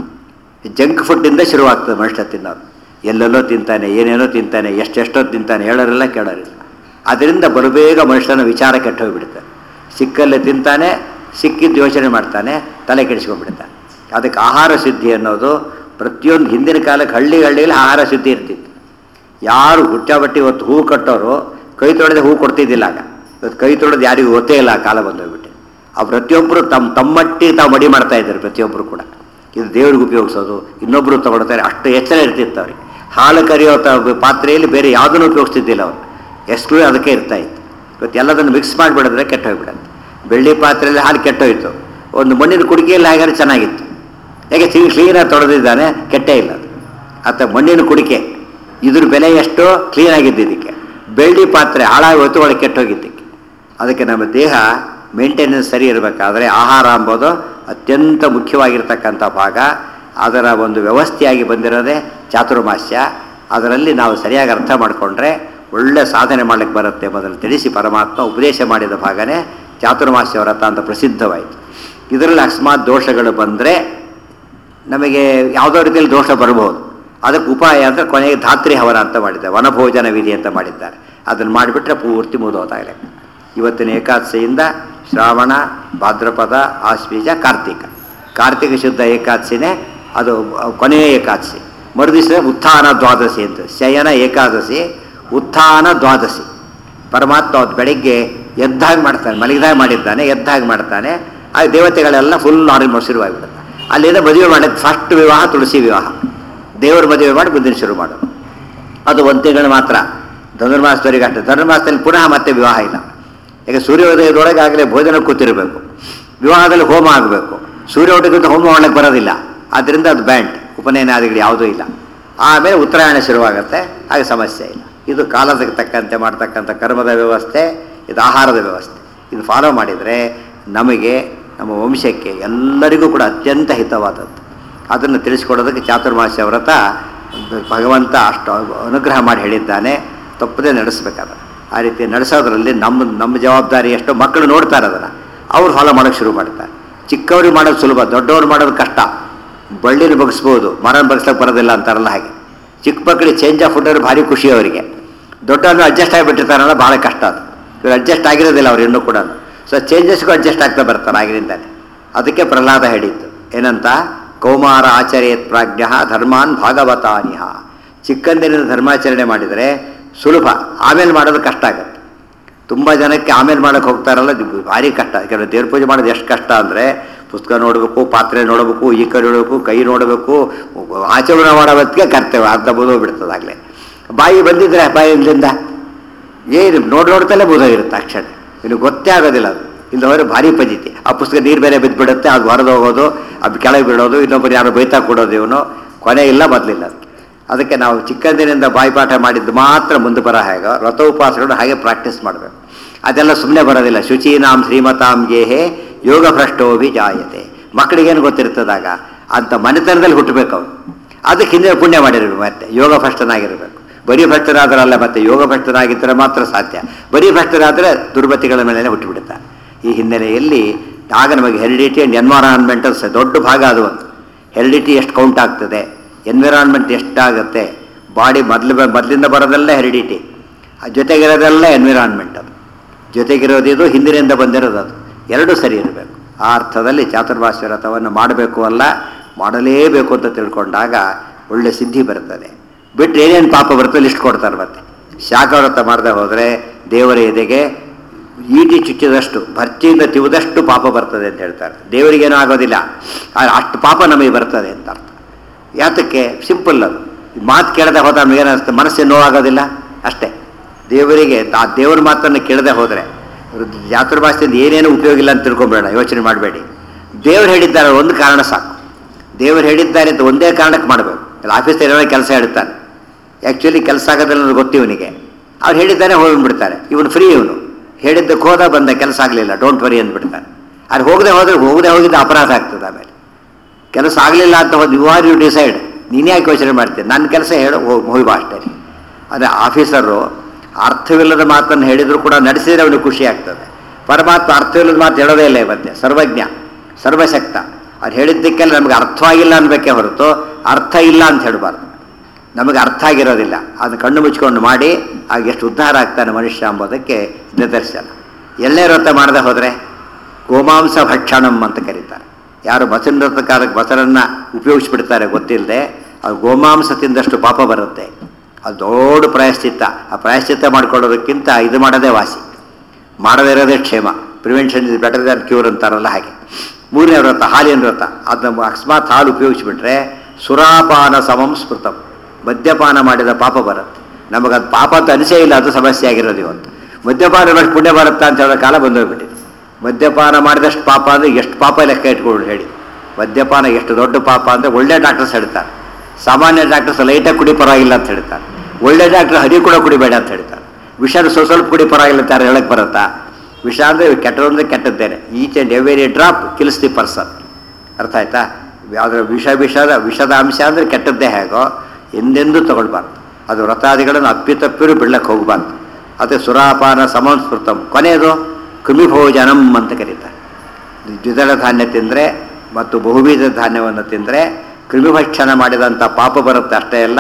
ಜಂಕ್ ಫುಡ್ಡಿಂದ ಶುರುವಾಗ್ತದೆ ಮನುಷ್ಯ ತಿನ್ನೋದು ಎಲ್ಲೆಲ್ಲೋ ತಿಂತಾನೆ ಏನೇನೋ ತಿಂತಾನೆ ಎಷ್ಟೆಷ್ಟೋ ತಿಂತಾನೆ ಹೇಳೋರಿಲ್ಲ ಕೇಳೋರಿಲ್ಲ ಅದರಿಂದ ಬರಬೇಗ ಮನುಷ್ಯನ ವಿಚಾರ ಕೆಟ್ಟು ಹೋಗ್ಬಿಡುತ್ತೆ ಸಿಕ್ಕಲ್ಲೇ ತಿಂತಾನೆ ಸಿಕ್ಕಿದ್ದು ಯೋಚನೆ ಮಾಡ್ತಾನೆ ತಲೆ ಕೆಡಿಸ್ಕೊಂಡ್ಬಿಡ್ತಾನೆ ಅದಕ್ಕೆ ಆಹಾರ ಶುದ್ಧಿ ಅನ್ನೋದು ಪ್ರತಿಯೊಂದು ಹಿಂದಿನ ಕಾಲಕ್ಕೆ ಹಳ್ಳಿ ಹಳ್ಳಿಯಲ್ಲಿ ಆಹಾರ ಶುದ್ಧಿ ಇರ್ತಿತ್ತು ಯಾರು ಹುಟ್ಟಾಬಟ್ಟಿ ಇವತ್ತು ಹೂ ಕಟ್ಟೋರು ಕೈ ತೊಳೆದ ಹೂ ಕೊಡ್ತಿದ್ದಿಲ್ಲ ಆಗ ಇವತ್ತು ಕೈ ತೊಳೆದು ಯಾರಿಗೂ ಗೊತ್ತೇ ಇಲ್ಲ ಆ ಕಾಲ ಬಂದೋಗ್ಬಿಟ್ಟು ಆ ಪ್ರತಿಯೊಬ್ಬರು ತಮ್ಮ ತಮ್ಮಟ್ಟಿ ತಾವು ಮಡಿ ಮಾಡ್ತಾ ಇದ್ದಾರೆ ಪ್ರತಿಯೊಬ್ಬರು ಕೂಡ ಇದು ದೇವ್ರಿಗೆ ಉಪಯೋಗಿಸೋದು ಇನ್ನೊಬ್ಬರು ತಗೊಳ್ತಾರೆ ಅಷ್ಟು ಎಚ್ಚರ ಇರ್ತಿತ್ತು ಅವ್ರಿಗೆ ಹಾಲು ಕರಿಯೋ ತ- ಪಾತ್ರೆಯಲ್ಲಿ ಬೇರೆ ಯಾವುದನ್ನು ಉಪಯೋಗಿಸ್ತಿದ್ದಿಲ್ಲ ಅವರು ಎಷ್ಟು ಅದಕ್ಕೆ ಇರ್ತಾ ಇತ್ತು ಇವತ್ತು ಎಲ್ಲದನ್ನು ಮಿಕ್ಸ್ ಮಾಡಿಬಿಡಿದ್ರೆ ಕೆಟ್ಟ ಹೋಗ್ಬಿಡುತ್ತೆ ಬೆಳ್ಳಿ ಪಾತ್ರೆಯಲ್ಲಿ ಹಾಲು ಕೆಟ್ಟೋಯ್ತು ಒಂದು ಮಣ್ಣಿನ ಕುಡಿಕೆಯಲ್ಲಿ ಹಾಗಾದ್ರೆ ಚೆನ್ನಾಗಿತ್ತು ಯಾಕೆ ಕ್ಲೀನ್ ಕ್ಲೀನಾಗಿ ತೊಳೆದಿದ್ದಾನೆ ಕೆಟ್ಟೇ ಇಲ್ಲ ಅದು ಅಥವಾ ಮಣ್ಣಿನ ಕುಡಿಕೆ ಇದ್ರ ಬೆಲೆ ಎಷ್ಟು ಕ್ಲೀನ್ ಆಗಿದ್ದು ಇದಕ್ಕೆ ಬೆಳ್ಳಿ ಪಾತ್ರೆ ಹಾಳಾಗಿ ಹೋಯ್ತು ಒಳಗೆ ಕೆಟ್ಟೋಗಿದ್ದಕ್ಕೆ ಅದಕ್ಕೆ ನಮ್ಮ ದೇಹ ಮೇಂಟೆನೆನ್ಸ್ ಸರಿ ಇರಬೇಕಾದ್ರೆ ಆಹಾರ ಎಂಬುದು ಅತ್ಯಂತ ಮುಖ್ಯವಾಗಿರ್ತಕ್ಕಂಥ ಭಾಗ ಅದರ ಒಂದು ವ್ಯವಸ್ಥೆಯಾಗಿ ಬಂದಿರೋದೇ ಚಾತುರ್ಮಾಸ್ಯ ಅದರಲ್ಲಿ ನಾವು ಸರಿಯಾಗಿ ಅರ್ಥ ಮಾಡಿಕೊಂಡ್ರೆ ಒಳ್ಳೆ ಸಾಧನೆ ಮಾಡಲಿಕ್ಕೆ ಬರುತ್ತೆ ಎಂಬುದನ್ನು ತಿಳಿಸಿ ಪರಮಾತ್ಮ ಉಪದೇಶ ಮಾಡಿದ ಭಾಗನೇ ಚಾತುರ್ಮಾಸ್ಯ ವ್ರತ ಅಂತ ಪ್ರಸಿದ್ಧವಾಯಿತು ಇದರಲ್ಲಿ ಅಕಸ್ಮಾತ್ ದೋಷಗಳು ಬಂದರೆ ನಮಗೆ ಯಾವುದೋ ರೀತಿಯಲ್ಲಿ ದೋಷ ಬರಬಹುದು ಅದಕ್ಕೆ ಉಪಾಯ ಅಂದರೆ ಕೊನೆಗೆ ಧಾತ್ರಿ ಹವನ ಅಂತ ಮಾಡಿದ್ದಾರೆ ವನಭೋಜನ ವಿಧಿ ಅಂತ ಮಾಡಿದ್ದಾರೆ ಅದನ್ನು ಮಾಡಿಬಿಟ್ರೆ ಪೂರ್ತಿ ಮುಗಿದೋತಾಗಲೆ ಇವತ್ತಿನ ಏಕಾದಶಿಯಿಂದ ಶ್ರಾವಣ ಭಾದ್ರಪದ ಆಶ್ವೀಜ ಕಾರ್ತಿಕ ಕಾರ್ತಿಕ ಶುದ್ಧ ಏಕಾದಶಿನೇ ಅದು ಕೊನೆಯ ಏಕಾದಶಿ ಮರುದಿವಸ ಉತ್ಥಾನ ದ್ವಾದಶಿ ಅಂತ ಶಯನ ಏಕಾದಶಿ ಉತ್ಥಾನ ದ್ವಾದಶಿ ಪರಮಾತ್ಮ ಅವತ್ತು ಬೆಳಿಗ್ಗೆ ಎದ್ದಾಗ ಮಾಡ್ತಾನೆ ಮಲಗಿದಾಗ ಮಾಡಿದ್ದಾನೆ ಎದ್ದಾಗ ಮಾಡ್ತಾನೆ ಆ ದೇವತೆಗಳೆಲ್ಲ ಫುಲ್ ನಾರ್ಮಲ್ ಶುರುವಾಗಿಬಿಡುತ್ತೆ ಅಲ್ಲಿಂದ ಮದುವೆ ಮಾಡೋದು ಫಸ್ಟ್ ವಿವಾಹ ತುಳಸಿ ವಿವಾಹ ದೇವರ ಮದುವೆ ಮಾಡಿ ಮುಂದಿನ ಶುರು ಮಾಡೋದು ಅದು ಒಂದು ತಿಂಗಳು ಮಾತ್ರ ಧನುರ್ಮಾಸದವರೆಗೆ ಅಷ್ಟೇ ಧನುರ್ಮಾಸದಲ್ಲಿ ಪುನಃ ಮತ್ತೆ ವಿವಾಹ ಇಲ್ಲ ಈಗ ಸೂರ್ಯೋದಯದೊಳಗೆ ಆಗಲೇ ಭೋಜನ ಕೂತಿರಬೇಕು ವಿವಾಹದಲ್ಲಿ ಹೋಮ ಆಗಬೇಕು ಸೂರ್ಯೋದಯಕ್ಕಿಂತ ಹೋಮ ಮಾಡಕ್ಕೆ ಬರೋದಿಲ್ಲ ಆದ್ದರಿಂದ ಅದು ಬ್ಯಾಂಡ್ ಉಪನಯನಾದಿಗಳು ಯಾವುದೂ ಇಲ್ಲ ಆಮೇಲೆ ಉತ್ತರಾಯಣ ಶುರುವಾಗುತ್ತೆ ಆಗ ಸಮಸ್ಯೆ ಇಲ್ಲ ಇದು ಕಾಲಕ್ಕೆ ತಕ್ಕಂತೆ ಮಾಡ್ತಕ್ಕಂಥ ಕರ್ಮದ ವ್ಯವಸ್ಥೆ ಇದು ಆಹಾರದ ವ್ಯವಸ್ಥೆ ಇದು ಫಾಲೋ ಮಾಡಿದರೆ ನಮಗೆ ನಮ್ಮ ವಂಶಕ್ಕೆ ಎಲ್ಲರಿಗೂ ಕೂಡ ಅತ್ಯಂತ ಹಿತವಾದದ್ದು ಅದನ್ನು ತಿಳಿಸ್ಕೊಡೋದಕ್ಕೆ ಚಾತುರ್ಮಾಸ್ಯ ವ್ರತ ಭಗವಂತ ಅಷ್ಟು ಅನುಗ್ರಹ ಮಾಡಿ ಹೇಳಿದ್ದಾನೆ ತಪ್ಪದೇ ನಡೆಸ್ಬೇಕಾದ್ರೆ ಆ ರೀತಿ ನಡೆಸೋದ್ರಲ್ಲಿ ನಮ್ಮ ನಮ್ಮ ಜವಾಬ್ದಾರಿ ಎಷ್ಟೋ ಮಕ್ಕಳು ನೋಡ್ತಾರೆ ಅದನ್ನು ಅವ್ರು ಫಾಲೋ ಮಾಡೋಕ್ಕೆ ಶುರು ಮಾಡ್ತಾರೆ ಚಿಕ್ಕವ್ರಿಗೆ ಮಾಡೋದು ಸುಲಭ ದೊಡ್ಡವ್ರು ಮಾಡೋದು ಕಷ್ಟ ಬಳ್ಳಿನ ಬಗ್ಸ್ಬೋದು ಮರನ ಬಗ್ಸ್ಲಿಕ್ಕೆ ಬರೋದಿಲ್ಲ ಅಂತಾರಲ್ಲ ಹಾಗೆ ಚಿಕ್ಕ ಮಕ್ಕಳಿಗೆ ಚೇಂಜ್ ಆಫ್ ಫುಡ್ ಭಾರಿ ಖುಷಿ ಅವರಿಗೆ ದೊಡ್ಡವರು ಅಡ್ಜಸ್ಟ್ ಆಗಿಬಿಟ್ಟಿರ್ತಾರಲ್ಲ ಭಾಳ ಕಷ್ಟ ಅದು ಇವ್ರು ಅಡ್ಜಸ್ಟ್ ಆಗಿರೋದಿಲ್ಲ ಅವ್ರು ಇನ್ನೂ ಕೂಡ ಸೊ ಚೇಂಜಸ್ಗೂ ಅಡ್ಜಸ್ಟ್ ಆಗ್ತಾ ಬರ್ತಾರೆ ಆಗಿನಿಂದಾನೆ ಅದಕ್ಕೆ ಪ್ರಹ್ಲಾದ ಹೇಳಿದ್ದು ಏನಂತ ಕೌಮಾರ ಆಚರೇತ್ ಪ್ರಾಜ್ಞ ಧರ್ಮಾನ್ ಭಾಗವತಾನಿಹ ಚಿಕ್ಕಂದಿನಿಂದ ಧರ್ಮಾಚರಣೆ ಮಾಡಿದರೆ ಸುಲಭ ಆಮೇಲೆ ಮಾಡೋದು ಕಷ್ಟ ಆಗುತ್ತೆ ತುಂಬ ಜನಕ್ಕೆ ಆಮೇಲೆ ಮಾಡೋಕ್ಕೆ ಹೋಗ್ತಾರಲ್ಲ ಇದು ಭಾರಿ ಕಷ್ಟ ಯಾಕಂದರೆ ದೇವ್ರ ಪೂಜೆ ಮಾಡೋದು ಎಷ್ಟು ಕಷ್ಟ ಅಂದರೆ ಪುಸ್ತಕ ನೋಡಬೇಕು ಪಾತ್ರೆ ನೋಡಬೇಕು ಈ ಕೈ ನೋಡಬೇಕು ಕೈ ನೋಡಬೇಕು ಆಚರಣೆ ಮಾಡೋ ಹೊತ್ತಿಗೆ ಕರ್ತೇವೆ ಅರ್ಧ ಬಿಡ್ತದೆ ಆಗಲೇ ಬಾಯಿ ಬಂದಿದ್ರೆ ಬಾಯಿ ಇಲ್ಲಿಂದ ಏನು ನೋಡಿ ನೋಡ್ತಲೇ ಬೋಧೋಗಿರುತ್ತೆ ಅಕ್ಷರ ಇನ್ನು ಗೊತ್ತೇ ಆಗೋದಿಲ್ಲ ಅದು ಇಲ್ಲಿ ಹೋದ್ರೆ ಭಾರಿ ಪದ್ಧತಿ ಆ ಪುಸ್ತಕ ನೀರು ಬೇರೆ ಬಿದ್ದುಬಿಡುತ್ತೆ ಅದು ಹೊರದು ಹೋಗೋದು ಅದು ಕೆಳಗೆ ಬಿಡೋದು ಇನ್ನೊಬ್ಬರು ಯಾರು ಬೈತಾ ಕೊಡೋದು ಇವನು ಕೊನೆ ಇಲ್ಲ ಮೊದಲಿಲ್ಲ ಅದಕ್ಕೆ ಅದಕ್ಕೆ ನಾವು ಚಿಕ್ಕಂದಿನಿಂದ ಬಾಯಿಪಾಠ ಮಾಡಿದ್ದು ಮಾತ್ರ ಮುಂದೆ ಬರೋ ಹಾಗೆ ವ್ರತೋಪಾಸಗಳು ಹಾಗೆ ಪ್ರಾಕ್ಟೀಸ್ ಮಾಡಬೇಕು ಅದೆಲ್ಲ ಸುಮ್ಮನೆ ಬರೋದಿಲ್ಲ ಶುಚೀನಾಂ ಶ್ರೀಮತಾಂ ಗೇಹೆ ಯೋಗ ಭ್ರಷ್ಟೋಭಿ ಜಾಯತೆ ಮಕ್ಕಳಿಗೇನು ಗೊತ್ತಿರ್ತದಾಗ ಅಂತ ಮನೆತನದಲ್ಲಿ ಹುಟ್ಟಬೇಕು ಅವ್ರು ಅದಕ್ಕೆ ಹಿಂದೆ ಪುಣ್ಯ ಮಾಡಿರಬೇಕು ಮತ್ತೆ ಯೋಗ ಭ್ರಷ್ಟನಾಗಿರಬೇಕು ಬರೀ ಭ್ರಷ್ಟರಾದ್ರಲ್ಲ ಮತ್ತೆ ಯೋಗ ಭ್ರಷ್ಟರಾಗಿದ್ದರೆ ಮಾತ್ರ ಸಾಧ್ಯ ಬರೀ ಭ್ರಷ್ಟರಾದರೆ ದುರ್ಬತಿಗಳ ಮೇಲೆ ಹುಟ್ಟುಬಿಡುತ್ತಾರೆ ಈ ಹಿನ್ನೆಲೆಯಲ್ಲಿ ಆಗ ನಮಗೆ ಹೆರಿಡಿಟಿ ಆ್ಯಂಡ್ ಎನ್ವೈರಾನ್ಮೆಂಟಲ್ ದೊಡ್ಡ ಭಾಗ ಅದು ಒಂದು ಹೆರಿಡಿಟಿ ಎಷ್ಟು ಕೌಂಟ್ ಆಗ್ತದೆ ಎನ್ವಿರಾನ್ಮೆಂಟ್ ಎಷ್ಟಾಗುತ್ತೆ ಬಾಡಿ ಮೊದಲು ಮೊದಲಿಂದ ಬರೋದೆಲ್ಲ ಹೆರಿಡಿಟಿ ಜೊತೆಗಿರೋದೆಲ್ಲ ಎನ್ವಿರಾನ್ಮೆಂಟ್ ಅದು ಜೊತೆಗಿರೋದು ಇದು ಹಿಂದಿನಿಂದ ಬಂದಿರೋದು ಅದು ಎರಡೂ ಸರಿ ಇರಬೇಕು ಆ ಅರ್ಥದಲ್ಲಿ ಚಾತುರ್ಮಾಸ್ಯ ವ್ರತವನ್ನು ಮಾಡಬೇಕು ಅಲ್ಲ ಮಾಡಲೇಬೇಕು ಅಂತ ತಿಳ್ಕೊಂಡಾಗ ಒಳ್ಳೆ ಸಿದ್ಧಿ ಬರ್ತದೆ ಬಿಟ್ಟರೆ ಏನೇನು ಪಾಪ ಬರ್ತದೆ ಲಿಸ್ಟ್ ಕೊಡ್ತಾರೆ ಮತ್ತೆ ಶಾಖವ್ರತ ಮಾಡದೆ ಹೋದರೆ ದೇವರ ಎದೆಗೆ ಈಟಿ ಚುಚ್ಚಿದಷ್ಟು ಭರ್ಚಿಯಿಂದ ತಿವಿದಷ್ಟು ಪಾಪ ಬರ್ತದೆ ಅಂತ ಹೇಳ್ತಾರೆ ದೇವರಿಗೇನೂ ಆಗೋದಿಲ್ಲ ಆದ್ರೆ ಅಷ್ಟು ಪಾಪ ನಮಗೆ ಬರ್ತದೆ ಅಂತ ಅರ್ಥ ಯಾತಕ್ಕೆ ಸಿಂಪಲ್ ಅದು ಮಾತು ಕೇಳದೆ ಹೋದ ನಮ್ಗೆ ಏನಿಸ್ತದೆ ಮನಸ್ಸಿಗೆ ನೋವಾಗೋದಿಲ್ಲ ಅಷ್ಟೇ ದೇವರಿಗೆ ಆ ದೇವ್ರ ಮಾತನ್ನು ಕೇಳದೆ ಹೋದರೆ ಚಾತುರ್ಭಾಷೆಯಿಂದ ಏನೇನು ಉಪಯೋಗ ಇಲ್ಲ ಅಂತ ತಿಳ್ಕೊಬೇಡ ಯೋಚನೆ ಮಾಡಬೇಡಿ ದೇವ್ರು ಹೇಳಿದ್ದಾರೆ ಒಂದು ಕಾರಣ ಸಾಕು ದೇವರು ಹೇಳಿದ್ದಾರೆ ಅಂತ ಒಂದೇ ಕಾರಣಕ್ಕೆ ಮಾಡಬೇಕು ಇಲ್ಲ ಆಫೀಸ್ ಏನೋ ಕೆಲಸ ಹೇಳ್ತಾನೆ ಆ್ಯಕ್ಚುಲಿ ಕೆಲಸ ಆಗೋದಿಲ್ಲ ಅನ್ನೋದು ಗೊತ್ತು ಇವನಿಗೆ ಅವ್ರು ಹೇಳಿದ್ದಾನೆ ಹೋಗ್ಬಿಡ್ತಾರೆ ಇವನು ಫ್ರೀ ಇವನು ಹೇಳಿದ್ದಕ್ಕೆ ಹೋದ ಬಂದ ಕೆಲಸ ಆಗಲಿಲ್ಲ ಡೋಂಟ್ ವರಿ ಅಂದ್ಬಿಡ್ತಾನೆ ಅದು ಹೋಗದೆ ಹೋದ್ರೆ ಹೋಗದೆ ಹೋಗಿದ್ದ ಅಪರಾಧ ಆಗ್ತದೆ ಆಮೇಲೆ ಕೆಲಸ ಆಗಲಿಲ್ಲ ಅಂತ ಹೋದ್ ಯು ಆರ್ ಯು ಡಿಸೈಡ್ ನೀನು ಯಾಕೆ ಯೋಚನೆ ಮಾಡ್ತೀನಿ ನನ್ನ ಕೆಲಸ ಹೇಳು ಹೋಗಿ ಬಾ ಅಷ್ಟೇ ಅಂದರೆ ಆಫೀಸರು ಅರ್ಥವಿಲ್ಲದ ಮಾತನ್ನು ಹೇಳಿದರೂ ಕೂಡ ನಡೆಸಿದರೆ ಅವನಿಗೆ ಖುಷಿ ಆಗ್ತದೆ ಪರಮಾತ್ಮ ಅರ್ಥವಿಲ್ಲದ ಮಾತು ಹೇಳೋದೇ ಇಲ್ಲ ಇವತ್ತೆ ಸರ್ವಜ್ಞ ಸರ್ವಶಕ್ತ ಅವ್ರು ಹೇಳಿದ್ದಕ್ಕೆಲ್ಲ ನಮಗೆ ಅರ್ಥವಾಗಿಲ್ಲ ಅನ್ಬೇಕೇ ಹೊರತು ಅರ್ಥ ಇಲ್ಲ ಅಂತ ಹೇಳಬಾರ್ದು ನಮಗೆ ಅರ್ಥ ಆಗಿರೋದಿಲ್ಲ ಅದನ್ನು ಕಣ್ಣು ಮುಚ್ಕೊಂಡು ಮಾಡಿ ಆಗ ಎಷ್ಟು ಉದ್ಧಾರ ಆಗ್ತಾನೆ ಮನುಷ್ಯ ಎಂಬುದಕ್ಕೆ ನಿದರ್ಶನ ಎಳ್ಳೆ ವ್ರತ ಮಾಡದೆ ಹೋದರೆ ಗೋಮಾಂಸ ಭಕ್ಷಣಂ ಅಂತ ಕರೀತಾರೆ ಯಾರು ಬಸನ ವ್ರತಕಾರಕ್ಕೆ ಬಸರನ್ನು ಉಪಯೋಗಿಸ್ಬಿಡ್ತಾರೆ ಗೊತ್ತಿಲ್ಲದೆ ಅದು ಗೋಮಾಂಸ ತಿಂದಷ್ಟು ಪಾಪ ಬರುತ್ತೆ ಅದು ದೊಡ್ಡ ಪ್ರಾಯಶ್ಚಿತ್ತ ಆ ಪ್ರಾಯಶ್ಚಿತ್ತ ಮಾಡ್ಕೊಳ್ಳೋದಕ್ಕಿಂತ ಇದು ಮಾಡೋದೇ ವಾಸಿ ಮಾಡದೇ ಇರೋದೇ ಕ್ಷೇಮ prevention is better than cure ಅಂತಾರಲ್ಲ ಹಾಗೆ ಮೂರನೇ ವ್ರತ ಹಾಲಿನ ವ್ರತ ಅದನ್ನ ಅಕಸ್ಮಾತ್ ಹಾಲು ಉಪಯೋಗಿಸ್ಬಿಟ್ರೆ ಸುರಾಪಾನ ಸಮಂ ಸ್ಮೃತಂ ಮದ್ಯಪಾನ ಮಾಡಿದ ಪಾಪ ಬರುತ್ತೆ ನಮಗದು ಪಾಪ ಅಂತ ಅನಿಸೇ ಇಲ್ಲ ಅದು ಸಮಸ್ಯೆ ಆಗಿರೋದು ಇವತ್ತು ಮದ್ಯಪಾನ ಎಷ್ಟು ಪುಣ್ಯ ಬರುತ್ತಾ ಅಂತ ಹೇಳೋ ಕಾಲ ಬಂದೋಗ್ಬಿಟ್ಟಿದೆ ಮದ್ಯಪಾನ ಮಾಡಿದಷ್ಟು ಪಾಪ ಅಂದರೆ ಎಷ್ಟು ಪಾಪ ಲೆಕ್ಕ ಇಟ್ಕೊಂಡು ಹೇಳಿ ಮದ್ಯಪಾನ ಎಷ್ಟು ದೊಡ್ಡ ಪಾಪ ಅಂದರೆ ಒಳ್ಳೆ ಡಾಕ್ಟರ್ಸ್ ಹೇಳ್ತಾರೆ ಸಾಮಾನ್ಯ ಡಾಕ್ಟರ್ಸ್ ಲೈಟಾಗಿ ಕುಡಿ ಪರವಾಗಿಲ್ಲ ಅಂತ ಹೇಳ್ತಾರೆ ಒಳ್ಳೆ ಡಾಕ್ಟರ್ ಹರಿ ಕೂಡ ಕುಡಿಬೇಡ ಅಂತ ಹೇಳ್ತಾರೆ ವಿಷಾದ ಸ್ವಲ್ಪ ಸ್ವಲ್ಪ ಕುಡಿ ಪರವಾಗಿಲ್ಲ ಅಂತ ಯಾರು ಹೇಳಕ್ಕೆ ಬರುತ್ತಾ ವಿಷ ಅಂದರೆ ಕೆಟ್ಟದಂದ್ರೆ ಕೆಟ್ಟದ್ದೇನೆ each and every drop kills the person ಅರ್ಥ ಆಯ್ತಾ ಯಾವುದರ ವಿಷ ವಿಷದ ವಿಷದ ಅಂಶ ಅಂದರೆ ಕೆಟ್ಟದ್ದೇ ಹೇಗೋ ಎಂದೆಂದೂ ತಗೊಳ್ಬಾರ್ದು ಅದು ವ್ರತಾದಿಗಳನ್ನು ಅಪ್ಪಿತಪ್ಪಿರು ಬಿಡ್ಲಕ್ಕೆ ಹೋಗಬಾರ್ದು ಅದು ಸುರಾಪಾನ ಸಮಂಸ್ಮೃತಂ ಕೊನೆಯದು ಕೃಮಿಭೋಜನಂ ಅಂತ ಕರೀತಾರೆ ದ್ವಿದಳ ಧಾನ್ಯ ತಿಂದರೆ ಮತ್ತು ಬಹುಬೀಜ ಧಾನ್ಯವನ್ನು ತಿಂದರೆ ಕೃಮಿಭಕ್ಷಣ ಮಾಡಿದಂಥ ಪಾಪ ಬರುತ್ತೆ ಅಷ್ಟೇ ಅಲ್ಲ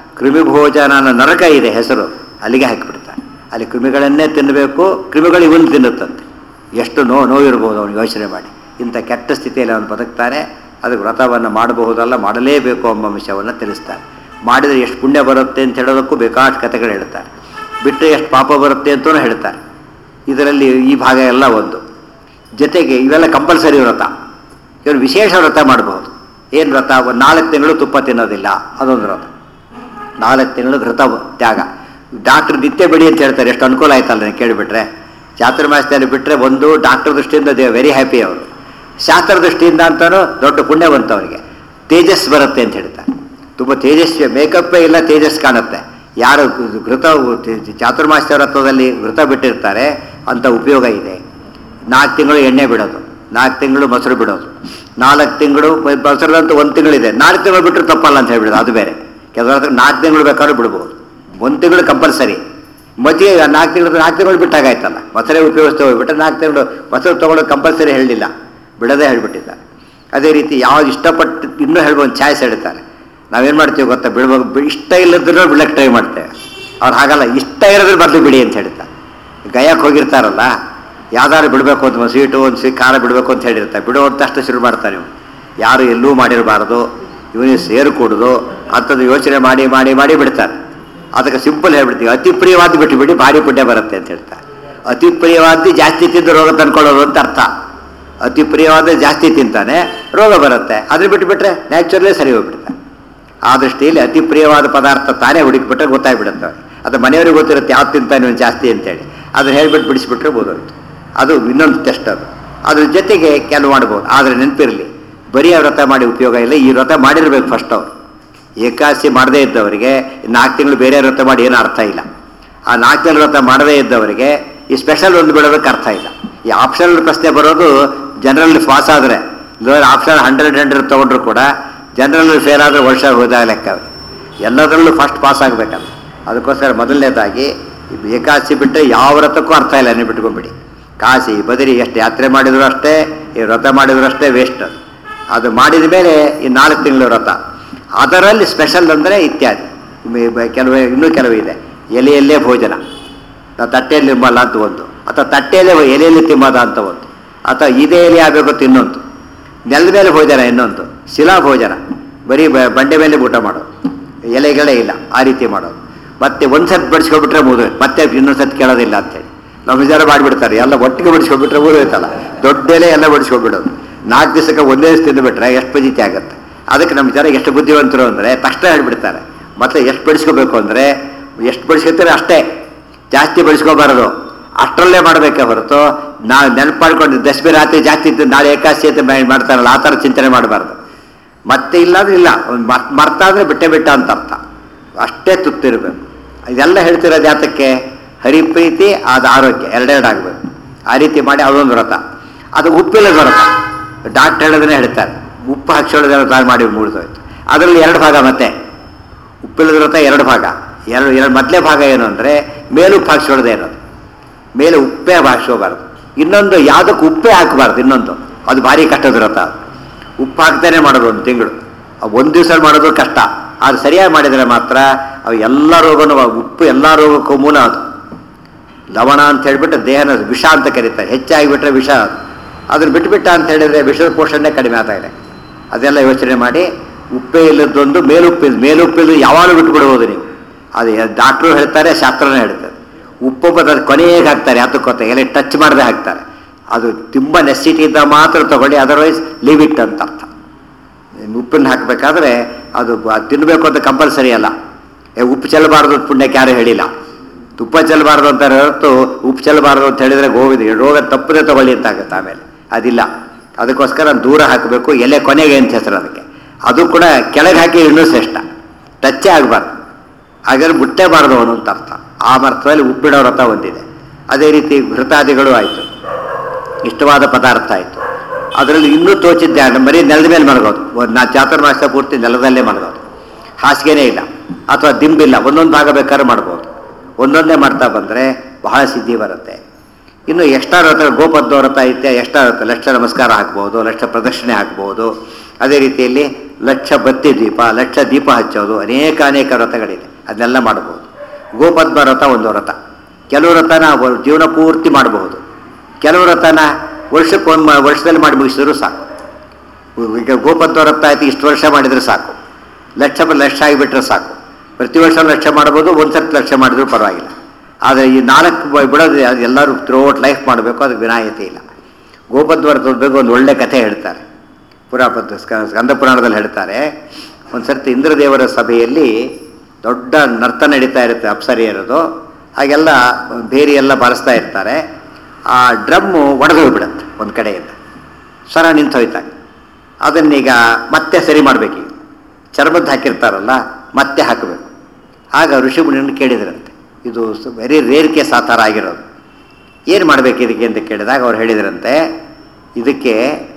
ಕೃಮಿಭೋಜನ ನರಕ ಇದೆ ಹೆಸರು ಅಲ್ಲಿಗೆ ಹಾಕಿಬಿಡ್ತಾರೆ ಅಲ್ಲಿ ಕೃಮಿಗಳನ್ನೇ ತಿನ್ನಬೇಕು ಕ್ರಿಮಿಗಳು ಇವನು ತಿನ್ನುತ್ತಂತೆ ಎಷ್ಟು ನೋ ನೋವಿರ್ಬೋದು ಅವನು ಯೋಚನೆ ಮಾಡಿ ಇಂಥ ಕೆಟ್ಟ ಸ್ಥಿತಿಯಲ್ಲಿ ಅವನು ಬದುಕ್ತಾನೆ ಅದಕ್ಕೆ ವ್ರತವನ್ನು ಮಾಡಬಹುದಲ್ಲ ಮಾಡಲೇಬೇಕು ಎಂಬ ಅಂಶವನ್ನು ತಿಳಿಸ್ತಾರೆ ಮಾಡಿದರೆ ಎಷ್ಟು ಪುಣ್ಯ ಬರುತ್ತೆ ಅಂತ ಹೇಳೋದಕ್ಕೂ ಬೇಕಾಷ್ಟು ಕಥೆಗಳು ಹೇಳ್ತಾರೆ ಬಿಟ್ಟರೆ ಎಷ್ಟು ಪಾಪ ಬರುತ್ತೆ ಅಂತಲೂ ಹೇಳ್ತಾರೆ ಇದರಲ್ಲಿ ಈ ಭಾಗ ಎಲ್ಲ ಒಂದು ಜೊತೆಗೆ ಇವೆಲ್ಲ ಕಂಪಲ್ಸರಿ ವ್ರತ ಇವರು ವಿಶೇಷ ವ್ರತ ಮಾಡಬಹುದು ಏನು ವ್ರತ ಒಂದು ನಾಲ್ಕು ತಿಂಗಳು ತುಪ್ಪ ತಿನ್ನೋದಿಲ್ಲ ಅದೊಂದು ವ್ರತ ನಾಲ್ಕು ತಿಂಗಳು ಘೃತ ತ್ಯಾಗ ಡಾಕ್ಟ್ರ್ ನಿತ್ಯ ಬಿಡಿ ಅಂತ ಹೇಳ್ತಾರೆ ಎಷ್ಟು ಅನುಕೂಲ ಆಯ್ತಲ್ಲ ನೀವು ಕೇಳಿಬಿಟ್ರೆ ಚಾತುರ್ಮಾಸದಲ್ಲಿ ಬಿಟ್ಟರೆ ಒಂದು ಡಾಕ್ಟರ್ ದೃಷ್ಟಿಯಿಂದ ದೇ ವೆರಿ ಹ್ಯಾಪಿ ಅವರು ಶಾಸ್ತ್ರ ದೃಷ್ಟಿಯಿಂದ ಅಂತಲೂ ದೊಡ್ಡ ಪುಣ್ಯ ಬಂತು ಅವರಿಗೆ ತೇಜಸ್ ಬರುತ್ತೆ ಅಂತ ಹೇಳ್ತಾರೆ ತುಂಬ ತೇಜಸ್ವಿ ಮೇಕಪ್ಪೇ ಇಲ್ಲ ತೇಜಸ್ ಕಾಣುತ್ತೆ ಯಾರು ಘೃತ ಚಾತುರ್ಮಾಸ್ಯ ವ್ರತದಲ್ಲಿ ಘೃತ ಬಿಟ್ಟಿರ್ತಾರೆ ಅಂತ ಉಪಯೋಗ ಇದೆ ನಾಲ್ಕು ತಿಂಗಳು ಎಣ್ಣೆ ಬಿಡೋದು ನಾಲ್ಕು ತಿಂಗಳು ಮೊಸರು ಬಿಡೋದು ನಾಲ್ಕು ತಿಂಗಳು ಮೊಸರದಂತೂ ಒಂದು ತಿಂಗಳಿದೆ ನಾಲ್ಕು ತಿಂಗಳು ಬಿಟ್ಟರೆ ತಪ್ಪಲ್ಲ ಅಂತ ಹೇಳ್ಬಿಡೋದು ಅದು ಬೇರೆ ಕೆಲವರ ನಾಲ್ಕು ತಿಂಗಳು ಬೇಕಾದ್ರೂ ಬಿಡ್ಬೋದು ಒಂದು ತಿಂಗಳು ಕಂಪಲ್ಸರಿ ಮಧ್ಯೆ ನಾಲ್ಕು ತಿಂಗಳು ನಾಲ್ಕು ತಿಂಗಳು ಬಿಟ್ಟಾಗಾಯ್ತಲ್ಲ ಮೊಸರೇ ಉಪಯೋಗಿಸ್ತಾ ಹೋಗ್ಬಿಟ್ರೆ ನಾಲ್ಕು ತಿಂಗಳು ಮೊಸರು ತೊಗೊಳೋದು ಕಂಪಲ್ಸರಿ ಹೇಳಲಿಲ್ಲ ಬಿಡೋದೇ ಹೇಳ್ಬಿಟ್ಟಿದ್ದ ಅದೇ ರೀತಿ ಯಾವ್ದು ಇಷ್ಟಪಟ್ಟು ಇನ್ನೂ ಹೇಳ್ಬೋದು ಚಾಯ್ಸ್ ಹೇಳ್ತಾರೆ ನಾವೇನು ಮಾಡ್ತೀವಿ ಗೊತ್ತಾ ಬಿಡ್ಬೇಕು ಇಷ್ಟ ಇಲ್ಲದ್ರೂ ಬಿಡಕ್ಕೆ ಟ್ರೈ ಮಾಡ್ತೇವೆ ಅವ್ರು ಹಾಗಲ್ಲ ಇಷ್ಟ ಇರೋದ್ರ ಬದಲು ಬಿಡಿ ಅಂತ ಹೇಳ್ತಾರೆ ಗಯಕ್ಕೆ ಹೋಗಿರ್ತಾರಲ್ಲ ಯಾವ್ದಾದ್ರು ಬಿಡಬೇಕು ಅಂತ ಒಂದು ಸ್ವೀಟು ಒಂದು ಸ್ವೀಟ್ ಖಾರ ಬಿಡಬೇಕು ಅಂತ ಹೇಳಿರ್ತಾರೆ ಬಿಡೋ ಅಂತ ಅಷ್ಟು ಶುರು ಮಾಡ್ತಾರೆ ಇವ್ನು ಯಾರು ಎಲ್ಲೂ ಮಾಡಿರಬಾರ್ದು ಇವನಿಗೆ ಸೇರು ಕೊಡೋದು ಅಂಥದ್ದು ಯೋಚನೆ ಮಾಡಿ ಮಾಡಿ ಮಾಡಿ ಬಿಡ್ತಾರೆ ಅದಕ್ಕೆ ಸಿಂಪಲ್ ಹೇಳ್ಬಿಡ್ತೀವಿ ಅತಿ ಪ್ರಿಯವಾದ ಬಿಟ್ಟು ಬಿಡಿ ಭಾರಿ ಪುಣ್ಯ ಬರುತ್ತೆ ಅಂತ ಹೇಳ್ತಾರೆ ಅತಿ ಪ್ರಿಯವಾದ ಜಾಸ್ತಿ ತಿಂದು ರೋಗ ತಂದ್ಕೊಳ್ಳೋದು ಅಂತ ಅರ್ಥ ಅತಿ ಪ್ರಿಯವಾದ ಜಾಸ್ತಿ ತಿಂತಾನೆ ರೋಗ ಬರುತ್ತೆ ಅದ್ರ ಬಿಟ್ಟು ಬಿಟ್ರೆ ನ್ಯಾಚುರಲೇ ಸರಿ ಹೋಗ್ಬಿಡ್ತಾರೆ ಆ ದೃಷ್ಟಿಯಲ್ಲಿ ಅತಿ ಪ್ರಿಯವಾದ ಪದಾರ್ಥ ತಾನೇ ಹುಡುಕಿಬಿಟ್ರೆ ಗೊತ್ತಾಗ್ಬಿಡುತ್ತೆ ಅದು ಮನೆಯವ್ರಿಗೆ ಗೊತ್ತಿರುತ್ತೆ ಯಾವ್ದು ತಿಂತಾನೆ ನೀವು ಜಾಸ್ತಿ ಅಂತೇಳಿ ಅದನ್ನ ಹೇಳ್ಬಿಟ್ಟು ಬಿಡಿಸ್ಬಿಟ್ರೆ ಬೋದೋಯ್ತು ಅದು ಇನ್ನೊಂದು ಟೆಸ್ಟ್ ಅದು ಅದ್ರ ಜೊತೆಗೆ ಕೆಲವು ಮಾಡ್ಬೋದು ಆದರೆ ನೆನಪಿರಲಿ ಬರೀ ವ್ರತ ಮಾಡಿ ಉಪಯೋಗ ಇಲ್ಲ ಈ ವ್ರತ ಮಾಡಿರ್ಬೇಕು ಫಸ್ಟ್ ಅವರು ಏಕಾದಶಿ ಮಾಡದೇ ಇದ್ದವರಿಗೆ ನಾಲ್ಕು ತಿಂಗಳು ಬೇರೆ ವ್ರತ ಮಾಡಿ ಏನೂ ಅರ್ಥ ಇಲ್ಲ ಆ ನಾಲ್ಕು ತಿಂಗಳು ವ್ರತ ಮಾಡದೇ ಇದ್ದವರಿಗೆ ಈ ಸ್ಪೆಷಲ್ ಒಂದು ಬಿಡೋದಕ್ಕೆ ಅರ್ಥ ಇಲ್ಲ ಈ ಆಪ್ಷನಲ್ ಪ್ರಶ್ನೆ ಬರೋದು ಜನರಲ್ಲಿ ಪಾಸ್ ಆದರೆ ಆಪ್ಷನ್ ಹಂಡ್ರೆಡ್ ಹಂಡ್ರೆಡ್ ತೊಗೊಂಡ್ರು ಕೂಡ ಜನರಲ್ಲಿ ಫೇಲ್ ಆದರೆ ವರ್ಷ ಹೋದಾಗ ಲೆಕ್ಕ ಅವ್ರಿಗೆ. ಎಲ್ಲದರಲ್ಲೂ ಫಸ್ಟ್ ಪಾಸ್ ಆಗಬೇಕಲ್ಲ ಅದಕ್ಕೋಸ್ಕರ ಮೊದಲನೇದಾಗಿ ಈ ಏಕಾದಶಿ ಬಿಟ್ಟರೆ ಯಾವ ವ್ರತಕ್ಕೂ ಅರ್ಥ ಇಲ್ಲ ನೀವು ಬಿಟ್ಕೊಂಡ್ಬಿಡಿ ಕಾಶಿ ಬದರಿ ಎಷ್ಟು ಯಾತ್ರೆ ಮಾಡಿದ್ರು ಅಷ್ಟೇ ಈ ವ್ರತ ಮಾಡಿದ್ರು ಅಷ್ಟೇ ವೇಸ್ಟ್ ಅದು ಅದು ಮಾಡಿದ ಮೇಲೆ ಈ ನಾಲ್ಕು ತಿಂಗಳು ವ್ರತ ಅದರಲ್ಲಿ ಸ್ಪೆಷಲ್ ಅಂದರೆ ಇತ್ಯಾದಿ ಮೆ- ಬ- ಕೆಲವು ಇನ್ನೂ ಕೆಲವು ಇದೆ ಎಲೆಯಲ್ಲೇ ಭೋಜನ ನಾವು ತಟ್ಟೆಯಲ್ಲಿ ತಿಂಬಲ್ಲ ಅಂತ ಒಂದು ಅಥವಾ ತಟ್ಟೆಯಲ್ಲೇ ಎಲೆಯಲ್ಲಿ ತಿಂಬದ ಅಂತ ಒಂದು ಅಥವಾ ಇದೇ ಎಲೆ ಆಗಬೇಕು ಅಂತ ಇನ್ನೊಂದು ನೆಲದ ಮೇಲೆ ಭೋಜನ ಇನ್ನೊಂದು ಶಿಲಾ ಭೋಜನ ಬರೀ ಬ- ಬಂಡೆ ಮೇಲೆ ಊಟ ಮಾಡೋದು ಎಲೆಗಳೇ ಇಲ್ಲ ಆ ರೀತಿ ಮಾಡೋದು ಮತ್ತೆ ಒಂದು ಸತ್ ಬಡಿಸ್ಕೊಬಿಟ್ರೆ ಮುಗಿದು ಮತ್ತೆ ಇನ್ನೊಂದು ಸತ್ ಕೇಳೋದಿಲ್ಲ ಅಂತೇಳಿ ನಮ್ಮ ವಿಚಾರ ಮಾಡಿಬಿಡ್ತಾರೆ ಎಲ್ಲ ಒಟ್ಟಿಗೆ ಬಡಿಸ್ಕೊಬಿಟ್ರೆ ಮುಗಿದೋಯ್ತಲ್ಲ ದೊಡ್ಡ ಎಲೆ ಎಲ್ಲ ಬಡಿಸ್ಕೊಬಿಡೋದು ನಾಲ್ಕು ದಿವಸಕ್ಕೆ ಒಂದೇ ದಿವಸ ತಿಂದುಬಿಟ್ರೆ ಎಷ್ಟು ಪಜಿತಿ ಆಗುತ್ತೆ ಅದಕ್ಕೆ ನಮ್ಮ ಜನ ಎಷ್ಟು ಬುದ್ಧಿವಂತರು ಅಂದರೆ ತಕ್ಷಣ ಹೇಳ್ಬಿಡ್ತಾರೆ ಮತ್ತೆ ಎಷ್ಟು ಬಡಿಸ್ಕೋಬೇಕು ಅಂದರೆ ಎಷ್ಟು ಬಡಿಸ್ಕೊತಾರೆ ಅಷ್ಟೇ ಜಾಸ್ತಿ ಬಡಿಸ್ಕೋಬಾರದು ಅಷ್ಟರಲ್ಲೇ ಮಾಡಬೇಕೆ ಹೊರತು ನಾವು ನೆನಪು ಮಾಡ್ಕೊಂಡು ದಶಮಿ ರಾತ್ರಿ ಜಾಸ್ತಿ ಇದ್ದು ನಾಳೆ ಏಕಾದಶಿ ಅಂತ ಮಾ- ಮಾಡ್ತಾರಲ್ಲ ಆ ಥರ ಚಿಂತನೆ ಮಾಡಬಾರ್ದು ಮತ್ತೆ ಇಲ್ಲಾಂದ್ರೆ ಇಲ್ಲ ಒಂದು ಮರ್ತ್ ಮರ್ತ ಅಂದರೆ ಬಿಟ್ಟೆ ಬಿಟ್ಟ ಅಂತ ಅರ್ಥ ಅಷ್ಟೇ ತುತ್ತಿರಬೇಕು ಇದೆಲ್ಲ ಹೇಳ್ತಿರೋದು ಯಾತಕ್ಕೆ ಹರಿಪ್ರೀತಿ ಅದು ಆರೋಗ್ಯ ಎರಡೆರಡು ಆಗಬೇಕು ಆ ರೀತಿ ಮಾಡಿ ಅದೊಂದು ವ್ರತ ಅದು ಉಪ್ಪಿಲ್ಲದ ವ್ರತ ಡಾಕ್ಟರ್ ಹೇಳೋದನ್ನೇ ಹೇಳ್ತಾರೆ ಉಪ್ಪು ಹಾಕ್ಸೋಳೋದೆಲ್ಲ ತಾನು ಮಾಡಿ ಮುಗಿದೋಯ್ತು ಅದರಲ್ಲಿ ಎರಡು ಭಾಗ ಮತ್ತೆ ಉಪ್ಪಿಲ್ಲದ ವ್ರತ ಎರಡು ಭಾಗ ಎರಡು ಎರಡು ಮೊದಲೇ ಭಾಗ ಏನು ಅಂದರೆ ಮೇಲುಪ್ಪು ಹಾಕ್ಸೋಳದೆ ಇರೋದು ಮೇಲೆ ಉಪ್ಪೇ ಹಾಕ್ಸೋಬಾರ್ದು ಇನ್ನೊಂದು ಯಾವುದಕ್ಕೆ ಉಪ್ಪೇ ಹಾಕಬಾರ್ದು ಇನ್ನೊಂದು ಅದು ಭಾರಿ ಕಷ್ಟದ ವ್ರತ ಅದು. ಉಪ್ಪು ಹಾಕ್ತಾನೆ ಮಾಡೋದು ಒಂದು ತಿಂಗಳು ಒಂದು ದಿವಸ ಮಾಡೋದು ಕಷ್ಟ ಅದು ಸರಿಯಾಗಿ ಮಾಡಿದರೆ ಮಾತ್ರ ಅವು ಎಲ್ಲ ರೋಗನೂ ಉಪ್ಪು ಎಲ್ಲ ರೋಗಕ್ಕೂ ಮೂಲ ಅದು ಲವಣ ಅಂತ ಹೇಳಿಬಿಟ್ಟು ದೇಹನ ವಿಷ ಅಂತ ಕರೀತಾರೆ ಹೆಚ್ಚಾಗಿಬಿಟ್ರೆ ವಿಷ ಅದು ಅದನ್ನು ಬಿಟ್ಟುಬಿಟ್ಟ ಅಂತ ಹೇಳಿದರೆ ವಿಷದ ಪೋಷಣೆ ಕಡಿಮೆ ಆಗ್ತಾ ಇದೆ ಅದೆಲ್ಲ ಯೋಚನೆ ಮಾಡಿ ಉಪ್ಪೇ ಇಲ್ಲದೊಂದು ಮೇಲುಪ್ಪಿದ್ದು ಮೇಲುಪ್ಪಿದ್ದು ಯಾವಾಗಲೂ ಬಿಟ್ಬಿಡ್ಬೋದು ನೀವು ಅದು ಡಾಕ್ಟ್ರು ಹೇಳ್ತಾರೆ ಶಾಸ್ತ್ರನೇ ಹೇಳ್ತಾರೆ ಉಪ್ಪು ಬದ ಕೊನೆಗೆ ಹಾಕ್ತಾರೆ ಅದಕ್ಕೊತ್ತ ಎಲೆ ಟಚ್ ಮಾಡದೆ ಹಾಕ್ತಾರೆ ಅದು ತುಂಬ ನೆಸಿಟಿ ಇದ್ದ ಮಾತ್ರ ತಗೊಳ್ಳಿ ಅದರ್ವೈಸ್ ಲೀವ್ ಇಟ್ ಅಂತ ಅರ್ಥ ಉಪ್ಪನ್ನು ಹಾಕಬೇಕಾದ್ರೆ ಅದು ಬ- ತಿನ್ನಬೇಕು ಅಂತ ಕಂಪಲ್ಸರಿ ಅಲ್ಲ ಏ, ಉಪ್ಪು ಚೆಲ್ಲಬಾರ್ದು ಅಂತ ಪುಣ್ಯಕ್ಕೆ ಯಾರು ಹೇಳಿಲ್ಲ ತುಪ್ಪ ಚೆಲ್ಲಬಾರ್ದು ಅಂತ ಹೊರತು ಉಪ್ಪು ಚೆಲ್ಲಬಾರ್ದು ಅಂತ ಹೇಳಿದ್ರೆ ಗೋವಿದೆ ರೋಗ ತಪ್ಪದೆ ತಗೊಳ್ಳಿ ಅಂತ ಆಗುತ್ತೆ ಆಮೇಲೆ ಅದಿಲ್ಲ ಅದಕ್ಕೋಸ್ಕರ ದೂರ ಹಾಕಬೇಕು ಎಲೆ ಕೊನೆಗೆ ಅಂತ ಹೆಸರು ಅದಕ್ಕೆ ಅದು ಕೂಡ ಕೆಳಗೆ ಹಾಕಿ ಇನ್ನೂ ಶ್ರೇಷ್ಠ ಟಚ್ಚೇ ಆಗಬಾರ್ದು ಹಾಗಾದ್ರೆ ಮುಟ್ಟೇಬಾರ್ದು ಅವನು ಅಂತ ಅರ್ಥ ಆ ಅರ್ಥದಲ್ಲಿ ಉಪ್ಪಿಡೋ ವ್ರತ ಹೊಂದಿದೆ ಅದೇ ರೀತಿ ಘೃತಾದಿಗಳು ಆಯಿತು ಇಷ್ಟವಾದ ಪದಾರ್ಥ ಆಯಿತು ಅದರಲ್ಲಿ ಇನ್ನೂ ತೋಚಿದ್ದೆ ಅಂದ್ರೆ ಬರೀ ನೆಲದ ಮೇಲೆ ಮಲಗೋದು ಒಂದು ನಾ ಚಾತುರ್ಮಾಸ ಪೂರ್ತಿ ನೆಲದಲ್ಲೇ ಮಲಗೋದು ಹಾಸಿಗೆನೇ ಇಲ್ಲ ಅಥವಾ ದಿಂಬಿಲ್ಲ ಒಂದೊಂದು ಭಾಗ ಬೇಕಾದ್ರೆ ಮಾಡ್ಬೋದು ಒಂದೊಂದೇ ಮಾಡ್ತಾ ಬಂದರೆ ಬಹಳ ಸಿದ್ಧಿ ಬರುತ್ತೆ ಇನ್ನು ಎಕ್ಸ್ಟ್ರಾ ವ್ರತ ಗೋಪದ್ದ ವ್ರತ ಐತೆ ಎಕ್ಸ್ಟ್ರಾ ವ್ರತ ಲಕ್ಷ ನಮಸ್ಕಾರ ಹಾಕ್ಬೋದು ಲಕ್ಷ ಪ್ರದಕ್ಷಿಣೆ ಹಾಕ್ಬೋದು ಅದೇ ರೀತಿಯಲ್ಲಿ ಲಕ್ಷ ಬತ್ತಿ ದೀಪ ಲಕ್ಷ ದೀಪ ಹಚ್ಚೋದು ಅನೇಕ ಅನೇಕ ವ್ರತಗಳಿದೆ ಅದನ್ನೆಲ್ಲ ಮಾಡ್ಬೋದು ಗೋಪದ್ಮ ವ್ರತ ಒಂದು ವ್ರತ ಕೆಲವು ವ್ರತನ ವ- ಜೀವನ ಪೂರ್ತಿ ಮಾಡಬಹುದು ಕೆಲವು ವ್ರತನ ವರ್ಷಕ್ಕೊಮ್ಮೆ ವರ್ಷದಲ್ಲಿ ಮಾಡಿ ಮುಗಿಸಿದ್ರು ಸಾಕು ಈಗ ಗೋಪದ್ಮ ವ್ರತ ಆಯ್ತು ಇಷ್ಟು ವರ್ಷ ಮಾಡಿದರೆ ಸಾಕು ಲಕ್ಷ ಬ- ಲಕ್ಷ ಆಗಿಬಿಟ್ರೆ ಸಾಕು ಪ್ರತಿ ವರ್ಷ ಲಕ್ಷ ಮಾಡ್ಬೋದು ಒಂದು ಸರ್ತಿ ಲಕ್ಷ ಮಾಡಿದ್ರು ಪರವಾಗಿಲ್ಲ ಆದರೆ ಈ ನಾಲ್ಕು ಬ- ಬಿಡೋದು ಅದು ಎಲ್ಲರೂ ಥ್ರೋಟ್ ಲೈಫ್ ಮಾಡಬೇಕು ಅದಕ್ಕೆ ವಿನಾಯಿತಿ ಇಲ್ಲ ಗೋಪದ್ಮ ವ್ರತದ ಬಗ್ಗೆ ಒಂದು ಒಳ್ಳೆ ಕಥೆ ಹೇಳ್ತಾರೆ ಪುರಾಪದ ಸ್ಕಂದ ಪುರಾಣದಲ್ಲಿ ಹೇಳ್ತಾರೆ ಒಂದು ಸರ್ತಿ ಇಂದ್ರದೇವರ ಸಭೆಯಲ್ಲಿ ದೊಡ್ಡ ನರ್ತ ನಡೀತಾ ಇರುತ್ತೆ ಅಪ್ಸರಿಯರದು ಹಾಗೆಲ್ಲ ಬೇರೆ ಎಲ್ಲ ಬಾರಿಸ್ತಾ ಇರ್ತಾರೆ ಆ ಡ್ರಮ್ಮು ಒಡೆದು ಹೋಗ್ಬಿಡುತ್ತೆ ಒಂದು ಕಡೆಯಿಂದ ಸ್ವರ ನಿಂತು ಹೋಯ್ತಾಗ ಅದನ್ನೀಗ ಮತ್ತೆ ಸರಿ ಮಾಡಬೇಕೀಗ ಚರ್ಮದ್ದು ಹಾಕಿರ್ತಾರಲ್ಲ ಮತ್ತೆ ಹಾಕಬೇಕು ಆಗ ಋಷಿಮುನಿಯನ್ನು ಕೇಳಿದ್ರಂತೆ ಇದು ವೆರಿ ರೇರ್ ಕೇಸ್ ಆ ಥರ ಆಗಿರೋದು ಏನು ಮಾಡಬೇಕು ಇದಕ್ಕೆ ಅಂತ ಕೇಳಿದಾಗ ಅವ್ರು ಹೇಳಿದ್ರಂತೆ ಇದಕ್ಕೆ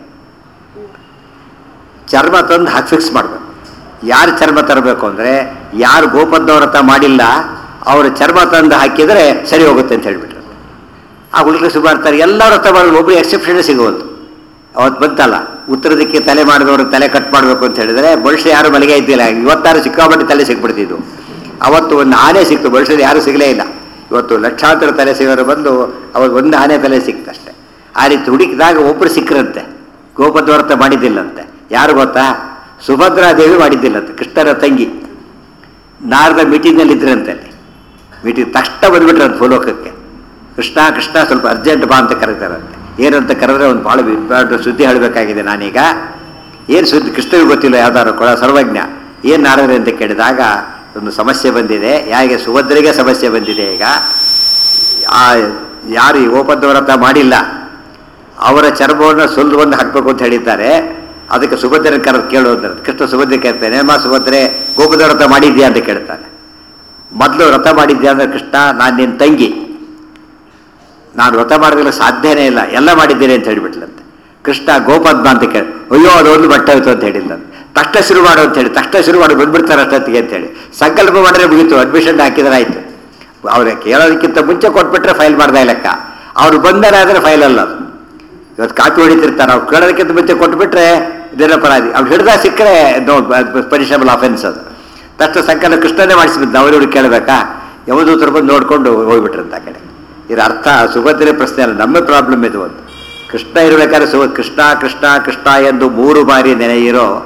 ಚರ್ಮ ತಂದು ಹಾಕಿ ಫಿಕ್ಸ್ ಮಾಡಬೇಕು ಯಾರು ಚರ್ಮ ತರಬೇಕು ಅಂದರೆ ಯಾರು ಗೋಪದ್ದ ವ್ರತ ಮಾಡಿಲ್ಲ ಅವರು ಚರ್ಮ ತಂದು ಹಾಕಿದರೆ ಸರಿ ಹೋಗುತ್ತೆ ಅಂತ ಹೇಳ್ಬಿಟ್ರು ಆ ಹುಡುಗರು ಸುಮಾರ್ತಾರೆ ಎಲ್ಲ ವ್ರತ ಮಾಡೋದು ಒಬ್ಬರು ಎಕ್ಸೆಪ್ಷನ್ ಸಿಗೋದು ಅವತ್ತು ಬಂತಲ್ಲ ಉತ್ತರ ದಿಕ್ಕಿಗೆ ತಲೆ ಮಾಡಿದವರು ತಲೆ ಕಟ್ ಮಾಡಬೇಕು ಅಂತ ಹೇಳಿದ್ರೆ ಬಹುಶಃ ಯಾರು ಮಲಗೆ ಇದ್ದಿಲ್ಲ ಇವತ್ತಾರು ಸಿಕ್ಕಾಪಟ್ಟೆ ತಲೆ ಸಿಕ್ಬಿಡ್ತಿದ್ವು ಅವತ್ತು ಒಂದು ಆನೆ ಸಿಕ್ತು ಬಹುಶಃ ಯಾರು ಸಿಗಲೇ ಇಲ್ಲ ಇವತ್ತು ಲಕ್ಷಾಂತರ ತಲೆ ಸಿಗೋರು ಬಂದು ಅವಾಗ ಒಂದು ಆನೆ ತಲೆ ಸಿಕ್ತಷ್ಟೆ ಆ ರೀತಿ ಹುಡುಕಿದಾಗ ಒಬ್ಬರು ಸಿಕ್ಕರಂತೆ ಗೋಪದ್ವರ್ತ ಮಾಡಿದ್ದಿಲ್ಲಂತೆ ಯಾರು ಗೊತ್ತಾ ಸುಭದ್ರಾದೇವಿ ಮಾಡಿದ್ದಿಲ್ಲಂತೆ ಕೃಷ್ಣರ ತಂಗಿ ನಾರದ ಮೀಟಿಂಗ್ನಲ್ಲಿ ಇದ್ರಂತೆ ಅಲ್ಲಿ ಮೀಟಿಂಗ್ ತಕ್ಷಣ ಬಂದ್ಬಿಟ್ರಂತೆ ಭೂಲೋಕಕ್ಕೆ ಕೃಷ್ಣ ಕೃಷ್ಣ ಸ್ವಲ್ಪ ಅರ್ಜೆಂಟ್ ಬಾ ಅಂತ ಕರೀತಾರಂತೆ ಏನಂತ ಕರೆದ್ರೆ ಒಂದು ಭಾಳ ದೊಡ್ಡ ಸುದ್ದಿ ಹೇಳಬೇಕಾಗಿದೆ ನಾನೀಗ ಏನು ಸುದ್ದಿ ಕೃಷ್ಣನಿಗೆ ಗೊತ್ತಿಲ್ಲ ಯಾವ್ದಾರು ಕೊಡ ಸರ್ವಜ್ಞ ಏನು ನಾರದ್ರೆ ಅಂತ ಕೇಳಿದಾಗ ಒಂದು ಸಮಸ್ಯೆ ಬಂದಿದೆ ಯಾರಿಗೆ ಸುಭದ್ರಿಗೆ ಸಮಸ್ಯೆ ಬಂದಿದೆ ಈಗ ಆ ಯಾರು ಈ ಓಪದ್ದ ವ್ರತ ಮಾಡಿಲ್ಲ ಅವರ ಚರ್ಮವನ್ನು ಸುಲ್ದು ಬಂದು ಹಾಕಬೇಕು ಅಂತ ಹೇಳಿದ್ದಾರೆ ಅದಕ್ಕೆ ಸುಭದ್ರನ ಕರೆದು ಕೇಳೋದ್ರ ಕೃಷ್ಣ ಸುಭದ್ರೆ ಕೇಳ್ತಾನೆ ಅಮ್ಮ ಸುಭದ್ರೆ ಗೋಪದ ವ್ರತ ಮಾಡಿದ್ಯಾ ಅಂತ ಕೇಳ್ತಾನೆ ಮೊದಲು ವ್ರತ ಮಾಡಿದ್ಯಾ ಅಂದ್ರೆ ಕೃಷ್ಣ ನಾನು ನಿನ್ನ ತಂಗಿ ನಾನು ವ್ರತ ಮಾಡೋದಿಲ್ಲ ಸಾಧ್ಯನೇ ಇಲ್ಲ ಎಲ್ಲ ಮಾಡಿದ್ದೇನೆ ಅಂತ ಹೇಳಿಬಿಟ್ಲಂತೆ ಕೃಷ್ಣ ಗೋಪದ್ಮ ಅಂತ ಕೇಳಿ ಅಯ್ಯೋ ಅದೊಂದು ಬಟ್ಟೆ ಹೋಯ್ತು ಅಂತ ಹೇಳಿದ್ಲಂತೆ ತಕ್ಷಣ ಶುರು ಮಾಡು ಅಂತ ಹೇಳಿ ತಕ್ಷಣ ಶುರು ಮಾಡಿ ಬಂದ್ಬಿಡ್ತಾರೆ ಅಷ್ಟೊತ್ತಿಗೆ ಅಂತ ಹೇಳಿ ಸಂಕಲ್ಪ ಮಾಡಿದ್ರೆ ಮುಗೀತು ಅಡ್ಮಿಷನ್ ಹಾಕಿದ್ರೆ ಆಯ್ತು ಅವ್ರಿಗೆ ಕೇಳೋದಕ್ಕಿಂತ ಮುಂಚೆ ಕೊಟ್ಬಿಟ್ರೆ ಫೈಲ್ ಮಾಡ್ದೆ ಲೆಕ್ಕ ಅವ್ರು ಬಂದರೆ ಆದರೆ ಫೈಲ್ ಅಲ್ಲ ಅದು ಇವತ್ತು ಕಾಪಿ ಹೊಡಿತಿರ್ತಾರೆ ಅವ್ರು ಕೇಳೋದಕ್ಕಿಂತ ಮುಂಚೆ ಕೊಟ್ಬಿಟ್ರೆ ಇದೇನೋ ಅಪರಾಧಿ ಅವ್ರು ಹಿಡ್ದ ಸಿಕ್ಕರೆ ನೋ ಪನಿಷಬಲ್ ಅಫೆನ್ಸ್ ಅದು ತಕ್ಷಣ ಸಂಕಲ್ಪ ಕೃಷ್ಣನೇ ಮಾಡಿಸ್ಬಿದ್ದು ಅವ್ರು ಕೇಳಬೇಕಾ ಯಾವದೂತರ ಬಂದು ನೋಡ್ಕೊಂಡು ಹೋಗ್ಬಿಟ್ರಂತ ಆ ಕಡೆ ಇದ್ರ ಅರ್ಥ ಸುಭದ್ರೆ ಪ್ರಶ್ನೆ ಅಲ್ಲ ನಮ್ಮ ಪ್ರಾಬ್ಲಮ್ ಇದು ಒಂದು ಕೃಷ್ಣ ಇರಬೇಕಾದ್ರೆ ಸು ಕೃಷ್ಣ ಕೃಷ್ಣ ಕೃಷ್ಣ ಎಂದು ಮೂರು ಬಾರಿ ನೆನೆಯಿರೋ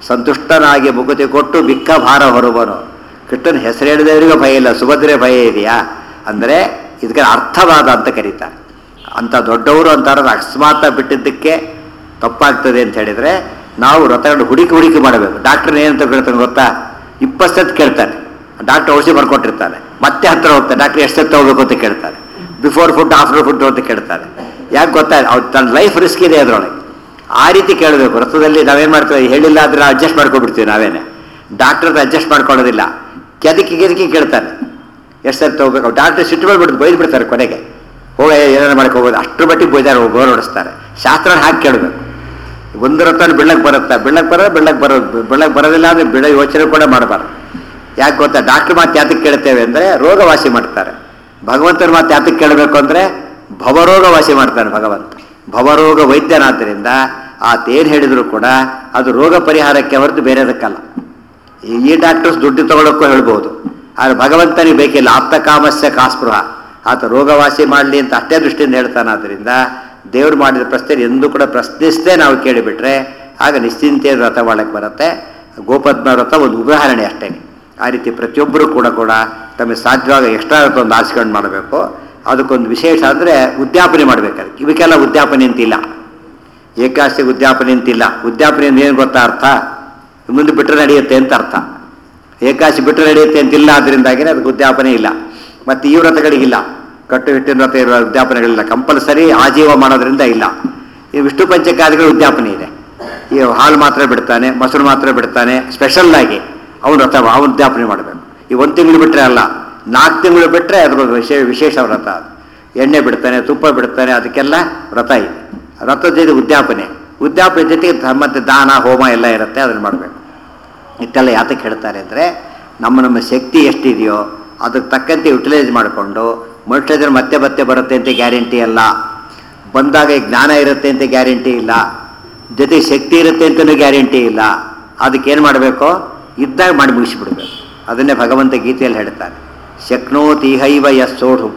ಸಂತುಷ್ಟನಾಗಿ ಮುಗುತಿ ಕೊಟ್ಟು ಬಿಕ್ಕ ಭಾರ ಹೊರಬನು ಕೃಷ್ಣನ ಹೆಸರು ಹೇಳಿದವರಿಗೂ ಭಯ ಇಲ್ಲ ಸುಭದ್ರೆ ಭಯ ಇದೆಯಾ ಅಂದರೆ ಇದಕ್ಕೆ ಅರ್ಥವಾದ ಅಂತ ಕರೀತಾರೆ ಅಂಥ ದೊಡ್ಡವರು ಅಂತಾರ ಅಕಸ್ಮಾತ್ ಬಿಟ್ಟಿದ್ದಕ್ಕೆ ತಪ್ಪಾಗ್ತದೆ ಅಂತ ಹೇಳಿದರೆ ನಾವು ವ್ರತಗಳನ್ನು ಹುಡುಕಿ ಹುಡುಕಿ ಮಾಡಬೇಕು ಡಾಕ್ಟರ್ ಏನಂತ ಕೇಳ್ತಾನೆ ಗೊತ್ತಾ ಇಪ್ಪತ್ತು ಸತ್ ಕೇಳ್ತಾನೆ ಡಾಕ್ಟರ್ ಔಷಧಿ ಬರ್ಕೊಟ್ಟಿರ್ತಾನೆ ಮತ್ತೆ ಹತ್ರ ಹೋಗ್ತಾನೆ ಡಾಕ್ಟರ್ ಎಷ್ಟು ಸತ್ತು ಹೋಗ್ಬೇಕು ಅಂತ ಕೇಳ್ತಾನೆ ಬಿಫೋರ್ ಫುಡ್ ಆಫ್ಟರ್ ಫುಡ್ ಅಂತ ಕೇಳ್ತಾನೆ ಯಾಕೆ ಗೊತ್ತಾ ಅವ್ರು ತನ್ನ ಲೈಫ್ ರಿಸ್ಕ್ ಇದೆ ಅದರೊಳಗೆ ಆ ರೀತಿ ಕೇಳಬೇಕು ವ್ರತದಲ್ಲಿ ನಾವೇನು ಮಾಡ್ತೀವಿ ಹೇಳಿಲ್ಲ ಆದರೆ ಅಡ್ಜಸ್ಟ್ ಮಾಡ್ಕೊಬಿಡ್ತೀವಿ ನಾವೇನೆ ಡಾಕ್ಟರ್ ಅಡ್ಜಸ್ಟ್ ಮಾಡ್ಕೊಳ್ಳೋದಿಲ್ಲ ಕೆದಕಿ ಕೆದಕಿ ಕೇಳ್ತಾನೆ ಎಷ್ಟು ಸರ್ ತಗೋಬೇಕು ಡಾಕ್ಟರ್ ಸಿಟ್ಟು ಮಾಡ್ಬಿಟ್ಟು ಬೈದು ಬಿಡ್ತಾರೆ ಕೊನೆಗೆ ಹೋಗ ಏನಾರು ಮಾಡ್ಕೋಬೋದು ಅಷ್ಟರ ಮಟ್ಟಿಗೆ ಬೈದಾರೆ ಗೋರ್ ಹೊಡಿಸ್ತಾರೆ ಶಾಸ್ತ್ರ ಹಾಕಿ ಕೇಳಬೇಕು ಒಂದು ರಥ ಬೆಳ್ಳಕ್ಕೆ ಬರುತ್ತಾ ಬೆಳ್ಳಕ್ಕೆ ಬರೋ ಬೆಳ್ಳಕ್ಕೆ ಬರೋದು ಬೆಳ್ಳಕ್ಕೆ ಬರೋದಿಲ್ಲ ಅಂದರೆ ಬೆಳ ಯೋಚನೆ ಕೂಡ ಮಾಡಬಾರ್ದು ಯಾಕೆ ಗೊತ್ತಾ ಡಾಕ್ಟರ್ ಮಾತು ಯಾತಕ್ಕೆ ಕೇಳ್ತೇವೆ ಅಂದರೆ ರೋಗ ವಾಸಿ ಮಾಡ್ತಾರೆ ಭಗವಂತನ ಮಾತು ಯಾತಕ್ಕೆ ಕೇಳಬೇಕು ಅಂದರೆ ಭವರೋಗ ವಾಸಿ ಮಾಡ್ತಾನೆ ಭಗವಂತ ಭವರೋಗ ವೈದ್ಯನಾದ್ದರಿಂದ ಆತೇನು ಹೇಳಿದ್ರು ಕೂಡ ಅದು ರೋಗ ಪರಿಹಾರಕ್ಕೆ ಹೊರತು ಬೇರೆದಕ್ಕಲ್ಲ ಈ- ಈ ಡಾಕ್ಟರ್ಸ್ ದುಡ್ಡು ತಗೊಳ್ಳೋಕ್ಕೂ ಹೇಳ್ಬೋದು ಆದರೆ ಭಗವಂತನಿಗೆ ಬೇಕಿಲ್ಲ ಆಪ್ತ ಕಾಮಸ್ಯ ಕಾಸ್ಪೃಹ ಆತ ರೋಗವಾಸಿ ಮಾಡಲಿ ಅಂತ ಅಷ್ಟೇ ದೃಷ್ಟಿಯಿಂದ ಹೇಳ್ತಾನೆ ಆದ್ದರಿಂದ ದೇವರು ಮಾಡಿದ ಪ್ರಶ್ನೆ ಎಂದೂ ಕೂಡ ಪ್ರಶ್ನಿಸದೆ ನಾವು ಕೇಳಿಬಿಟ್ರೆ ಆಗ ನಿಶ್ಚಿಂತೆ ವ್ರತ ಮಾಡಕ್ಕೆ ಬರುತ್ತೆ ಗೋಪದ್ಮ ವ್ರತ ಒಂದು ಉದಾಹರಣೆ ಅಷ್ಟೇ ಆ ರೀತಿ ಪ್ರತಿಯೊಬ್ಬರು ಕೂಡ ಕೂಡ ತಮಗೆ ಸಾಧ್ಯವಾಗ ಎಕ್ಸ್ಟ್ರಾ ವ್ರತ ಒಂದು ಆರಿಸ್ಕೊಂಡು ಮಾಡಬೇಕು ಅದಕ್ಕೊಂದು ವಿಶೇಷ ಅಂದರೆ ಉದ್ಯಾಪನೆ ಮಾಡಬೇಕಾದ್ರೆ ಇವಕ್ಕೆಲ್ಲ ಉದ್ಯಾಪನೆ ಅಂತಿಲ್ಲ ಏಕಾಶಿ ಉದ್ಯಾಪನೆ ಅಂತಿಲ್ಲ ಉದ್ಯಾಪನೆ ಅಂದ್ರೆ ಏನು ಗೊತ್ತಾ ಅರ್ಥ ಮುಂದೆ ಬಿಟ್ಟರೆ ನಡೆಯುತ್ತೆ ಅಂತ ಅರ್ಥ ಏಕಾಶಿ ಬಿಟ್ಟರೆ ನಡೆಯುತ್ತೆ ಅಂತಿಲ್ಲ ಅದರಿಂದಾಗಿನೇ ಅದಕ್ಕೆ ಉದ್ಯಾಪನೆ ಇಲ್ಲ ಮತ್ತು ಈ ವ್ರತಗಳಿಗಿಲ್ಲ ಕಟ್ಟು ಹಿಟ್ಟಿನ ವ್ರತ ಇರುವ ಉದ್ಯಾಪನೆಗಳಿಲ್ಲ ಕಂಪಲ್ಸರಿ ಆಜೀವ ಮಾಡೋದ್ರಿಂದ ಇಲ್ಲ ಈ ವಿಷ್ಣು ಪಂಚಕಾದಿಗಳ ಉದ್ಯಾಪನೆ ಇದೆ ಈ ಹಾಲು ಮಾತ್ರ ಬಿಡ್ತಾನೆ ಮೊಸರು ಮಾತ್ರ ಬಿಡ್ತಾನೆ ಸ್ಪೆಷಲ್ ಆಗಿ ಅವನು ವ್ರತ ಅವನು ಉದ್ಯಾಪನೆ ಮಾಡಬೇಕು ಈ ಒಂದು ತಿಂಗಳು ಬಿಟ್ಟರೆ ಅಲ್ಲ ನಾಲ್ಕು ತಿಂಗಳು ಬಿಟ್ಟರೆ ಅದ್ರ ವಿಶೇಷ ವಿಶೇಷ ವ್ರತ ಅದು ಎಣ್ಣೆ ಬಿಡ್ತಾನೆ ತುಪ್ಪ ಬಿಡ್ತಾನೆ ಅದಕ್ಕೆಲ್ಲ ವ್ರತ ಇದೆ ವ್ರತದ ಜೊತೆ ಉದ್ಯಾಪನೆ ಉದ್ಯಾಪನೆ ಜೊತೆಗೆ ಧ- ಮತ್ತೆ ದಾನ ಹೋಮ ಎಲ್ಲ ಇರುತ್ತೆ ಅದನ್ನು ಮಾಡಬೇಕು ಇಷ್ಟೆಲ್ಲ ಯಾತಕ್ಕೆ ಹೇಳ್ತಾರೆ ಅಂದರೆ ನಮ್ಮ ನಮ್ಮ ಶಕ್ತಿ ಎಷ್ಟಿದೆಯೋ ಅದಕ್ಕೆ ತಕ್ಕಂತೆ ಯುಟಿಲೈಸ್ ಮಾಡಿಕೊಂಡು ಮನುಷ್ಯದ್ರೆ ಮತ್ತೆ ಮತ್ತೆ ಬರುತ್ತೆ ಅಂತ ಗ್ಯಾರಂಟಿ ಅಲ್ಲ ಬಂದಾಗ ಈ ಜ್ಞಾನ ಇರುತ್ತೆ ಅಂತ ಗ್ಯಾರಂಟಿ ಇಲ್ಲ ಜೊತೆಗೆ ಶಕ್ತಿ ಇರುತ್ತೆ ಅಂತಲೂ ಗ್ಯಾರಂಟಿ ಇಲ್ಲ ಅದಕ್ಕೇನು ಮಾಡಬೇಕು ಇದ್ದಾಗ ಮಾಡಿ ಮುಗಿಸಿಬಿಡ್ಬೇಕು ಅದನ್ನೇ ಭಗವಂತ ಗೀತೆಯಲ್ಲಿ ಹೇಳ್ತಾನೆ ಶಕ್ನೋತಿಹೈವ ಯಸ್ಸೋಢು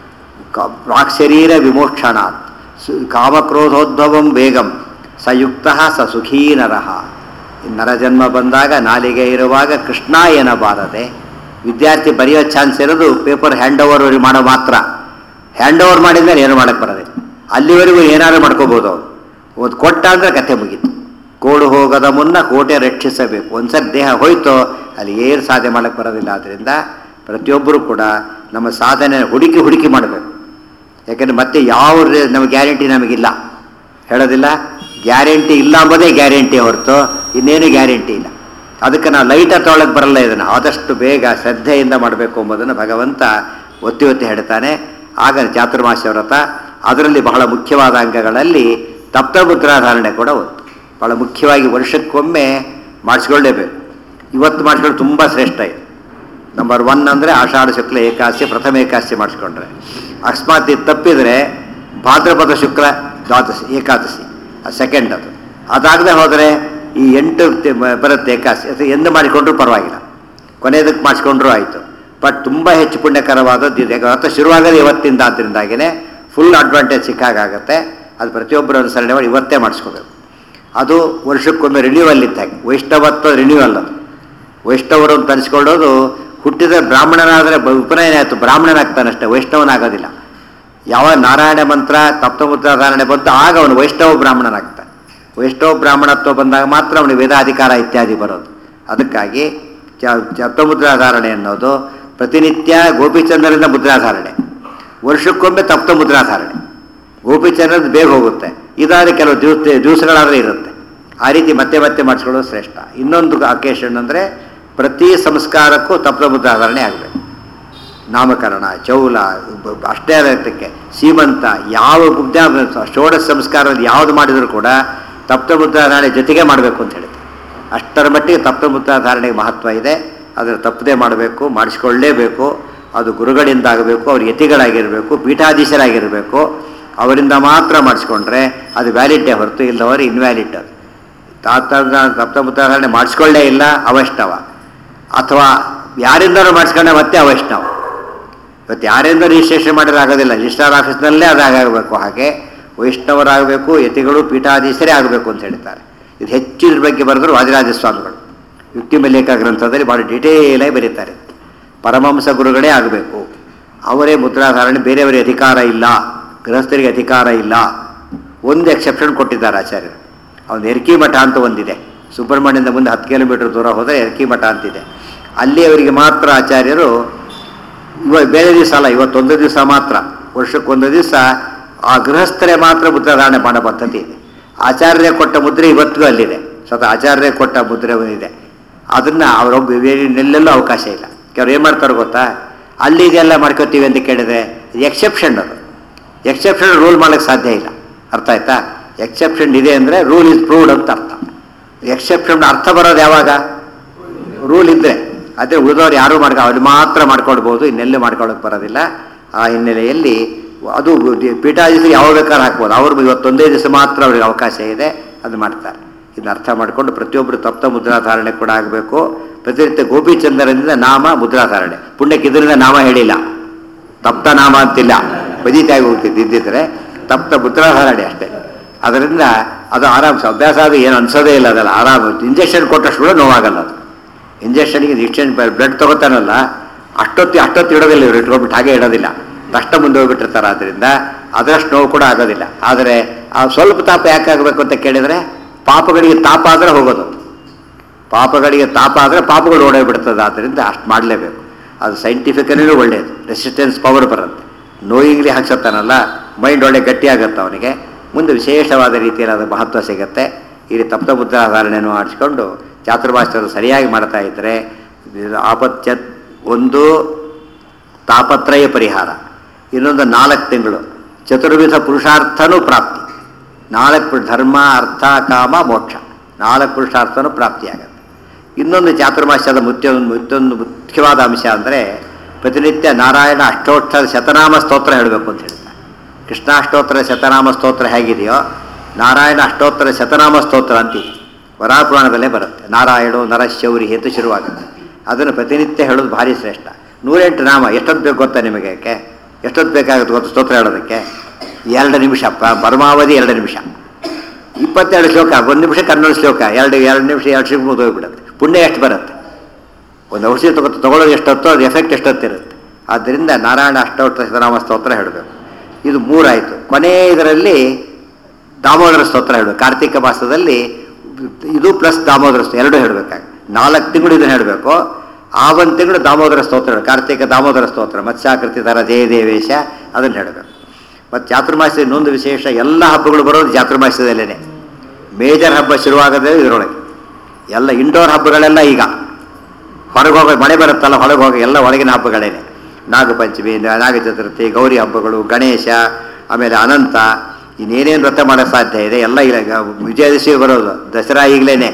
ಪ್ರಾಕ್ಶರೀರ ವಿಮೋಕ್ಷಣಾತ್ ಸು ಕಾಮಕ್ರೋಧೋದ್ಭವಂ ಬೇಗಂ ಸಯುಕ್ತ ಸ ಸುಖೀ ನರಃ ಈ ನರಜನ್ಮ ಬಂದಾಗ ನಾಲಿಗೆ ಇರುವಾಗ ಕೃಷ್ಣ ಏನಬಾರದೆ ವಿದ್ಯಾರ್ಥಿ ಬರೆಯೋ ಚಾನ್ಸ್ ಇರೋದು ಪೇಪರ್ ಹ್ಯಾಂಡ್ ಓವರ್ ಮಾಡೋ ಮಾತ್ರ ಹ್ಯಾಂಡ್ ಓವರ್ ಮಾಡಿದ್ಮೇಲೆ ಏನು ಮಾಡಕ್ಕೆ ಬರೋದಿಲ್ಲ ಅಲ್ಲಿವರೆಗೂ ಏನಾದ್ರು ಮಾಡ್ಕೋಬೋದು ಅವನು ಒಂದು ಕೊಟ್ಟ ಅಂದರೆ ಕಥೆ ಮುಗೀತು ಕೋಡು ಹೋಗದ ಮುನ್ನ ಕೋಟೆ ರಕ್ಷಿಸಬೇಕು ಒಂದ್ಸರಿ ದೇಹ ಹೋಯ್ತೋ ಅಲ್ಲಿ ಏನು ಸಾಧನೆ ಮಾಡಕ್ಕೆ ಬರೋದಿಲ್ಲ ಆದ್ದರಿಂದ ಪ್ರತಿಯೊಬ್ಬರು ಕೂಡ ನಮ್ಮ ಸಾಧನೆ ಹುಡುಕಿ ಹುಡುಕಿ ಮಾಡಬೇಕು ಯಾಕಂದರೆ ಮತ್ತೆ ಯಾವ ರೇ- ನಮಗೆ ಗ್ಯಾರಂಟಿ ನಮಗಿಲ್ಲ ಹೇಳೋದಿಲ್ಲ ಗ್ಯಾರಂಟಿ ಇಲ್ಲ ಅಂಬೋದೇ ಗ್ಯಾರಂಟಿ ಹೊರತು ಇನ್ನೇನು ಗ್ಯಾರಂಟಿ ಇಲ್ಲ ಅದಕ್ಕೆ ನಾವು ಲೈಟ ತೊಗೊಳಕ್ಕೆ ಬರಲ್ಲ ಇದನ್ನು ಆದಷ್ಟು ಬೇಗ ಶ್ರದ್ಧೆಯಿಂದ ಮಾಡಬೇಕು ಎಂಬುದನ್ನು ಭಗವಂತ ಒತ್ತಿ ಒತ್ತಿ ಹೇಳ್ತಾನೆ ಆಗ ಚಾತುರ್ಮಾಸ್ಯ ವ್ರತ ಅದರಲ್ಲಿ ಬಹಳ ಮುಖ್ಯವಾದ ಅಂಗಗಳಲ್ಲಿ ತಪ್ತಮುದ್ರಾಧಾರಣೆ ಕೂಡ ಒಂದು ಬಹಳ ಮುಖ್ಯವಾಗಿ ವರ್ಷಕ್ಕೊಮ್ಮೆ ಮಾಡಿಸ್ಕೊಳ್ಳೇಬೇಕು ಇವತ್ತು ಮಾಡಿಸ್ಕೊಂಡು ತುಂಬ ಶ್ರೇಷ್ಠ ಇದೆ ನಂಬರ್ ಒನ್ ಅಂದರೆ ಆಷಾಢ ಶುಕ್ಲ ಏಕಾದಶಿ ಪ್ರಥಮ ಏಕಾದಶಿ ಮಾಡಿಸ್ಕೊಂಡ್ರೆ ಅಕಸ್ಮಾತ್ ಇದು ತಪ್ಪಿದರೆ ಭಾದ್ರಪದ ಶುಕ್ಲ ದ್ವಾದಶಿ ಏಕಾದಶಿ ಸೆಕೆಂಡ್ ಅದು ಅದಾಗದೆ ಹೋದರೆ ಈ ಎಂಟು ತಿ- ಮ- ಬರುತ್ತೆ ಏಕಾದಶಿ ಅದು ಎಂದು ಮಾಡಿಕೊಂಡ್ರೂ ಪರವಾಗಿಲ್ಲ ಕೊನೆಯದಕ್ಕೆ ಮಾಡಿಸ್ಕೊಂಡ್ರೂ ಆಯಿತು ಬಟ್ ತುಂಬ ಹೆಚ್ಚು ಪುಣ್ಯಕರವಾದದ್ದು ಇದೆ ವ್ರತ ಶುರುವಾಗೋದು ಇವತ್ತಿಂದ ಆದ್ದರಿಂದಾಗಿಯೇ ಫುಲ್ ಅಡ್ವಾಂಟೇಜ್ ಸಿಕ್ಕಾಗುತ್ತೆ ಅದು ಪ್ರತಿಯೊಬ್ಬರು ಅನುಸರಣೆ ಮಾಡಿ ಇವತ್ತೇ ಮಾಡಿಸ್ಕೋಬೇಕು ಅದು ವರ್ಷಕ್ಕೊಮ್ಮೆ ರಿನ್ಯೂವಲ್ ಇದ್ದಾಗ ವೈಷ್ಣವತ್ವ ರಿನ್ಯೂವಲ್ ಅದು ವೈಷ್ಣವರು ಅಂತ ಅನಿಸ್ಕೊಳ್ಳೋದು ಹುಟ್ಟಿದ ಬ್ರಾಹ್ಮಣನಾದರೆ ಬ- ಉಪನಯನ ಆಯಿತು ಬ್ರಾಹ್ಮಣನಾಗ್ತಾನಷ್ಟೇ ವೈಷ್ಣವನಾಗೋದಿಲ್ಲ ಯಾವ ನಾರಾಯಣ ಮಂತ್ರ ತಪ್ತಮುದ್ರಾಧಾರಣೆ ಬಂತು ಆಗ ಅವನು ವೈಷ್ಣವ ಬ್ರಾಹ್ಮಣನಾಗ್ತಾನೆ ವೈಷ್ಣವ ಬ್ರಾಹ್ಮಣತ್ವ ಬಂದಾಗ ಮಾತ್ರ ಅವನಿಗೆ ವೇದಾಧಿಕಾರ ಇತ್ಯಾದಿ ಬರೋದು ಅದಕ್ಕಾಗಿ ಚ- ಸಪ್ತಮುದ್ರಾಧಾರಣೆ ಅನ್ನೋದು ಪ್ರತಿನಿತ್ಯ ಗೋಪಿಚಂದ್ರರಿಂದ ಮುದ್ರಾಧಾರಣೆ ವರ್ಷಕ್ಕೊಮ್ಮೆ ತಪ್ತ ಮುದ್ರಾಧಾರಣೆ ಗೋಪಿಚಂದ್ರದ ಬೇಗ ಹೋಗುತ್ತೆ ಇದಾದರೆ ಕೆಲವು ದಿವಸ ದಿವಸಗಳಾದರೆ ಇರುತ್ತೆ ಆ ರೀತಿ ಮತ್ತೆ ಮತ್ತೆ ಮಾಡಿಸ್ಕೊಳ್ಳೋದು ಶ್ರೇಷ್ಠ ಇನ್ನೊಂದು ಅಕೇಶನ್ ಅಂದರೆ ಪ್ರತಿ ಸಂಸ್ಕಾರಕ್ಕೂ ತಪ್ತ ಮುದ್ರಾಧಾರಣೆ ಆಗಬೇಕು ನಾಮಕರಣ ಚೌಲ ಬ- ಬ- ಅಷ್ಟೇ ಅದಕ್ಕೆ ಸೀಮಂತ ಯಾವ ಮುದ್ದೆ ಷೋಡಶ ಸಂಸ್ಕಾರದಲ್ಲಿ ಯಾವುದು ಮಾಡಿದರೂ ಕೂಡ ತಪ್ತ ಮುದ್ರಾಧಾರಣೆ ಜೊತೆಗೆ ಮಾಡಬೇಕು ಅಂತ ಹೇಳ್ತಾರೆ ಅಷ್ಟರ ಮಟ್ಟಿಗೆ ತಪ್ತ ಮುದ್ರಾಧಾರಣೆಗೆ ಮಹತ್ವ ಇದೆ ಅದನ್ನು ತಪ್ಪದೇ ಮಾಡಬೇಕು ಮಾಡಿಸ್ಕೊಳ್ಳೇಬೇಕು ಅದು ಗುರುಗಳಿಂದ ಆಗಬೇಕು ಅವ್ರು ಯತಿಗಳಾಗಿರಬೇಕು ಪೀಠಾಧೀಶರಾಗಿರಬೇಕು ಅವರಿಂದ ಮಾತ್ರ ಮಾಡಿಸ್ಕೊಂಡ್ರೆ ಅದು ವ್ಯಾಲಿಡ್ಡೇ ಹೊರತು ಇಲ್ಲದವರು ಇನ್ವ್ಯಾಲಿಡ್ ಅದು ತಾತ ತಪ್ತ ಮುದ್ರಾಧಾರಣೆ ಮಾಡಿಸ್ಕೊಳ್ಳೇ ಇಲ್ಲ ಅವೈಷ್ಣವ ಅಥವಾ ಯಾರಿಂದಲೂ ಮಾಡಿಸ್ಕೊಂಡ್ರೆ ಮತ್ತೆ ಅವೈಷ್ಣವ ಇವತ್ತು ಯಾರಿಂದ ರಿಜಿಸ್ಟ್ರೇಷನ್ ಮಾಡಿದ್ರೆ ಆಗೋದಿಲ್ಲ ರಿಜಿಸ್ಟ್ರಾರ್ ಆಫೀಸ್ನಲ್ಲೇ ಅದಾಗಬೇಕು ಹಾಗೆ ವೈಷ್ಣವರಾಗಬೇಕು ಯತಿಗಳು ಪೀಠಾಧೀಶರೇ ಆಗಬೇಕು ಅಂತ ಹೇಳ್ತಾರೆ ಇದು ಹೆಚ್ಚಿನ ಬಗ್ಗೆ ಬರೆದ್ರು ವಾದಿರಾಜ ಸ್ವಾಮಿಗಳು ಯುಕ್ತಿ ಮಲ್ಲೇಖ ಗ್ರಂಥದಲ್ಲಿ ಭಾಳ ಡಿಟೇಲಾಗಿ ಬರೀತಾರೆ ಪರಮಹಂಸ ಗುರುಗಳೇ ಆಗಬೇಕು ಅವರೇ ಮುದ್ರಾಧಾರಣೆ ಬೇರೆಯವರಿಗೆ ಅಧಿಕಾರ ಇಲ್ಲ ಗೃಹಸ್ಥರಿಗೆ ಅಧಿಕಾರ ಇಲ್ಲ ಒಂದು ಎಕ್ಸೆಪ್ಷನ್ ಕೊಟ್ಟಿದ್ದಾರೆ ಆಚಾರ್ಯರು ಅವನು ಎರ್ಕಿ ಮಠ ಅಂತ ಒಂದಿದೆ ಸುಬ್ರಹ್ಮಣ್ಯದಿಂದ ಮುಂದೆ ಹತ್ತು ಕಿಲೋಮೀಟರ್ ದೂರ ಹೋದರೆ ಎರ್ಕಿ ಮಠ ಅಂತಿದೆ ಅಲ್ಲಿ ಅವರಿಗೆ ಮಾತ್ರ ಆಚಾರ್ಯರು ಇವ ಬೇರೆ ದಿವಸ ಅಲ್ಲ ಇವತ್ತೊಂದು ದಿವಸ ಮಾತ್ರ ವರ್ಷಕ್ಕೊಂದು ದಿವಸ ಆ ಗೃಹಸ್ಥರೇ ಮಾತ್ರ ಮುದ್ರಾಧಾರಣೆ ಮಾಡೋ ಪದ್ಧತಿ ಇದೆ ಆಚಾರ್ಯ ಕೊಟ್ಟ ಮುದ್ರೆ ಇವತ್ತಿಗೂ ಅಲ್ಲಿದೆ ಸ್ವತಃ ಆಚಾರ್ಯ ಕೊಟ್ಟ ಮುದ್ರೆ ಇದೆ ಅದನ್ನು ಅವರೊಬ್ಬ ಎಲ್ಲೆಲ್ಲೂ ಅವಕಾಶ ಇಲ್ಲ ಕೆಲವ್ರು ಏನು ಮಾಡ್ತಾರೆ ಗೊತ್ತಾ ಅಲ್ಲಿ ಇದೆಲ್ಲ ಮಾಡ್ಕೋತೀವಿ ಅಂತ ಕೇಳಿದ್ರೆ ಎಕ್ಸೆಪ್ಷನ್ ಅದು ಎಕ್ಸೆಪ್ಷನ್ ರೂಲ್ ಮಾಡೋಕ್ಕೆ ಸಾಧ್ಯ ಇಲ್ಲ ಅರ್ಥ ಆಯ್ತಾ ಎಕ್ಸೆಪ್ಷನ್ ಇದೆ ಅಂದರೆ ರೂಲ್ ಇಸ್ ಪ್ರೂವ್ಡ್ ಅಂತ ಅರ್ಥ ಎಕ್ಸೆಪ್ಷನ್ ಅರ್ಥ ಬರೋದು ಯಾವಾಗ ರೂಲ್ ಇದ್ದರೆ ಅದೇ ಉಳಿದವ್ರು ಯಾರೂ ಮಾಡ್ಕೊ ಅವ್ರು ಮಾತ್ರ ಮಾಡ್ಕೊಳ್ಬೋದು ಇನ್ನೆಲ್ಲೂ ಮಾಡ್ಕೊಳ್ಳೋಕೆ ಬರೋದಿಲ್ಲ ಆ ಹಿನ್ನೆಲೆಯಲ್ಲಿ ಅದು ಪೀಠಾಧೀಶರಿಗೆ ಯಾವಾಗ ಬೇಕಾದ್ರೆ ಹಾಕ್ಬೋದು ಅವ್ರು ಇವತ್ತೊಂದೇ ದಿವಸ ಮಾತ್ರ ಅವ್ರಿಗೆ ಅವಕಾಶ ಇದೆ ಅದು ಮಾಡ್ತಾರೆ ಇದನ್ನ ಅರ್ಥ ಮಾಡಿಕೊಂಡು ಪ್ರತಿಯೊಬ್ಬರು ತಪ್ತ ಮುದ್ರಾಧಾರಣೆ ಕೂಡ ಆಗಬೇಕು ಪ್ರತಿನಿತ್ಯ ಗೋಪಿಚಂದ್ರನಿಂದ ನಾಮ ಮುದ್ರಾಧಾರಣೆ ಪುಣ್ಯಕ್ಕೆ ಇದರಿಂದ ನಾಮ ಹೇಳಿಲ್ಲ ತಪ್ತ ನಾಮ ಅಂತಿಲ್ಲ ಬದೀತಾಗಿ ಹೋಗ್ತಿದ್ದು ಇದ್ದಿದ್ರೆ ತಪ್ತ ಮುದ್ರಾಧಾರಣೆ ಅಷ್ಟೇ ಅದರಿಂದ ಅದು ಆರಾಮ್ ಅಭ್ಯಾಸ ಅದು ಏನು ಅನ್ಸೋದೇ ಇಲ್ಲ ಅದಲ್ಲ ಆರಾಮ್ ಇಂಜೆಕ್ಷನ್ ಕೊಟ್ಟಷ್ಟು ಕೂಡ ನೋವಾಗಲ್ಲ ಅದು ಇಂಜೆಕ್ಷನ್ಗೆ ಇಂಜೆಕ್ಷನ್ ಬ್ಲಡ್ ತಗೋತಾನಲ್ಲ ಅಷ್ಟೊತ್ತಿ ಅಷ್ಟೊತ್ತು ಇಡೋದಿಲ್ಲ ಇವರು ಇಟ್ಕೊಂಡ್ಬಿಟ್ಟು ಹಾಗೆ ಇಡೋದಿಲ್ಲ ತಷ್ಟ ಮುಂದೆ ಹೋಗ್ಬಿಟ್ಟಿರ್ತಾರೆ ಆದ್ದರಿಂದ ಅದರಷ್ಟು ನೋವು ಕೂಡ ಆಗೋದಿಲ್ಲ ಆದರೆ ಆ ಸ್ವಲ್ಪ ತಾಪ ಯಾಕಾಗಬೇಕು ಅಂತ ಕೇಳಿದರೆ ಪಾಪಗಳಿಗೆ ತಾಪ ಆದರೆ ಹೋಗೋದು ಪಾಪಗಳಿಗೆ ತಾಪ ಆದರೆ ಪಾಪಗಳು ಓಡೋಗ್ಬಿಡ್ತದೆ ಆದ್ದರಿಂದ ಅಷ್ಟು ಮಾಡಲೇಬೇಕು ಅದು ಸೈಂಟಿಫಿಕಲಿ ಒಳ್ಳೆಯದು ರೆಸಿಸ್ಟೆನ್ಸ್ ಪವರ್ ಬರುತ್ತೆ ನೋಯಿಂಗ್ಲಿ ಹಾಕ್ಸತ್ತಾನಲ್ಲ ಮೈಂಡ್ ಒಳ್ಳೆ ಗಟ್ಟಿಯಾಗುತ್ತೆ ಅವನಿಗೆ ಮುಂದೆ ವಿಶೇಷವಾದ ರೀತಿಯಲ್ಲಿ ಅದು ಮಹತ್ವ ಸಿಗುತ್ತೆ ಇಲ್ಲಿ ತಪ್ತ ಮುದ್ರಾಧಾರಣೆಯನ್ನು ಆಡಿಸ್ಕೊಂಡು ಚಾತುರ್ಭಾಷೆಯನ್ನು ಸರಿಯಾಗಿ ಮಾಡ್ತಾ ಇದ್ದರೆ ಆಪತ್ಯ ಒಂದು ತಾಪತ್ರಯ ಪರಿಹಾರ ಇನ್ನೊಂದು ನಾಲ್ಕು ತಿಂಗಳು ಚತುರ್ವಿಧ ಪುರುಷಾರ್ಥನೂ ಪ್ರಾಪ್ತಿ ನಾಲ್ಕು ಧರ್ಮ ಅರ್ಥ ಕಾಮ ಮೋಕ್ಷ ನಾಲ್ಕು ಪುರುಷಾರ್ಥನೂ ಪ್ರಾಪ್ತಿಯಾಗತ್ತೆ ಇನ್ನೊಂದು ಚಾತುರ್ಮಾಸ್ಯದ ಮುಖ್ಯ ಮತ್ತೊಂದು ಮುಖ್ಯವಾದ ಅಂಶ ಅಂದರೆ ಪ್ರತಿನಿತ್ಯ ನಾರಾಯಣ ಅಷ್ಟೋತ್ತರ ಶತನಾಮ ಸ್ತೋತ್ರ ಹೇಳಬೇಕು ಅಂತ ಹೇಳ್ತಾರೆ ಕೃಷ್ಣಾಷ್ಟೋತ್ತರ ಶತನಾಮ ಸ್ತೋತ್ರ ಹೇಗಿದೆಯೋ ನಾರಾಯಣ ಅಷ್ಟೋತ್ತರ ಶತನಾಮ ಸ್ತೋತ್ರ ಅಂತಿದೆ ವರಾಪುರಾಣದಲ್ಲೇ ಬರುತ್ತೆ ನಾರಾಯಣೋ ನರಶೌರಿ ಅಂತ ಶುರುವಾಗುತ್ತೆ ಅದನ್ನು ಪ್ರತಿನಿತ್ಯ ಹೇಳೋದು ಭಾರಿ ಶ್ರೇಷ್ಠ ನೂರೆಂಟು ನಾಮ ಎಷ್ಟೊತ್ತು ಬೇಕು ಗೊತ್ತಾ ನಿಮಗೆ ಯಾಕೆ ಎಷ್ಟೊತ್ತು ಬೇಕಾಗುತ್ತೆ ಗೊತ್ತು ಸ್ತೋತ್ರ ಹೇಳೋದಕ್ಕೆ ಎರಡು ನಿಮಿಷ ಪ- ಪರಮಾವಧಿ ಎರಡು ನಿಮಿಷ ಇಪ್ಪತ್ತೆರಡು ಶ್ಲೋಕ ಒಂದು ನಿಮಿಷ ಕನ್ನಡ ಶ್ಲೋಕ ಎರಡು ಎರಡು ನಿಮಿಷ ಎರಡು ಶ್ಲೋಕ ಮುಗಿದೋಗ್ಬಿಡುತ್ತೆ ಪುಣ್ಯ ಎಷ್ಟು ಬರುತ್ತೆ ಒಂದು ಔಷಧಿ ತಗೋ ತಗೊಳ್ಳೋದು ಎಷ್ಟೊತ್ತೋ ಅದು ಎಫೆಕ್ಟ್ ಎಷ್ಟೊತ್ತಿರುತ್ತೆ ಆದ್ದರಿಂದ ನಾರಾಯಣ ಅಷ್ಟೋತ್ತರ ಶತನಾಮ ಸ್ತೋತ್ರ ಹೇಳಬೇಕು ಇದು ಮೂರಾಯಿತು ಕೊನೆಯ ಇದರಲ್ಲಿ ದಾಮೋದರ ಸ್ತೋತ್ರ ಹೇಳಬೇಕು ಕಾರ್ತಿಕ ಮಾಸದಲ್ಲಿ ಇದು ಪ್ಲಸ್ ದಾಮೋದರ ಸ್ತೋತ್ರ ಎರಡೂ ಹೇಳಬೇಕಾಗಿ ನಾಲ್ಕು ತಿಂಗಳು ಇದನ್ನು ಹೇಳಬೇಕು ಆ ಒಂದು ತಿಂಗಳು ದಾಮೋದರ ಸ್ತೋತ್ರ ಹೇಳು ಕಾರ್ತಿಕ ದಾಮೋದರ ಸ್ತೋತ್ರ ಮತ್ಸ್ಯಾಕೃತಿ ಥರ ಜಯ ದೇವೇಶ ಅದನ್ನು ಹೇಳಬೇಕು ಮತ್ತು ಚಾತುರ್ಮಾಸ್ಯದ ಇನ್ನೊಂದು ವಿಶೇಷ ಎಲ್ಲ ಹಬ್ಬಗಳು ಬರೋದು ಚಾತುರ್ಮಾಸ್ಯದಲ್ಲೇ ಮೇಜರ್ ಹಬ್ಬ ಶುರುವಾಗೋದೇ ಇದರೊಳಗೆ ಎಲ್ಲ ಇಂಡೋರ್ ಹಬ್ಬಗಳೆಲ್ಲ ಈಗ ಹೊರಗೆ ಹೋಗೋ ಮಳೆ ಬರುತ್ತಲ್ಲ ಹೊರಗೆ ಹೋಗಿ ಎಲ್ಲ ಒಳಗಿನ ಹಬ್ಬಗಳೇನೆ ನಾಗಪಂಚಮಿ ನಾಗ ಚತುರ್ಥಿ ಗೌರಿ ಹಬ್ಬಗಳು ಗಣೇಶ ಆಮೇಲೆ ಅನಂತ ಇನ್ನೇನೇನು ವ್ರತ ಮಾಡೋಕ್ಕೆ ಸಾಧ್ಯ ಇದೆ ಎಲ್ಲ ಇಲ್ಲ ಈಗ ವಿಜಯದಶಮಿ ಬರೋದು ದಸರಾ ಈಗಲೇ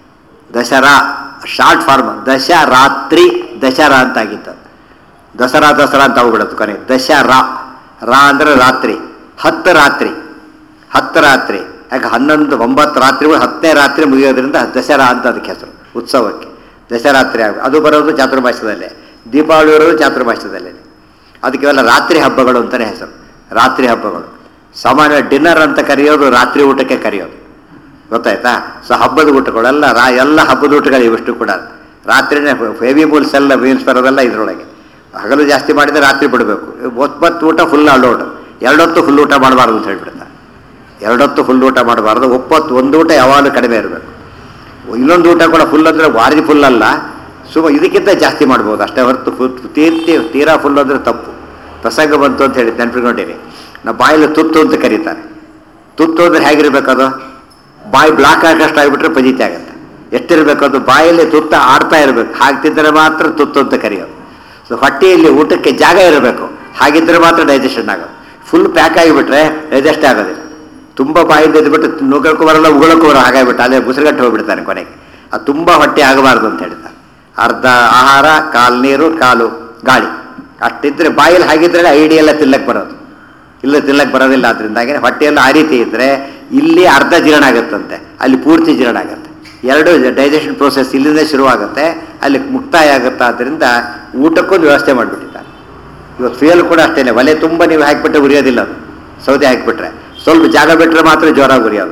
ದಸರಾ ಶಾರ್ಟ್ ಫಾರ್ಮ್ ದಶರಾತ್ರಿ ದಸರಾ ಅಂತ ಆಗಿತ್ತು ದಸರಾ ದಸರಾ ಅಂತ ಹೋಗ್ಬಿಡುತ್ತೆ ಕೊನೆ ದಶರಾ ರಾ ಅಂದರೆ ರಾತ್ರಿ ಹತ್ತು ರಾತ್ರಿ ಹತ್ತು ರಾತ್ರಿ ಯಾಕೆ ಹನ್ನೊಂದು ಒಂಬತ್ತು ರಾತ್ರಿಗಳು ಹತ್ತನೇ ರಾತ್ರಿ ಮುಗಿಯೋದ್ರಿಂದ ದಸರಾ ಅಂತ ಅದಕ್ಕೆ ಹೆಸರು ಉತ್ಸವಕ್ಕೆ ದಸರಾತ್ರಿ ಆಗ ಅದು ಬರೋದು ಚಾತುರ್ಮಾಸ್ಯದಲ್ಲೇ ದೀಪಾವಳಿ ಬರೋದು ಚಾತುರ್ಮಾಸ್ಯದಲ್ಲೇ ಅದಕ್ಕೆಲ್ಲ ರಾತ್ರಿ ಹಬ್ಬಗಳು ಅಂತಲೇ ಹೆಸರು ರಾತ್ರಿ ಹಬ್ಬಗಳು ಸಾಮಾನ್ಯ ಡಿನ್ನರ್ ಅಂತ ಕರೆಯೋದು ರಾತ್ರಿ ಊಟಕ್ಕೆ ಕರೆಯೋದು ಗೊತ್ತಾಯ್ತಾ ಸೊ ಹಬ್ಬದ ಊಟಗಳೆಲ್ಲ ರಾ ಎಲ್ಲ ಹಬ್ಬದ ಊಟಗಳು ಇವಷ್ಟು ಕೂಡ ರಾತ್ರಿನೇ ಹೆವಿ ಮೂಲ್ಸ್ ಎಲ್ಲ ಮೀಲ್ಸ್ ಬರೋದೆಲ್ಲ ಇದರೊಳಗೆ ಹಗಲು ಜಾಸ್ತಿ ಮಾಡಿದರೆ ರಾತ್ರಿ ಬಿಡಬೇಕು ಒಪ್ಪತ್ತು ಊಟ ಫುಲ್ ಅಲೋಡ್ ಎರಡೊತ್ತು ಫುಲ್ ಊಟ ಮಾಡಬಾರ್ದು ಅಂತ ಹೇಳ್ಬಿಡ್ತಾರೆ ಎರಡೊತ್ತು ಫುಲ್ ಊಟ ಮಾಡಬಾರ್ದು ಒಪ್ಪತ್ತು ಒಂದು ಊಟ ಯಾವಾಗಲೂ ಕಡಿಮೆ ಇರಬೇಕು ಇನ್ನೊಂದು ಊಟ ಕೂಡ ಫುಲ್ ಅಂದರೆ ಭಾರಿ ಫುಲ್ ಅಲ್ಲ ಸುಮ ಇದಕ್ಕಿಂತ ಜಾಸ್ತಿ ಮಾಡ್ಬೋದು ಅಷ್ಟೇ ಹೊರತು ಫುಲ್ ತೀರ್ತಿ ತೀರಾ ಫುಲ್ ಅಂದರೆ ತಪ್ಪು ಪ್ರಸಂಗ ಬಂತು ಅಂತ ಹೇಳಿ ನೆನಪಿಕೊಂಡಿರಿ ನಾವು ಬಾಯಲ್ಲಿ ತುತ್ತು ಅಂತ ಕರೀತಾರೆ ತುತ್ತು ಅಂದರೆ ಹೇಗಿರ್ಬೇಕದು ಬಾಯಿ ಬ್ಲಾಕ್ ಆಗಷ್ಟು ಆಗಿಬಿಟ್ರೆ ಪಜಿತಿ ಆಗುತ್ತೆ ಎಷ್ಟಿರಬೇಕು ಅದು ಬಾಯಲ್ಲಿ ತುತ್ತ ಆಡ್ತಾ ಇರಬೇಕು ಹಾಗ್ತಿದ್ದರೆ ಮಾತ್ರ ತುತ್ತು ಅಂತ ಕರೆಯೋದು ಸೊ ಹೊಟ್ಟೆಯಲ್ಲಿ ಊಟಕ್ಕೆ ಜಾಗ ಇರಬೇಕು ಹಾಗಿದ್ದರೆ ಮಾತ್ರ ಡೈಜೆಷನ್ ಆಗೋದು ಫುಲ್ ಪ್ಯಾಕ್ ಆಗಿಬಿಟ್ರೆ ಡೈಜೆಸ್ಟ್ ಆಗೋದಿಲ್ಲ ತುಂಬ ಬಾಯಿಂದ ಇದ್ಬಿಟ್ಟು ನುಗ್ಗಕ್ಕೂ ಬರಲ್ಲ ಉಗುಳಕ್ಕೂ ಬರೋ ಹಾಗಾಗ್ಬಿಟ್ಟು ಅಲ್ಲೇ ಮುಸುಗಟ್ಟು ಹೋಗ್ಬಿಡ್ತಾನೆ ಕೊನೆಗೆ ಅದು ತುಂಬ ಹೊಟ್ಟೆ ಆಗಬಾರ್ದು ಅಂತ ಹೇಳ್ತಾರೆ ಅರ್ಧ ಆಹಾರ ಕಾಲು ನೀರು ಕಾಲು ಗಾಳಿ ಅಷ್ಟಿದ್ರೆ ಬಾಯಲ್ಲಿ ಹಾಗಿದ್ರೆ ಐಡಿ ಎಲ್ಲ ತಿನ್ನಕ್ಕೆ ಬರೋದು ಇಲ್ಲ ತಿನ್ನಕ್ಕೆ ಬರೋದಿಲ್ಲ ಅದರಿಂದಾಗಿ ಹೊಟ್ಟೆಯಲ್ಲಿ ಆ ರೀತಿ ಇದ್ದರೆ ಇಲ್ಲಿ ಅರ್ಧ ಜೀರ್ಣ ಆಗುತ್ತಂತೆ ಅಲ್ಲಿ ಪೂರ್ತಿ ಜೀರ್ಣ ಆಗುತ್ತೆ ಎರಡು ಡೈಜೆಷನ್ ಪ್ರೋಸೆಸ್ ಇಲ್ಲಿಂದ ಶುರುವಾಗುತ್ತೆ ಅಲ್ಲಿ ಮುಕ್ತಾಯ ಆಗುತ್ತೆ ಆದ್ದರಿಂದ ಊಟಕ್ಕೊಂದು ವ್ಯವಸ್ಥೆ ಮಾಡಿಬಿಟ್ಟಿದ್ದಾರೆ ಇವತ್ತು ಫ್ಯೂಯಲ್ ಕೂಡ ಅಷ್ಟೇ ಒಲೆ ತುಂಬ ನೀವು ಹಾಕಿಬಿಟ್ರೆ ಉರಿಯೋದಿಲ್ಲ ಅದು ಸೌದೆ ಹಾಕಿಬಿಟ್ರೆ ಸ್ವಲ್ಪ ಜಾಗ ಬಿಟ್ಟರೆ ಮಾತ್ರ ಜೋರಾಗಿ ಉರಿಯೋದು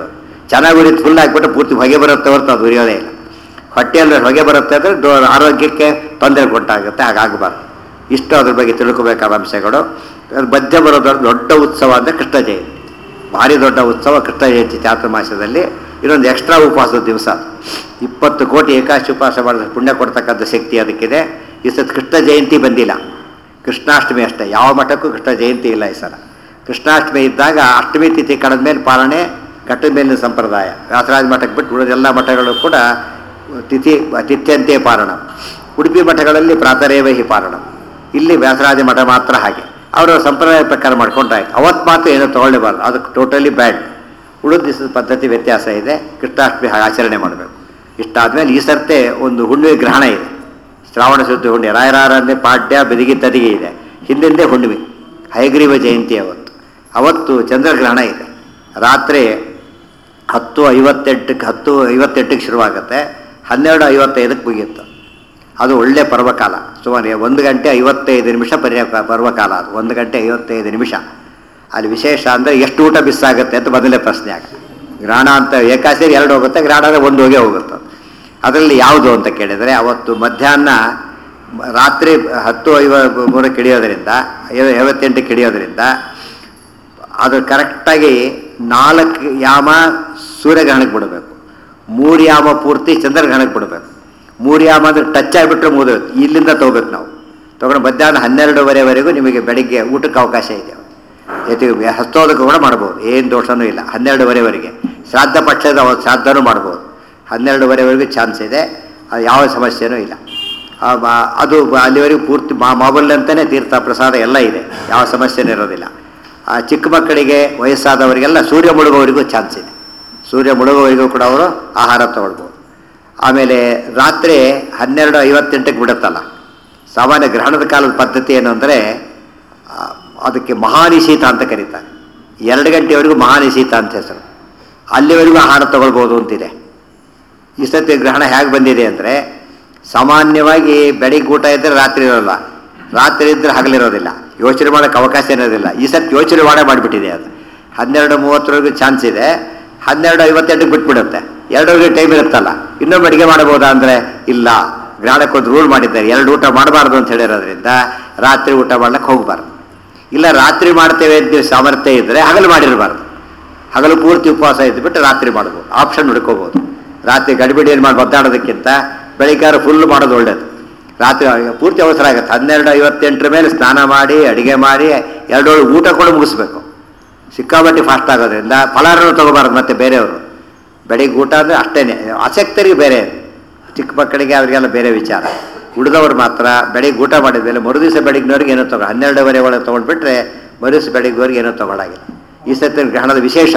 ಚೆನ್ನಾಗಿ ಉರಿತು ಫುಲ್ ಹಾಕ್ಬಿಟ್ಟು ಪೂರ್ತಿ ಹೊಗೆ ಬರುತ್ತೆ ಹೊರತು ಅದು ಉರಿಯೋದೇ ಇಲ್ಲ ಹೊಟ್ಟೆಯಲ್ಲಿ ಹೊಗೆ ಬರುತ್ತೆ ಅಂದರೆ ದೋ ಆರೋಗ್ಯಕ್ಕೆ ತೊಂದರೆ ಕೊಟ್ಟಾಗುತ್ತೆ ಹಾಗಾಗಬಾರ್ದು ಇಷ್ಟು ಅದ್ರ ಬಗ್ಗೆ ತಿಳ್ಕೊಬೇಕಾದ ಅಂಶಗಳು ಅದು ಮಧ್ಯ ಬರೋದ್ರ ದೊಡ್ಡ ಉತ್ಸವ ಅಂದರೆ ಕೃಷ್ಣ ಜಯಂತಿ ಭಾರಿ ದೊಡ್ಡ ಉತ್ಸವ ಕೃಷ್ಣ ಜಯಂತಿ ಚಾತುರ್ಮಾಸದಲ್ಲಿ ಇನ್ನೊಂದು ಎಕ್ಸ್ಟ್ರಾ ಉಪವಾಸದ ದಿವಸ ಇಪ್ಪತ್ತು ಕೋಟಿ ಏಕಾಶಿ ಉಪವಾಸ ಮಾಡಿದ್ರೆ ಪುಣ್ಯ ಕೊಡ್ತಕ್ಕಂಥ ಶಕ್ತಿ ಅದಕ್ಕಿದೆ ಈ ಸತ್ ಕೃಷ್ಣ ಜಯಂತಿ ಬಂದಿಲ್ಲ ಕೃಷ್ಣಾಷ್ಟಮಿ ಅಷ್ಟೇ ಯಾವ ಮಠಕ್ಕೂ ಕೃಷ್ಣ ಜಯಂತಿ ಇಲ್ಲ ಈ ಸಲ ಕೃಷ್ಣಾಷ್ಟಮಿ ಇದ್ದಾಗ ಅಷ್ಟಮಿ ತಿಥಿ ಕಳೆದ ಮೇಲೆ ಪಾಲನೆ ಘಟ್ಟದ ಮೇಲಿನ ಸಂಪ್ರದಾಯ ವ್ಯಾಸರಾಜ ಮಠಕ್ಕೆ ಬಿಟ್ಟು ಉಳಿದ ಎಲ್ಲ ಮಠಗಳು ಕೂಡ ತಿಥಿ ತಿಥ್ಯಂತೆ ಪಾರಣ ಉಡುಪಿ ಮಠಗಳಲ್ಲಿ ಪ್ರಾತರೇವಹಿ ಪಾರಣ ಇಲ್ಲಿ ವ್ಯಾಸರಾಜ ಮಠ ಮಾತ್ರ ಹಾಗೆ ಅವರ ಸಂಪ್ರದಾಯ ಪ್ರಕಾರ ಮಾಡ್ಕೊಂಡ್ರಾಯ್ತು ಅವತ್ತು ಮಾತ್ರ ಏನೂ ತೊಗೊಳ್ಳೇಬಾರ್ದು ಅದಕ್ಕೆ ಟೋಟಲಿ ಬ್ಯಾಡ್ ಉಳಿದ ದಿವಸದ ಪದ್ಧತಿ ವ್ಯತ್ಯಾಸ ಇದೆ ಕೃಷ್ಣಾಷ್ಟಮಿ ಹಾಗೆ ಆಚರಣೆ ಮಾಡಬೇಕು ಇಷ್ಟಾದಮೇಲೆ ಈ ಸರ್ತೆ ಒಂದು ಹುಣ್ಣಿಮೆ ಗ್ರಹಣ ಇದೆ ಶ್ರಾವಣ ಶುದ್ಧ ಹುಣ್ಣಿಮೆ ರಾಯರಾರನ್ನೇ ಪಾಡ್ಯ ಬೆದಿಗೆ ತದಿಗೆ ಇದೆ ಹಿಂದಿಂದೆ ಹುಣ್ಣಿಮೆ ಹಯಗ್ರೀವ ಜಯಂತಿ ಅವತ್ತು ಅವತ್ತು ಚಂದ್ರಗ್ರಹಣ ಇದೆ ರಾತ್ರಿ ಹತ್ತು ಐವತ್ತೆಂಟಕ್ಕೆ ಹತ್ತು ಐವತ್ತೆಂಟಕ್ಕೆ ಶುರುವಾಗುತ್ತೆ ಹನ್ನೆರಡು ಐವತ್ತೈದಕ್ಕೆ ಮುಗಿಯುತ್ತೆ ಅದು ಒಳ್ಳೆ ಪರ್ವಕಾಲ ಸುಮಾರು ಒಂದು ಗಂಟೆ ಐವತ್ತೈದು ನಿಮಿಷ ಪರ್ಯ ಪರ್ವಕಾಲ ಅದು ಒಂದು ಗಂಟೆ ಐವತ್ತೈದು ನಿಮಿಷ ಅಲ್ಲಿ ವಿಶೇಷ ಅಂದರೆ ಎಷ್ಟು ಊಟ ಮಿಸ್ ಆಗುತ್ತೆ ಅಂತ ಮೊದಲೇ ಪ್ರಶ್ನೆ ಆಗ ಗ್ರಹಣ ಅಂತ ಏಕಾಸೇರಿ ಎರಡು ಹೋಗುತ್ತೆ ಗ್ರಹಣ ಅಂದರೆ ಒಂದು ಹೋಗೇ ಹೋಗುತ್ತೆ ಅದರಲ್ಲಿ ಯಾವುದು ಅಂತ ಕೇಳಿದರೆ ಅವತ್ತು ಮಧ್ಯಾಹ್ನ ರಾತ್ರಿ ಹತ್ತು ಐವ ಮೂರಕ್ಕೆ ಹಿಡಿಯೋದ್ರಿಂದ ಐವ- ಐವತ್ತೆಂಟಕ್ಕೆ ಹಿಡಿಯೋದ್ರಿಂದ ಅದು ಕರೆಕ್ಟಾಗಿ ನಾಲ್ಕು ಯಾಮ ಸೂರ್ಯಗ್ರಹಣಕ್ಕೆ ಬಿಡಬೇಕು ಮೂರು ಯಾಮ ಪೂರ್ತಿ ಚಂದ್ರಗ್ರಹಣಕ್ಕೆ ಬಿಡಬೇಕು ಮೂರು ಯಾಮ ಅಂದರೆ ಟಚ್ ಆಗಿಬಿಟ್ರೆ ಮುಗಿದೋಯ್ತು ಇಲ್ಲಿಂದ ತೊಗೋಬೇಕು ನಾವು ತೊಗೊಂಡು ಮಧ್ಯಾಹ್ನ ಹನ್ನೆರಡುವರೆವರೆಗೂ ನಿಮಗೆ ಬೆಳಿಗ್ಗೆ ಊಟಕ್ಕೆ ಅವಕಾಶ ಇದೆ ಯತಿ ಹಸ್ತೋದಕ ಕೂಡ ಮಾಡ್ಬೋದು ಏನು ದೋಷನೂ ಇಲ್ಲ ಹನ್ನೆರಡುವರೆವರೆಗೆ ಶ್ರಾದ್ದ ಪಕ್ಷದ ಅವತ್ತು ಶ್ರಾದ್ದನೂ ಮಾಡ್ಬೋದು ಹನ್ನೆರಡುವರೆವರೆಗೂ ಚಾನ್ಸ್ ಇದೆ ಅದು ಯಾವ ಸಮಸ್ಯೆನೂ ಇಲ್ಲ ಆ ಬ- ಅದು ಬ- ಅಲ್ಲಿವರೆಗೂ ಪೂರ್ತಿ ಮಾ ಮಾಮೂಲಿ ಅಂತಲೇ ತೀರ್ಥ ಪ್ರಸಾದ ಎಲ್ಲ ಇದೆ ಯಾವ ಸಮಸ್ಯೆನೂ ಇರೋದಿಲ್ಲ ಆ ಚಿಕ್ಕ ಮಕ್ಕಳಿಗೆ ವಯಸ್ಸಾದವರಿಗೆಲ್ಲ ಸೂರ್ಯ ಮುಳುಗೋವರೆಗೂ ಚಾನ್ಸ್ ಇದೆ ಸೂರ್ಯ ಮುಳುಗೋವರೆಗೂ ಕೂಡ ಅವರು ಆಹಾರ ತಗೊಳ್ಬೋದು ಆಮೇಲೆ ರಾತ್ರಿ ಹನ್ನೆರಡು ಐವತ್ತೆಂಟಕ್ಕೆ ಬಿಡುತ್ತಲ್ಲ ಸಾಮಾನ್ಯ ಗ್ರಹಣದ ಕಾಲದ ಪದ್ಧತಿ ಏನು ಅಂದರೆ ಅದಕ್ಕೆ ಮಹಾನಿಶೀತ ಅಂತ ಕರೀತಾರೆ ಎರಡು ಗಂಟೆವರೆಗೂ ಮಹಾನಿಶೀತ ಅಂತ ಹೆಸರು ಅಲ್ಲಿವರೆಗೂ ಆಹಾರ ತಗೊಳ್ಬೋದು ಅಂತಿದೆ ಈ ಸತಿ ಗ್ರಹಣ ಹೇಗೆ ಬಂದಿದೆ ಅಂದರೆ ಸಾಮಾನ್ಯವಾಗಿ ಬೆಳಿಗ್ಗೆ ಊಟ ಇದ್ದರೆ ರಾತ್ರಿ ಇರೋಲ್ಲ ರಾತ್ರಿ ಇದ್ದರೆ ಹಗಲಿರೋದಿಲ್ಲ ಯೋಚನೆ ಮಾಡೋಕ್ಕೆ ಅವಕಾಶ ಇರೋದಿಲ್ಲ ಈ ಸತಿ ಯೋಚನೆ ಮಾಡೇ ಮಾಡಿಬಿಟ್ಟಿದೆ ಅದು ಹನ್ನೆರಡು ಮೂವತ್ತರವರೆಗೂ ಚಾನ್ಸ್ ಇದೆ ಹನ್ನೆರಡು ಐವತ್ತೆಂಟಕ್ಕೆ ಬಿಟ್ಬಿಡುತ್ತೆ ಎರಡವರೆಗೆ ಟೈಮ್ ಇರುತ್ತಲ್ಲ ಇನ್ನೊಮ್ಮೆ ಅಡುಗೆ ಮಾಡಬಹುದಾ ಅಂದರೆ ಇಲ್ಲ ಗ್ರಹಣಕ್ಕೊಂದು ರೂಲ್ ಮಾಡಿದ್ದಾರೆ ಎರಡು ಊಟ ಮಾಡಬಾರ್ದು ಅಂತ ಹೇಳಿರೋದ್ರಿಂದ ರಾತ್ರಿ ಊಟ ಮಾಡ್ಲಿಕ್ಕೆ ಹೋಗಬಾರ್ದು ಇಲ್ಲ ರಾತ್ರಿ ಮಾಡ್ತೇವೆ ಅಂತ ನೀವು ಸಾಮರ್ಥ್ಯ ಇದ್ದರೆ ಹಗಲು ಮಾಡಿರಬಾರ್ದು ಹಗಲು ಪೂರ್ತಿ ಉಪವಾಸ ಇದ್ದುಬಿಟ್ಟು ರಾತ್ರಿ ಮಾಡ್ಬೋದು ಆಪ್ಷನ್ ಹುಡ್ಕೋಬೋದು ರಾತ್ರಿ ಗಡಿಬಿಡಿಯಲ್ಲಿ ಮಾಡಿ ಒದ್ದಾಡೋದಕ್ಕಿಂತ ಬೆಳಿಗ್ಗೆ ಫುಲ್ ಮಾಡೋದು ಒಳ್ಳೇದು ರಾತ್ರಿ ಪೂರ್ತಿ ಅವಸರ ಆಗುತ್ತೆ ಹನ್ನೆರಡು ಐವತ್ತೆಂಟರ ಮೇಲೆ ಸ್ನಾನ ಮಾಡಿ ಅಡಿಗೆ ಮಾಡಿ ಎರಡೇಳು ಊಟ ಕೂಡ ಮುಗಿಸ್ಬೇಕು ಸಿಕ್ಕಾಪಟ್ಟೆ ಫಾಸ್ಟ್ ಆಗೋದ್ರಿಂದ ಫಲಾರನ್ನು ತಗೋಬಾರ್ದು ಮತ್ತೆ ಬೇರೆಯವರು ಬೆಳಿಗ್ಗೆ ಊಟ ಅಂದರೆ ಅಷ್ಟೇ ಆಸಕ್ತರಿಗೆ ಬೇರೆ ಚಿಕ್ಕ ಮಕ್ಕಳಿಗೆ ಅವರಿಗೆಲ್ಲ ಬೇರೆ ವಿಚಾರ ಉಳಿದವರು ಮಾತ್ರ ಬೆಳಿಗ್ಗೆ ಊಟ ಮಾಡಿದ ಮೇಲೆ ಮರುದಿವಸ ಬೆಳಿಗ್ನವ್ರಿಗೆ ಏನೋ ತಗೋ ಹನ್ನೆರಡುವರೆ ಒಳಗೆ ತೊಗೊಂಡ್ಬಿಟ್ರೆ ಮರುದಿವಸ ಬೆಳಿಗ್ಗೆವರೆಗೆ ಏನೋ ತಗೊಳ್ಳಾಗಿಲ್ಲ ಈ ಸತಿ ಗ್ರಹಣದ ವಿಶೇಷ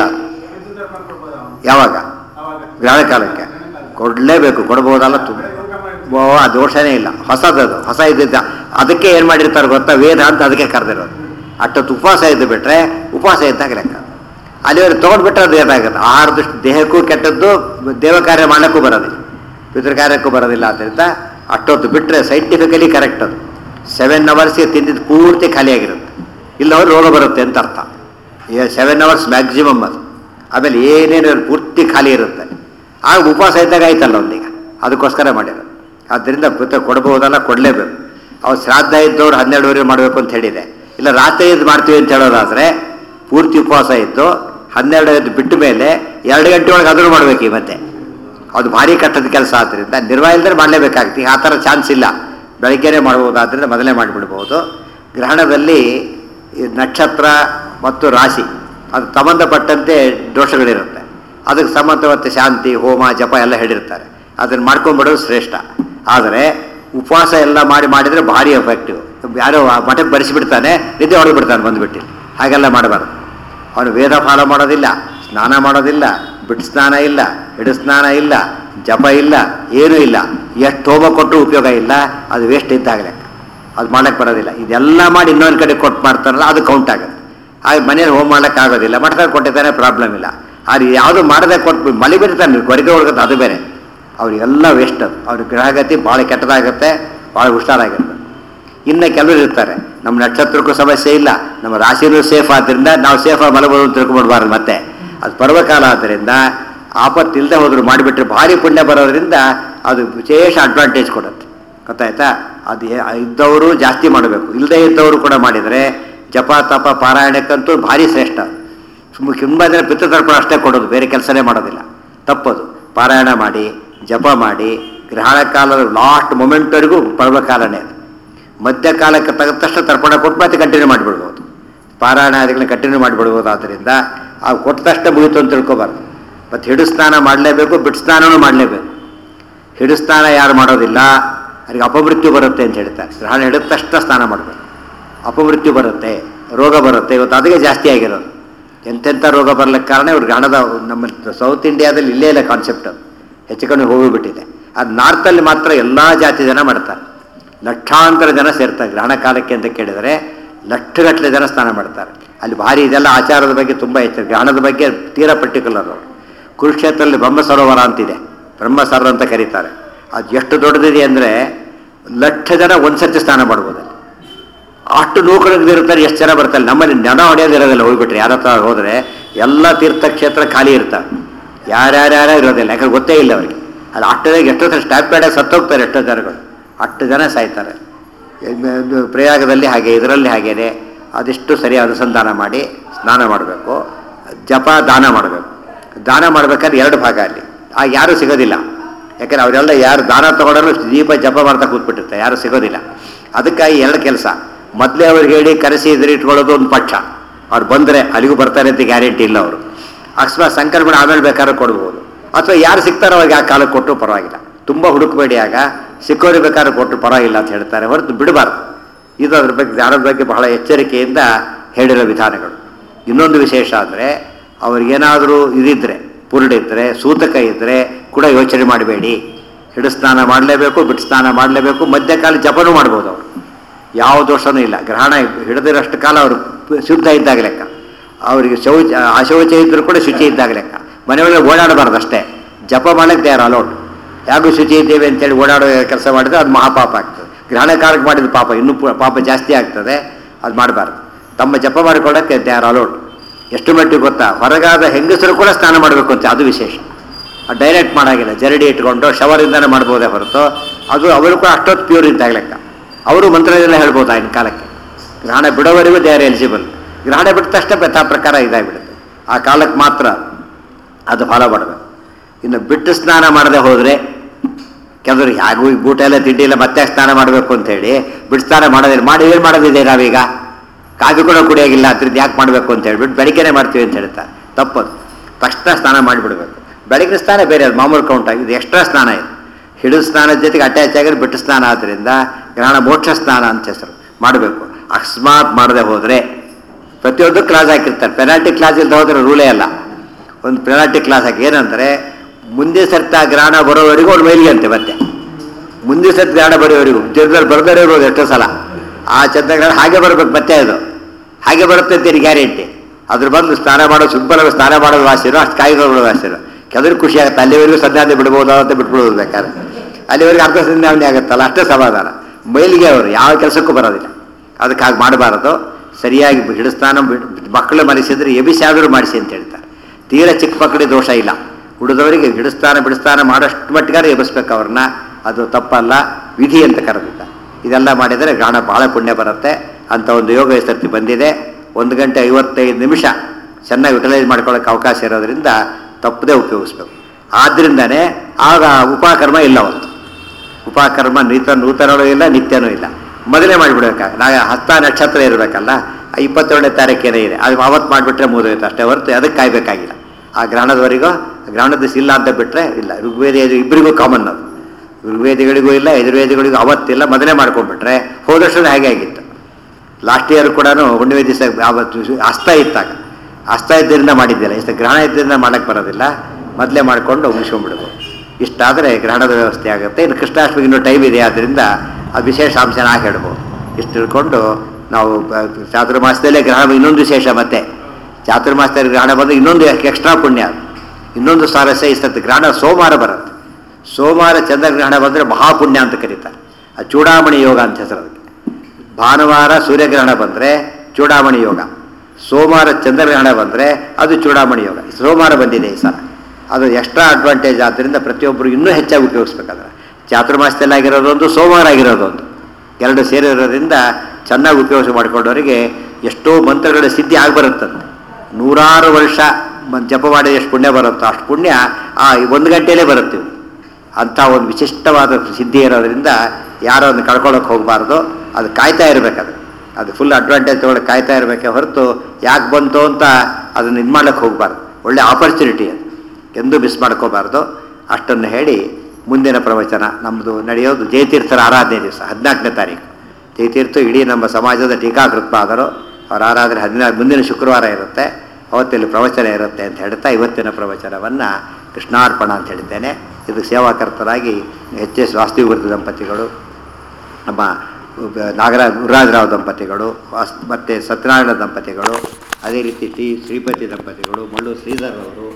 ಯಾವಾಗ ಗ್ರಹಣ ಕಾಲಕ್ಕೆ ಕೊಡಲೇಬೇಕು ಕೊಡ್ಬೋದಲ್ಲ ತುಂಬ ಓ ಆ ದೋಷನೇ ಇಲ್ಲ ಹೊಸದದು ಹೊಸ ಇದ್ದಿದ್ದ ಅದಕ್ಕೆ ಏನು ಮಾಡಿರ್ತಾರೆ ಗೊತ್ತಾ ವೇದ ಅಂತ ಅದಕ್ಕೆ ಕರೆದಿರೋದು ಅಷ್ಟೊತ್ತು ಉಪವಾಸ ಇದ್ದು ಬಿಟ್ರೆ ಉಪವಾಸ ಇದ್ದಾಗ ಲೆಕ್ಕ ಅಲ್ಲಿವರೆಗೆ ತೊಗೊಂಡ್ಬಿಟ್ರೆ ಅದು ಏನಾಗುತ್ತೆ ಆಹಾರ ದೃಷ್ಟಿ ದೇಹಕ್ಕೂ ಕೆಟ್ಟದ್ದು ದೇವ ಕಾರ್ಯ ಮಾಡಲಿಕ್ಕೂ ಬರೋದಿಲ್ಲ ಪಿತೃ ಕಾರ್ಯಕ್ಕೂ ಬರೋದಿಲ್ಲ ಆದ್ದರಿಂದ ಅಷ್ಟೊತ್ತು ಬಿಟ್ಟರೆ ಸೈಂಟಿಫಿಕಲಿ ಕರೆಕ್ಟ್ ಅದು ಸೆವೆನ್ ಅವರ್ಸ್ಗೆ ತಿಂದಿದ್ದು ಪೂರ್ತಿ ಖಾಲಿಯಾಗಿರುತ್ತೆ ಇಲ್ಲವ್ರು ರೋಗ ಬರುತ್ತೆ ಅಂತ ಅರ್ಥ ಸೆವೆನ್ ಅವರ್ಸ್ ಮ್ಯಾಕ್ಸಿಮಮ್ ಅದು ಆಮೇಲೆ ಏನೇನು ಪೂರ್ತಿ ಖಾಲಿ ಇರುತ್ತೆ ಆಗ ಉಪವಾಸ ಇದ್ದಾಗ ಆಯ್ತಲ್ಲ ಒಂದೀಗ ಅದಕ್ಕೋಸ್ಕರ ಮಾಡಿರೋದು ಆದ್ದರಿಂದ ಪುತ್ರ ಕೊಡ್ಬೋದಲ್ಲ ಕೊಡಲೇಬೇಕು ಅವ್ರು ಶ್ರಾದ್ದ ಇದ್ದವ್ರು ಹನ್ನೆರಡುವರೆ ಮಾಡಬೇಕು ಅಂತ ಹೇಳಿದೆ ಇಲ್ಲ ರಾತ್ರಿ ಇದ್ದು ಮಾಡ್ತೀವಿ ಅಂತ ಹೇಳೋದಾದರೆ ಪೂರ್ತಿ ಉಪವಾಸ ಇದ್ದು ಹನ್ನೆರಡು ಎದ್ದು ಬಿಟ್ಟ ಮೇಲೆ ಎರಡು ಗಂಟೆ ಒಳಗೆ ಅದನ್ನು ಮಾಡಬೇಕು ಈ ಮತ್ತೆ ಅದು ಭಾರಿ ಕಟ್ಟದ ಕೆಲಸ ಆದ್ದರಿಂದ ನಿರ್ವಾಹ ಇಲ್ಲದ್ರೆ ಮಾಡಲೇಬೇಕಾಗ್ತಿ ಆ ಥರ ಚಾನ್ಸ್ ಇಲ್ಲ ಬೆಳಗ್ಗೆನೇ ಮಾಡ್ಬೋದಾದ್ರಿಂದ ಮೊದಲೇ ಮಾಡಿಬಿಡ್ಬೋದು ಗ್ರಹಣದಲ್ಲಿ ಈ ನಕ್ಷತ್ರ ಮತ್ತು ರಾಶಿ ಅದು ಸಂಬಂಧಪಟ್ಟಂತೆ ದೋಷಗಳಿರುತ್ತೆ ಅದಕ್ಕೆ ಸಂಬಂಧಪಟ್ಟ ಶಾಂತಿ ಹೋಮ ಜಪ ಎಲ್ಲ ಹೇಳಿರ್ತಾರೆ ಅದನ್ನು ಮಾಡ್ಕೊಂಡ್ಬಿಡೋದು ಶ್ರೇಷ್ಠ ಆದರೆ ಉಪವಾಸ ಎಲ್ಲ ಮಾಡಿ ಮಾಡಿದರೆ ಭಾರಿ ಎಫೆಕ್ಟಿವ್ ಯಾರೋ ಆ ಮಠಕ್ಕೆ ಬರೆಸಿಬಿಡ್ತಾನೆ ನಿದ್ದೆ ಹೊಡೆದು ಬಿಡ್ತಾನೆ ಬಂದುಬಿಟ್ಟು ಹಾಗೆಲ್ಲ ಮಾಡಬಾರ್ದು ಅವನು ವೇದ ಫಾಲೋ ಮಾಡೋದಿಲ್ಲ ಸ್ನಾನ ಮಾಡೋದಿಲ್ಲ ಬಿಟ್ಟು ಸ್ನಾನ ಇಲ್ಲ ಹಿಡು ಸ್ನಾನ ಇಲ್ಲ ಜಪ ಇಲ್ಲ ಏನೂ ಇಲ್ಲ ಎಷ್ಟು ಹೋಮ ಕೊಟ್ಟು ಉಪಯೋಗ ಇಲ್ಲ ಅದು ವೇಸ್ಟ್ ಇದ್ದಾಗಲೇ ಅದು ಮಾಡಕ್ಕೆ ಬರೋದಿಲ್ಲ ಇದೆಲ್ಲ ಮಾಡಿ ಇನ್ನೊಂದು ಕಡೆ ಕೊಟ್ಟು ಮಾಡ್ತಾರಲ್ಲ ಅದು ಕೌಂಟ್ ಆಗುತ್ತೆ ಆಗ ಮನೇಲಿ ಹೋಮ್ ಮಾಡಕ್ಕೆ ಆಗೋದಿಲ್ಲ ಮಠದಲ್ಲಿ ಕೊಟ್ಟಿದ್ದಾನೆ ಪ್ರಾಬ್ಲಮ್ ಇಲ್ಲ ಅದು ಯಾವುದು ಮಾಡದೆ ಕೊಟ್ಟು ಮಳೆ ಬಿಡ್ತಾನೆ ಕೊರಗೆ ಹೊಡ್ಗುತ್ತೆ ಅದು ಬೇರೆ ಅವರಿಗೆಲ್ಲ ವೇಸ್ಟ್ ಅದು ಅವ್ರ ಗ್ರಹಗತಿ ಭಾಳ ಕೆಟ್ಟದಾಗುತ್ತೆ ಭಾಳ ಹುಷಾರಾಗಿರುತ್ತೆ ಇನ್ನು ಕೆಲವರು ಇರ್ತಾರೆ ನಮ್ಮ ನಕ್ಷತ್ರಕ್ಕೂ ಸಮಸ್ಯೆ ಇಲ್ಲ ನಮ್ಮ ರಾಶಿನೂ ಸೇಫ್ ಆದ್ದರಿಂದ ನಾವು ಸೇಫಾಗಿ ಮಲಬೋದು ಅಂತ ತಿಳ್ಕೊಂಡ್ಬಾರ್ದು ಮತ್ತೆ ಅದು ಪರ್ವಕಾಲ ಆದ್ದರಿಂದ ಆಪತ್ತು ಇಲ್ಲದೆ ಹೋದ್ರು ಮಾಡಿಬಿಟ್ರೆ ಭಾರಿ ಪುಣ್ಯ ಬರೋದ್ರಿಂದ ಅದು ವಿಶೇಷ ಅಡ್ವಾಂಟೇಜ್ ಕೊಡುತ್ತೆ ಗೊತ್ತಾಯ್ತಾ ಅದು ಏ- ಇದ್ದವರು ಜಾಸ್ತಿ ಮಾಡಬೇಕು ಇಲ್ಲದೆ ಇದ್ದವರು ಕೂಡ ಮಾಡಿದರೆ ಜಪ ತಪ ಪಾರಾಯಣಕ್ಕಂತೂ ಭಾರಿ ಶ್ರೇಷ್ಠ ಸುಮ್ಮನೆ ತುಂಬ ಜನ ಪಿತೃತರ್ಪಣ ಅಷ್ಟೇ ಕೊಡೋದು ಬೇರೆ ಕೆಲಸನೇ ಮಾಡೋದಿಲ್ಲ ತಪ್ಪದು ಪಾರಾಯಣ ಮಾಡಿ ಜಪ ಮಾಡಿ ಗ್ರಹಣ ಕಾಲದ ಲಾಸ್ಟ್ ಮೊಮೆಂಟ್ವರೆಗೂ ಪರ್ವಕಾಲನೇ ಅದು ಮಧ್ಯಕಾಲಕ್ಕೆ ತಗದ ತಕ್ಷಣ ತರ್ಪಣ ಕೊಟ್ಟು ಮತ್ತೆ ಕಂಟಿನ್ಯೂ ಮಾಡಿಬಿಡ್ಬೋದು ಪಾರಾಯಣಾದಿಗಳನ್ನ ಕಂಟಿನ್ಯೂ ಮಾಡಿಬಿಡ್ಬೋದು ಆದ್ದರಿಂದ ಆ ಕೊಟ್ಟ ತಕ್ಷಣ ಮುಗಿತು ಅಂತ ತಿಳ್ಕೊಬಾರ್ದು ಮತ್ತು ಹಿಡು ಸ್ನಾನ ಮಾಡಲೇಬೇಕು ಬಿಟ್ಟು ಸ್ನಾನನೂ ಮಾಡಲೇಬೇಕು ಹಿಡು ಸ್ನಾನ ಯಾರು ಮಾಡೋದಿಲ್ಲ ಅವ್ರಿಗೆ ಅಪಮೃತ್ಯು ಬರುತ್ತೆ ಅಂತ ಹೇಳ್ತಾರೆ ಗ್ರಹಣ ಹಿಡಿದ ತಕ್ಷಣ ಸ್ನಾನ ಮಾಡಬೇಕು ಅಪಮೃತ್ಯು ಬರುತ್ತೆ ರೋಗ ಬರುತ್ತೆ ಇವತ್ತು ಅದಕ್ಕೆ ಜಾಸ್ತಿ ಆಗಿರೋದು ಎಂತೆಂಥ ರೋಗ ಬರ್ಲಿಕ್ಕೆ ಕಾರಣ ಇವ್ರು ಗ್ರಹಣದ ನಮ್ಮ ಸೌತ್ ಇಂಡಿಯಾದಲ್ಲಿ ಇಲ್ಲೇ ಇಲ್ಲ ಕಾನ್ಸೆಪ್ಟ್ ಅದು ಹೆಚ್ಚು ಕಮ್ಮಿ ಹೋಗಿಬಿಟ್ಟಿದೆ ಅದು ನಾರ್ತಲ್ಲಿ ಮಾತ್ರ ಎಲ್ಲ ಜಾತಿ ಜನ ಮಾಡ್ತಾರೆ ಲಕ್ಷಾಂತರ ಜನ ಸೇರ್ತಾರೆ ಗ್ರಹಣ ಕಾಲಕ್ಕೆ ಅಂತ ಕೇಳಿದರೆ ಲಕ್ಷಗಟ್ಟಲೆ ಜನ ಸ್ನಾನ ಮಾಡ್ತಾರೆ ಅಲ್ಲಿ ಭಾರಿ ಇದೆಲ್ಲ ಆಚಾರದ ಬಗ್ಗೆ ತುಂಬ ಹೆಚ್ಚು ಗ್ರಹಣದ ಬಗ್ಗೆ ತೀರಾ ಪರ್ಟಿಕ್ಯುಲರ್ ಅವರು ಕುರುಕ್ಷೇತ್ರದಲ್ಲಿ ಬ್ರಹ್ಮ ಸರೋವರ ಅಂತಿದೆ ಬ್ರಹ್ಮ ಸರೋವರ ಅಂತ ಕರೀತಾರೆ ಅದು ಎಷ್ಟು ದೊಡ್ಡದಿದೆ ಅಂದರೆ ಲಕ್ಷ ಜನ ಒಂದ್ಸರ್ತಿ ಸ್ನಾನ ಮಾಡ್ಬೋದು ಅಲ್ಲಿ ಅಷ್ಟು ನೂಕರದಿರ್ತಾರೆ ಎಷ್ಟು ಜನ ಬರ್ತಾರೆ ನಮ್ಮಲ್ಲಿ ನೆನ ಹೊಡೆಯೋದಿರೋದಿಲ್ಲ ಹೋಗ್ಬಿಟ್ರೆ ಯಾರ ಹತ್ರ ಹೋದರೆ ಎಲ್ಲ ತೀರ್ಥಕ್ಷೇತ್ರ ಖಾಲಿ ಇರ್ತವೆ ಯಾರ್ಯಾರ್ಯಾರ ಇರೋದಿಲ್ಲ ಯಾಕಂದ್ರೆ ಗೊತ್ತೇ ಇಲ್ಲ ಅವರಿಗೆ ಅದು ಅಷ್ಟದಾಗ ಎಷ್ಟೋ ಸಲ ಸ್ಟ್ಯಾಪ್ ಪ್ಯಾಡಾಗಿ ಸತ್ತೋಗ್ತಾರೆ ಎಷ್ಟೋ ಜನಗಳು ಅಷ್ಟು ಜನ ಸಾಯ್ತಾರೆ ಇದು ಪ್ರಯಾಗದಲ್ಲಿ ಹಾಗೆ ಇದರಲ್ಲಿ ಹಾಗೇನೆ ಅದಿಷ್ಟು ಸರಿ ಅನುಸಂಧಾನ ಮಾಡಿ ಸ್ನಾನ ಮಾಡಬೇಕು ಜಪ ದಾನ ಮಾಡಬೇಕು ದಾನ ಮಾಡ್ಬೇಕಾದ್ರೆ ಎರಡು ಭಾಗ ಅಲ್ಲಿ ಆಗ ಯಾರೂ ಸಿಗೋದಿಲ್ಲ ಯಾಕಂದ್ರೆ ಅವರೆಲ್ಲ ಯಾರು ದಾನ ತಗೊಂಡ್ರು ದೀಪ ಜಪ ಮಾಡ್ತಾ ಕೂತ್ಬಿಟ್ಟಿರ್ತಾರೆ ಯಾರು ಸಿಗೋದಿಲ್ಲ ಅದಕ್ಕಾಗಿ ಎರಡು ಕೆಲಸ ಮೊದಲೇ ಅವ್ರಿಗೆ ಹೇಳಿ ಕರೆಸಿ ಇದ್ರೆ ಇಟ್ಕೊಳ್ಳೋದು ಒಂದು ಪಕ್ಷ ಅವ್ರು ಬಂದರೆ ಅಲ್ಲಿಗೂ ಬರ್ತಾರೆ ಅಂತ ಗ್ಯಾರಂಟಿ ಇಲ್ಲ ಅವರು ಅಕಸ್ಮಾತ್ ಸಂಕ್ರಮಣ ಆಮೇಲೆ ಬೇಕಾದ್ರೆ ಕೊಡ್ಬೋದು ಅಥವಾ ಯಾರು ಸಿಗ್ತಾರೋ ಅವ್ರಿಗೆ ಆ ಕಾಲಕ್ಕೆ ಕೊಟ್ಟರು ಪರವಾಗಿಲ್ಲ ತುಂಬ ಹುಡುಕಬೇಡಿ ಆಗ ಸಿಕ್ಕೋರಿಗೆ ಬೇಕಾದ್ರೆ ಕೊಟ್ಟರು ಪರವಾಗಿಲ್ಲ ಅಂತ ಹೇಳ್ತಾರೆ ಹೊರತು ಬಿಡಬಾರ್ದು ಇದು ಅದ್ರ ಬಗ್ಗೆ ಜ್ಞಾನದ ಬಗ್ಗೆ ಬಹಳ ಎಚ್ಚರಿಕೆಯಿಂದ ಹೇಳಿರೋ ವಿಧಾನಗಳು ಇನ್ನೊಂದು ವಿಶೇಷ ಅಂದರೆ ಅವ್ರಿಗೇನಾದರೂ ಇದಿದ್ರೆ ಪುರುಡಿದ್ರೆ ಸೂತಕ ಇದ್ದರೆ ಕೂಡ ಯೋಚನೆ ಮಾಡಬೇಡಿ ಹಿಡು ಸ್ನಾನ ಮಾಡಲೇಬೇಕು ಬಿಟ್ಟು ಸ್ನಾನ ಮಾಡಲೇಬೇಕು ಮಧ್ಯಕಾಲ ಜಪನೂ ಮಾಡ್ಬೋದು ಅವರು ಯಾವ ದೋಷನೂ ಇಲ್ಲ ಗ್ರಹಣ ಹಿಡಿದಿರೋಷ್ಟು ಕಾಲ ಅವರು ಶುದ್ಧ ಇದ್ದಾಗ ಲೆಕ್ಕ ಅವರಿಗೆ ಶೌಚ ಅಶೌಚ ಇದ್ದರೂ ಕೂಡ ಶುಚಿ ಇದ್ದಾಗ ಲೆಕ್ಕ ಮನೆಯೊಳಗೆ ಓಡಾಡಬಾರ್ದು ಅಷ್ಟೇ ಜಪ ಮಾಡಕ್ಕೆ ದೇ ಆರ್ ಅಲೌಡ್ ಯಾಗೂ ಶುಚಿ ಇದ್ದೇವೆ ಅಂತೇಳಿ ಓಡಾಡೋ ಕೆಲಸ ಮಾಡಿದ್ರೆ ಅದು ಮಹಾಪಾಪ ಆಗ್ತದೆ ಗ್ರಹಣ ಕಾಲಕ್ಕೆ ಮಾಡಿದ ಪಾಪ ಇನ್ನೂ ಪು- ಪಾಪ ಜಾಸ್ತಿ ಆಗ್ತದೆ ಅದು ಮಾಡಬಾರ್ದು ತಮ್ಮ ಜಪ ಮಾಡಿಕೊಳ್ಳೋಕ್ಕೆ ದೇ ಆರ್ ಅಲೌಡ್ ಎಷ್ಟು ಮಟ್ಟಿಗೆ ಗೊತ್ತಾ ಹೊರಗಾದ ಹೆಂಗಸರು ಕೂಡ ಸ್ನಾನ ಮಾಡಬೇಕು ಅಂತ ಅದು ವಿಶೇಷ ಡೈರೆಕ್ಟ್ ಮಾಡಾಗಿಲ್ಲ ಜರಡಿ ಇಟ್ಕೊಂಡು ಶವರಿಂದನೇ ಮಾಡ್ಬೋದೇ ಹೊರತು ಅದು ಅವರು ಕೂಡ ಅಷ್ಟೊತ್ತು ಪ್ಯೂರ್ ಇದ್ದಾಗ ಲೆಕ್ಕ ಅವರು ಮಂತ್ರದೆಲ್ಲ ಹೇಳ್ಬೋದು ಆಗಿನ ಕಾಲಕ್ಕೆ ಗ್ರಹಣ ಬಿಡೋವರೆಗೂ ದೇ ಆರ್ ಎಲಿಜಿಬಲ್ ಗ್ರಹಣ ಬಿಟ್ಟ ತಕ್ಷಣ ಪ್ರಥಾ ಪ್ರಕಾರ ಇದಾಗಿಬಿಡುತ್ತೆ ಆ ಕಾಲಕ್ಕೆ ಮಾತ್ರ ಅದು ಫಾಲೋ ಮಾಡಬೇಕು ಇನ್ನು ಬಿಟ್ಟು ಸ್ನಾನ ಮಾಡದೆ ಹೋದರೆ ಕೆಲವರು ಯಾಗೂ ಈ ಊಟ ಎಲ್ಲ ತಿಂಡಿ ಎಲ್ಲ ಮತ್ತೆ ಸ್ನಾನ ಮಾಡಬೇಕು ಅಂತ ಹೇಳಿ ಬಿಟ್ಟು ಸ್ನಾನ ಮಾಡೋದಿಲ್ಲ ಮಾಡಿ ಏನು ಮಾಡೋದಿದೆ ನಾವೀಗ ಕಾಫಿ ಕೂಡ ಕುಡಿಯೋಗಿಲ್ಲ ಅದ್ರದ್ದು ಯಾಕೆ ಮಾಡಬೇಕು ಅಂತ ಹೇಳ್ಬಿಟ್ಟು ಬೆಳಿಗ್ಗೆನೇ ಮಾಡ್ತೀವಿ ಅಂತ ಹೇಳ್ತಾರೆ ತಪ್ಪದು ತಕ್ಷಣ ಸ್ನಾನ ಮಾಡಿಬಿಡ್ಬೇಕು ಬೆಳಗಿನ ಸ್ನಾನ ಬೇರೆ ಅದು ಮಾಮೂಲು ಕೌಂಟ್ ಆಗಿದೆ ಎಕ್ಸ್ಟ್ರಾ ಸ್ನಾನ ಇದೆ ಹಿಡಿದು ಸ್ನಾನದ ಜೊತೆಗೆ ಅಟ್ಯಾಚ್ ಆಗಿರೋ ಬಿಟ್ಟು ಸ್ನಾನ ಆದ್ದರಿಂದ ಗ್ರಹಣ ಮೋಕ್ಷ ಸ್ನಾನ ಅಂತ ಹೆಸರು ಮಾಡಬೇಕು ಅಕಸ್ಮಾತ್ ಮಾಡದೆ ಹೋದರೆ ಪ್ರತಿಯೊಂದು ಕ್ಲಾಸ್ ಹಾಕಿರ್ತಾರೆ ಪೆನಾಲ್ಟಿ ಕ್ಲಾಸ್ ಇಲ್ಲದೆ ಹೋದ್ರೆ ರೂಲೇ ಅಲ್ಲ ಒಂದು ಪೆನಾಲ್ಟಿ ಕ್ಲಾಸ್ ಹಾಕಿ ಏನಂದರೆ ಮುಂದೆ ಸರ್ತ ಗ್ರಹಣ ಬರೋವರೆಗೂ ಅವ್ರು ಮೈಲಿಗೆ ಅಂತೆ ಮತ್ತೆ ಮುಂದೆ ಸರ್ತಿ ಗ್ರಹಣ ಬರೋವರೆಗೂ ಜೀವನದಲ್ಲಿ ಬರ್ದರೆ ಇರೋದು ಎಷ್ಟೋ ಸಲ ಆ ಚಂದ್ರಗ್ರಹಣ ಹಾಗೆ ಬರ್ಬೇಕು ಮತ್ತೆ ಅದು ಹಾಗೆ ಬರುತ್ತೆ ಅಂತೀರಿ ಗ್ಯಾರಂಟಿ ಅದ್ರ ಬಂದು ಸ್ನಾನ ಮಾಡೋ ಸಿಂಪಲ್ ಸ್ನಾನ ಮಾಡೋದು ವಾಸಿರೋ ಅಷ್ಟು ಕಾಯ್ಕೊಳ್ಳೋದು ವಾಸಿರೋ ಕೆಲವ್ರಿಗೆ ಖುಷಿ ಆಗುತ್ತೆ ಅಲ್ಲಿವರೆಗೂ ಸಂಧ್ಯಾನೆ ಬಿಡ್ಬೋದು ಅಂತ ಬಿಟ್ಬಿಡೋದು ಬೇಕಾದ್ರೆ ಅಲ್ಲಿವರೆಗೆ ಅರ್ಧ ಸಂಧ್ಯಾವನೆ ಆಗುತ್ತಲ್ಲ ಅಷ್ಟೇ ಸಮಾಧಾನ ಮೈಲಿಗೆ ಅವರು ಯಾವ ಕೆಲಸಕ್ಕೂ ಬರೋದಿಲ್ಲ ಅದಕ್ಕೆ ಹಾಗೆ ಮಾಡಬಾರದು ಸರಿಯಾಗಿ ಹಿಡಿಸ್ತಾನ ಮಕ್ಕಳು ಮನಸ್ಸಿದ್ರೆ ಎಬಿಸಾದರೂ ಮಾಡಿಸಿ ಅಂತ ಹೇಳ್ತಾರೆ ತೀರ ಚಿಕ್ಕ ಮಕ್ಕಳಿಗೆ ದೋಷ ಇಲ್ಲ ಹುಡಿದವರಿಗೆ ಹಿಡಿಸ್ತಾನ ಬಿಡಿಸ್ತಾನ ಮಾಡೋಷ್ಟು ಮಟ್ಟಿಗಾರ ಎಬ್ಬಿಸ್ಬೇಕು ಅವ್ರನ್ನ ಅದು ತಪ್ಪಲ್ಲ ವಿಧಿ ಅಂತ ಕರೆದಿದ್ದ ಇದೆಲ್ಲ ಮಾಡಿದರೆ ಗ್ರಹಣ ಭಾಳ ಪುಣ್ಯ ಬರುತ್ತೆ ಅಂತ ಒಂದು ಯೋಗ ಈ ಸರ್ತಿ ಬಂದಿದೆ ಒಂದು ಗಂಟೆ ಐವತ್ತೈದು ನಿಮಿಷ ಚೆನ್ನಾಗಿ ಯುಟಿಲೈಸ್ ಮಾಡ್ಕೊಳ್ಳೋಕೆ ಅವಕಾಶ ಇರೋದ್ರಿಂದ ತಪ್ಪದೇ ಉಪಯೋಗಿಸ್ಬೇಕು ಆದ್ದರಿಂದನೇ ಆಗ ಉಪಕರ್ಮ ಇಲ್ಲ ಅವತ್ತು ಉಪಕರ್ಮ ನೂತನ ನೂತನವೂ ಇಲ್ಲ ನಿತ್ಯನೂ ಇಲ್ಲ ಮೊದಲೇ ಮಾಡಿಬಿಡ್ಬೇಕಾಗ ನಾಳೆ ಹಸ್ತ ನಕ್ಷತ್ರ ಇರಬೇಕಲ್ಲ ಆ ಇಪ್ಪತ್ತೇಳನೇ ತಾರೀಕೇನೇ ಇದೆ ಅದು ಅವತ್ತು ಮಾಡಿಬಿಟ್ರೆ ಮುಗಿದೋಯ್ತು ಅಷ್ಟೇ ಹೊರತು ಅದಕ್ಕೆ ಕಾಯ್ಬೇಕಾಗಿಲ್ಲ ಆ ಗ್ರಹಣದವರೆಗೂ ಗ್ರಹಣದ ದಿವಸ ಇಲ್ಲ ಅಂತ ಬಿಟ್ಟರೆ ಇಲ್ಲ ಋಗ್ವೇದ ಯಜು ಇಬ್ಬರಿಗೂ ಕಾಮನ್ ಅದು ಋಗ್ವೇದಿಗಳಿಗೂ ಇಲ್ಲ ಯಜುರ್ವೇದಿಗಳಿಗೂ ಅವತ್ತಿಲ್ಲ ಮೊದಲೇ ಮಾಡ್ಕೊಂಡ್ಬಿಟ್ರೆ ಹೋದ ವರ್ಷದ ಹಾಗೆ ಆಗಿತ್ತು ಲಾಸ್ಟ್ ಇಯರ್ ಕೂಡ ಹುಣ್ಣಿಮೆ ದಿವಸ ಆವತ್ತು ಹಸ್ತ ಇತ್ತಾಗ ಹಸ್ತ ಇದ್ದರಿಂದ ಮಾಡಿದ್ದಿಲ್ಲ ಇಷ್ಟು ಗ್ರಹಣ ಇದ್ದರಿಂದ ಮಾಡಕ್ಕೆ ಬರೋದಿಲ್ಲ ಮೊದಲೇ ಮಾಡಿಕೊಂಡು ಮುಗಿಸ್ಕೊಂಡ್ಬಿಡ್ಬೋದು ಇಷ್ಟಾದರೆ ಗ್ರಹಣದ ವ್ಯವಸ್ಥೆ ಆಗುತ್ತೆ ಇನ್ನು ಕೃಷ್ಣಾಷ್ಟಮಿಗೆ ಇನ್ನೂ ಟೈಮ್ ಇದೆ ಆದ್ದರಿಂದ ಆ ವಿಶೇಷ ಅಂಶನ ಹೇಳ್ಬೋದು ಇಷ್ಟು ತಿಳ್ಕೊಂಡು ನಾವು ಬ- ಚಾತುರ್ಮಾಸದಲ್ಲೇ ಗ್ರಹಣ ಇನ್ನೊಂದು ವಿಶೇಷ ಮತ್ತೆ ಚಾತುರ್ಮಾಸದಲ್ಲಿ ಗ್ರಹಣ ಬಂದರೆ ಇನ್ನೊಂದು ಎಕ್ಸ್ಟ್ರಾ ಪುಣ್ಯ ಅದು. ಇನ್ನೊಂದು ಸ್ವಾರಸ್ಯ ಇಷ್ಟತ್ತು ಗ್ರಹಣ ಸೋಮವಾರ ಬರುತ್ತೆ ಸೋಮವಾರ ಚಂದ್ರಗ್ರಹಣ ಬಂದರೆ ಮಹಾಪುಣ್ಯ ಅಂತ ಕರೀತಾರೆ ಆ ಚೂಡಾಮಣಿ ಯೋಗ ಅಂತ ಹೆಸರು ಅದಕ್ಕೆ ಭಾನುವಾರ ಸೂರ್ಯಗ್ರಹಣ ಬಂದರೆ ಚೂಡಾಮಣಿ ಯೋಗ ಸೋಮವಾರ ಚಂದ್ರಗ್ರಹಣ ಬಂದರೆ ಅದು ಚೂಡಾಮಣಿ ಯೋಗ ಸೋಮವಾರ ಬಂದಿದೆ ಈ ಸಲ ಅದು ಎಕ್ಸ್ಟ್ರಾ ಅಡ್ವಾಂಟೇಜ್ ಆದ್ದರಿಂದ ಪ್ರತಿಯೊಬ್ಬರು ಇನ್ನೂ ಹೆಚ್ಚಾಗಿ ಉಪಯೋಗಿಸ್ಬೇಕಾದ್ರೆ ಚಾತುರ್ಮಾಸದಲ್ಲಿ ಆಗಿರೋದೊಂದು ಸೋಮವಾರ ಆಗಿರೋದೊಂದು ಎರಡು ಸೇರಿರೋದ್ರಿಂದ ಚೆನ್ನಾಗಿ ಉಪಯೋಗ ಮಾಡಿಕೊಂಡವರಿಗೆ ಎಷ್ಟೋ ಮಂತ್ರಗಳ ಸಿದ್ಧಿ ಆಗಿಬರುತ್ತಂತೆ ನೂರಾರು ವರ್ಷ ಮ- ಜಪ ಮಾಡಿ ಎಷ್ಟು ಪುಣ್ಯ ಬರುತ್ತೋ ಅಷ್ಟು ಪುಣ್ಯ ಆ ಒಂದು ಗಂಟೆಯಲ್ಲೇ ಬರುತ್ತೆ ಇವು. ಅಂಥ ಒಂದು ವಿಶಿಷ್ಟವಾದ ಸಿದ್ಧಿ ಇರೋದ್ರಿಂದ ಯಾರೋ ಅದನ್ನು ಕಳ್ಕೊಳ್ಳೋಕೆ ಹೋಗಬಾರ್ದು ಅದು ಕಾಯ್ತಾ ಇರಬೇಕಾದ್ರೆ ಅದು ಫುಲ್ ಅಡ್ವಾಂಟೇಜ್ ತೊಗೊಳಕ್ಕೆ ಕಾಯ್ತಾ ಇರಬೇಕೆ ಹೊರತು ಯಾಕೆ ಬಂತು ಅಂತ ಅದನ್ನು ಇದು ಮಾಡ್ಲಿಕ್ಕೆ ಹೋಗಬಾರ್ದು ಒಳ್ಳೆ ಆಪರ್ಚುನಿಟಿ ಅದು ಎಂದೂ ಮಿಸ್ ಮಾಡ್ಕೋಬಾರ್ದು ಅಷ್ಟನ್ನು ಹೇಳಿ ಮುಂದಿನ ಪ್ರವಚನ ನಮ್ಮದು ನಡೆಯೋದು ಜಯತೀರ್ಥರ ಆರಾಧನೆ ದಿವಸ ಹದಿನಾಲ್ಕನೇ ತಾರೀಕು ಜಯತೀರ್ಥ ಇಡೀ ನಮ್ಮ ಸಮಾಜದ ಟೀಕಾಕೃತ್ಪಾದರು ಅವರ ಆರಾಧನೆ ಹದಿನಾಲ್ಕು ಮುಂದಿನ ಶುಕ್ರವಾರ ಇರುತ್ತೆ ಅವತ್ತಿಲ್ಲಿ ಪ್ರವಚನ ಇರುತ್ತೆ ಅಂತ ಹೇಳ್ತಾ ಇವತ್ತಿನ ಪ್ರವಚನವನ್ನು ಕೃಷ್ಣಾರ್ಪಣ ಅಂತ ಹೇಳ್ತೇನೆ ಇದು ಸೇವಾಕರ್ತರಾಗಿ ಎಚ್ ಎಸ್ ವಾಸ್ತುವಿವೃತ್ತ ದಂಪತಿಗಳು ನಮ್ಮ ಉಬ- ನಾಗರಾಜ್ ಗುರುರಾಜರಾವ್ ದಂಪತಿಗಳು ವಾಸ್ ಮತ್ತು ಸತ್ಯನಾರಾಯಣ ದಂಪತಿಗಳು ಅದೇ ರೀತಿ ಟಿ ಶ್ರೀಪತಿ ದಂಪತಿಗಳು ಮಳ್ಳು ಶ್ರೀಧರ್ ಅವರು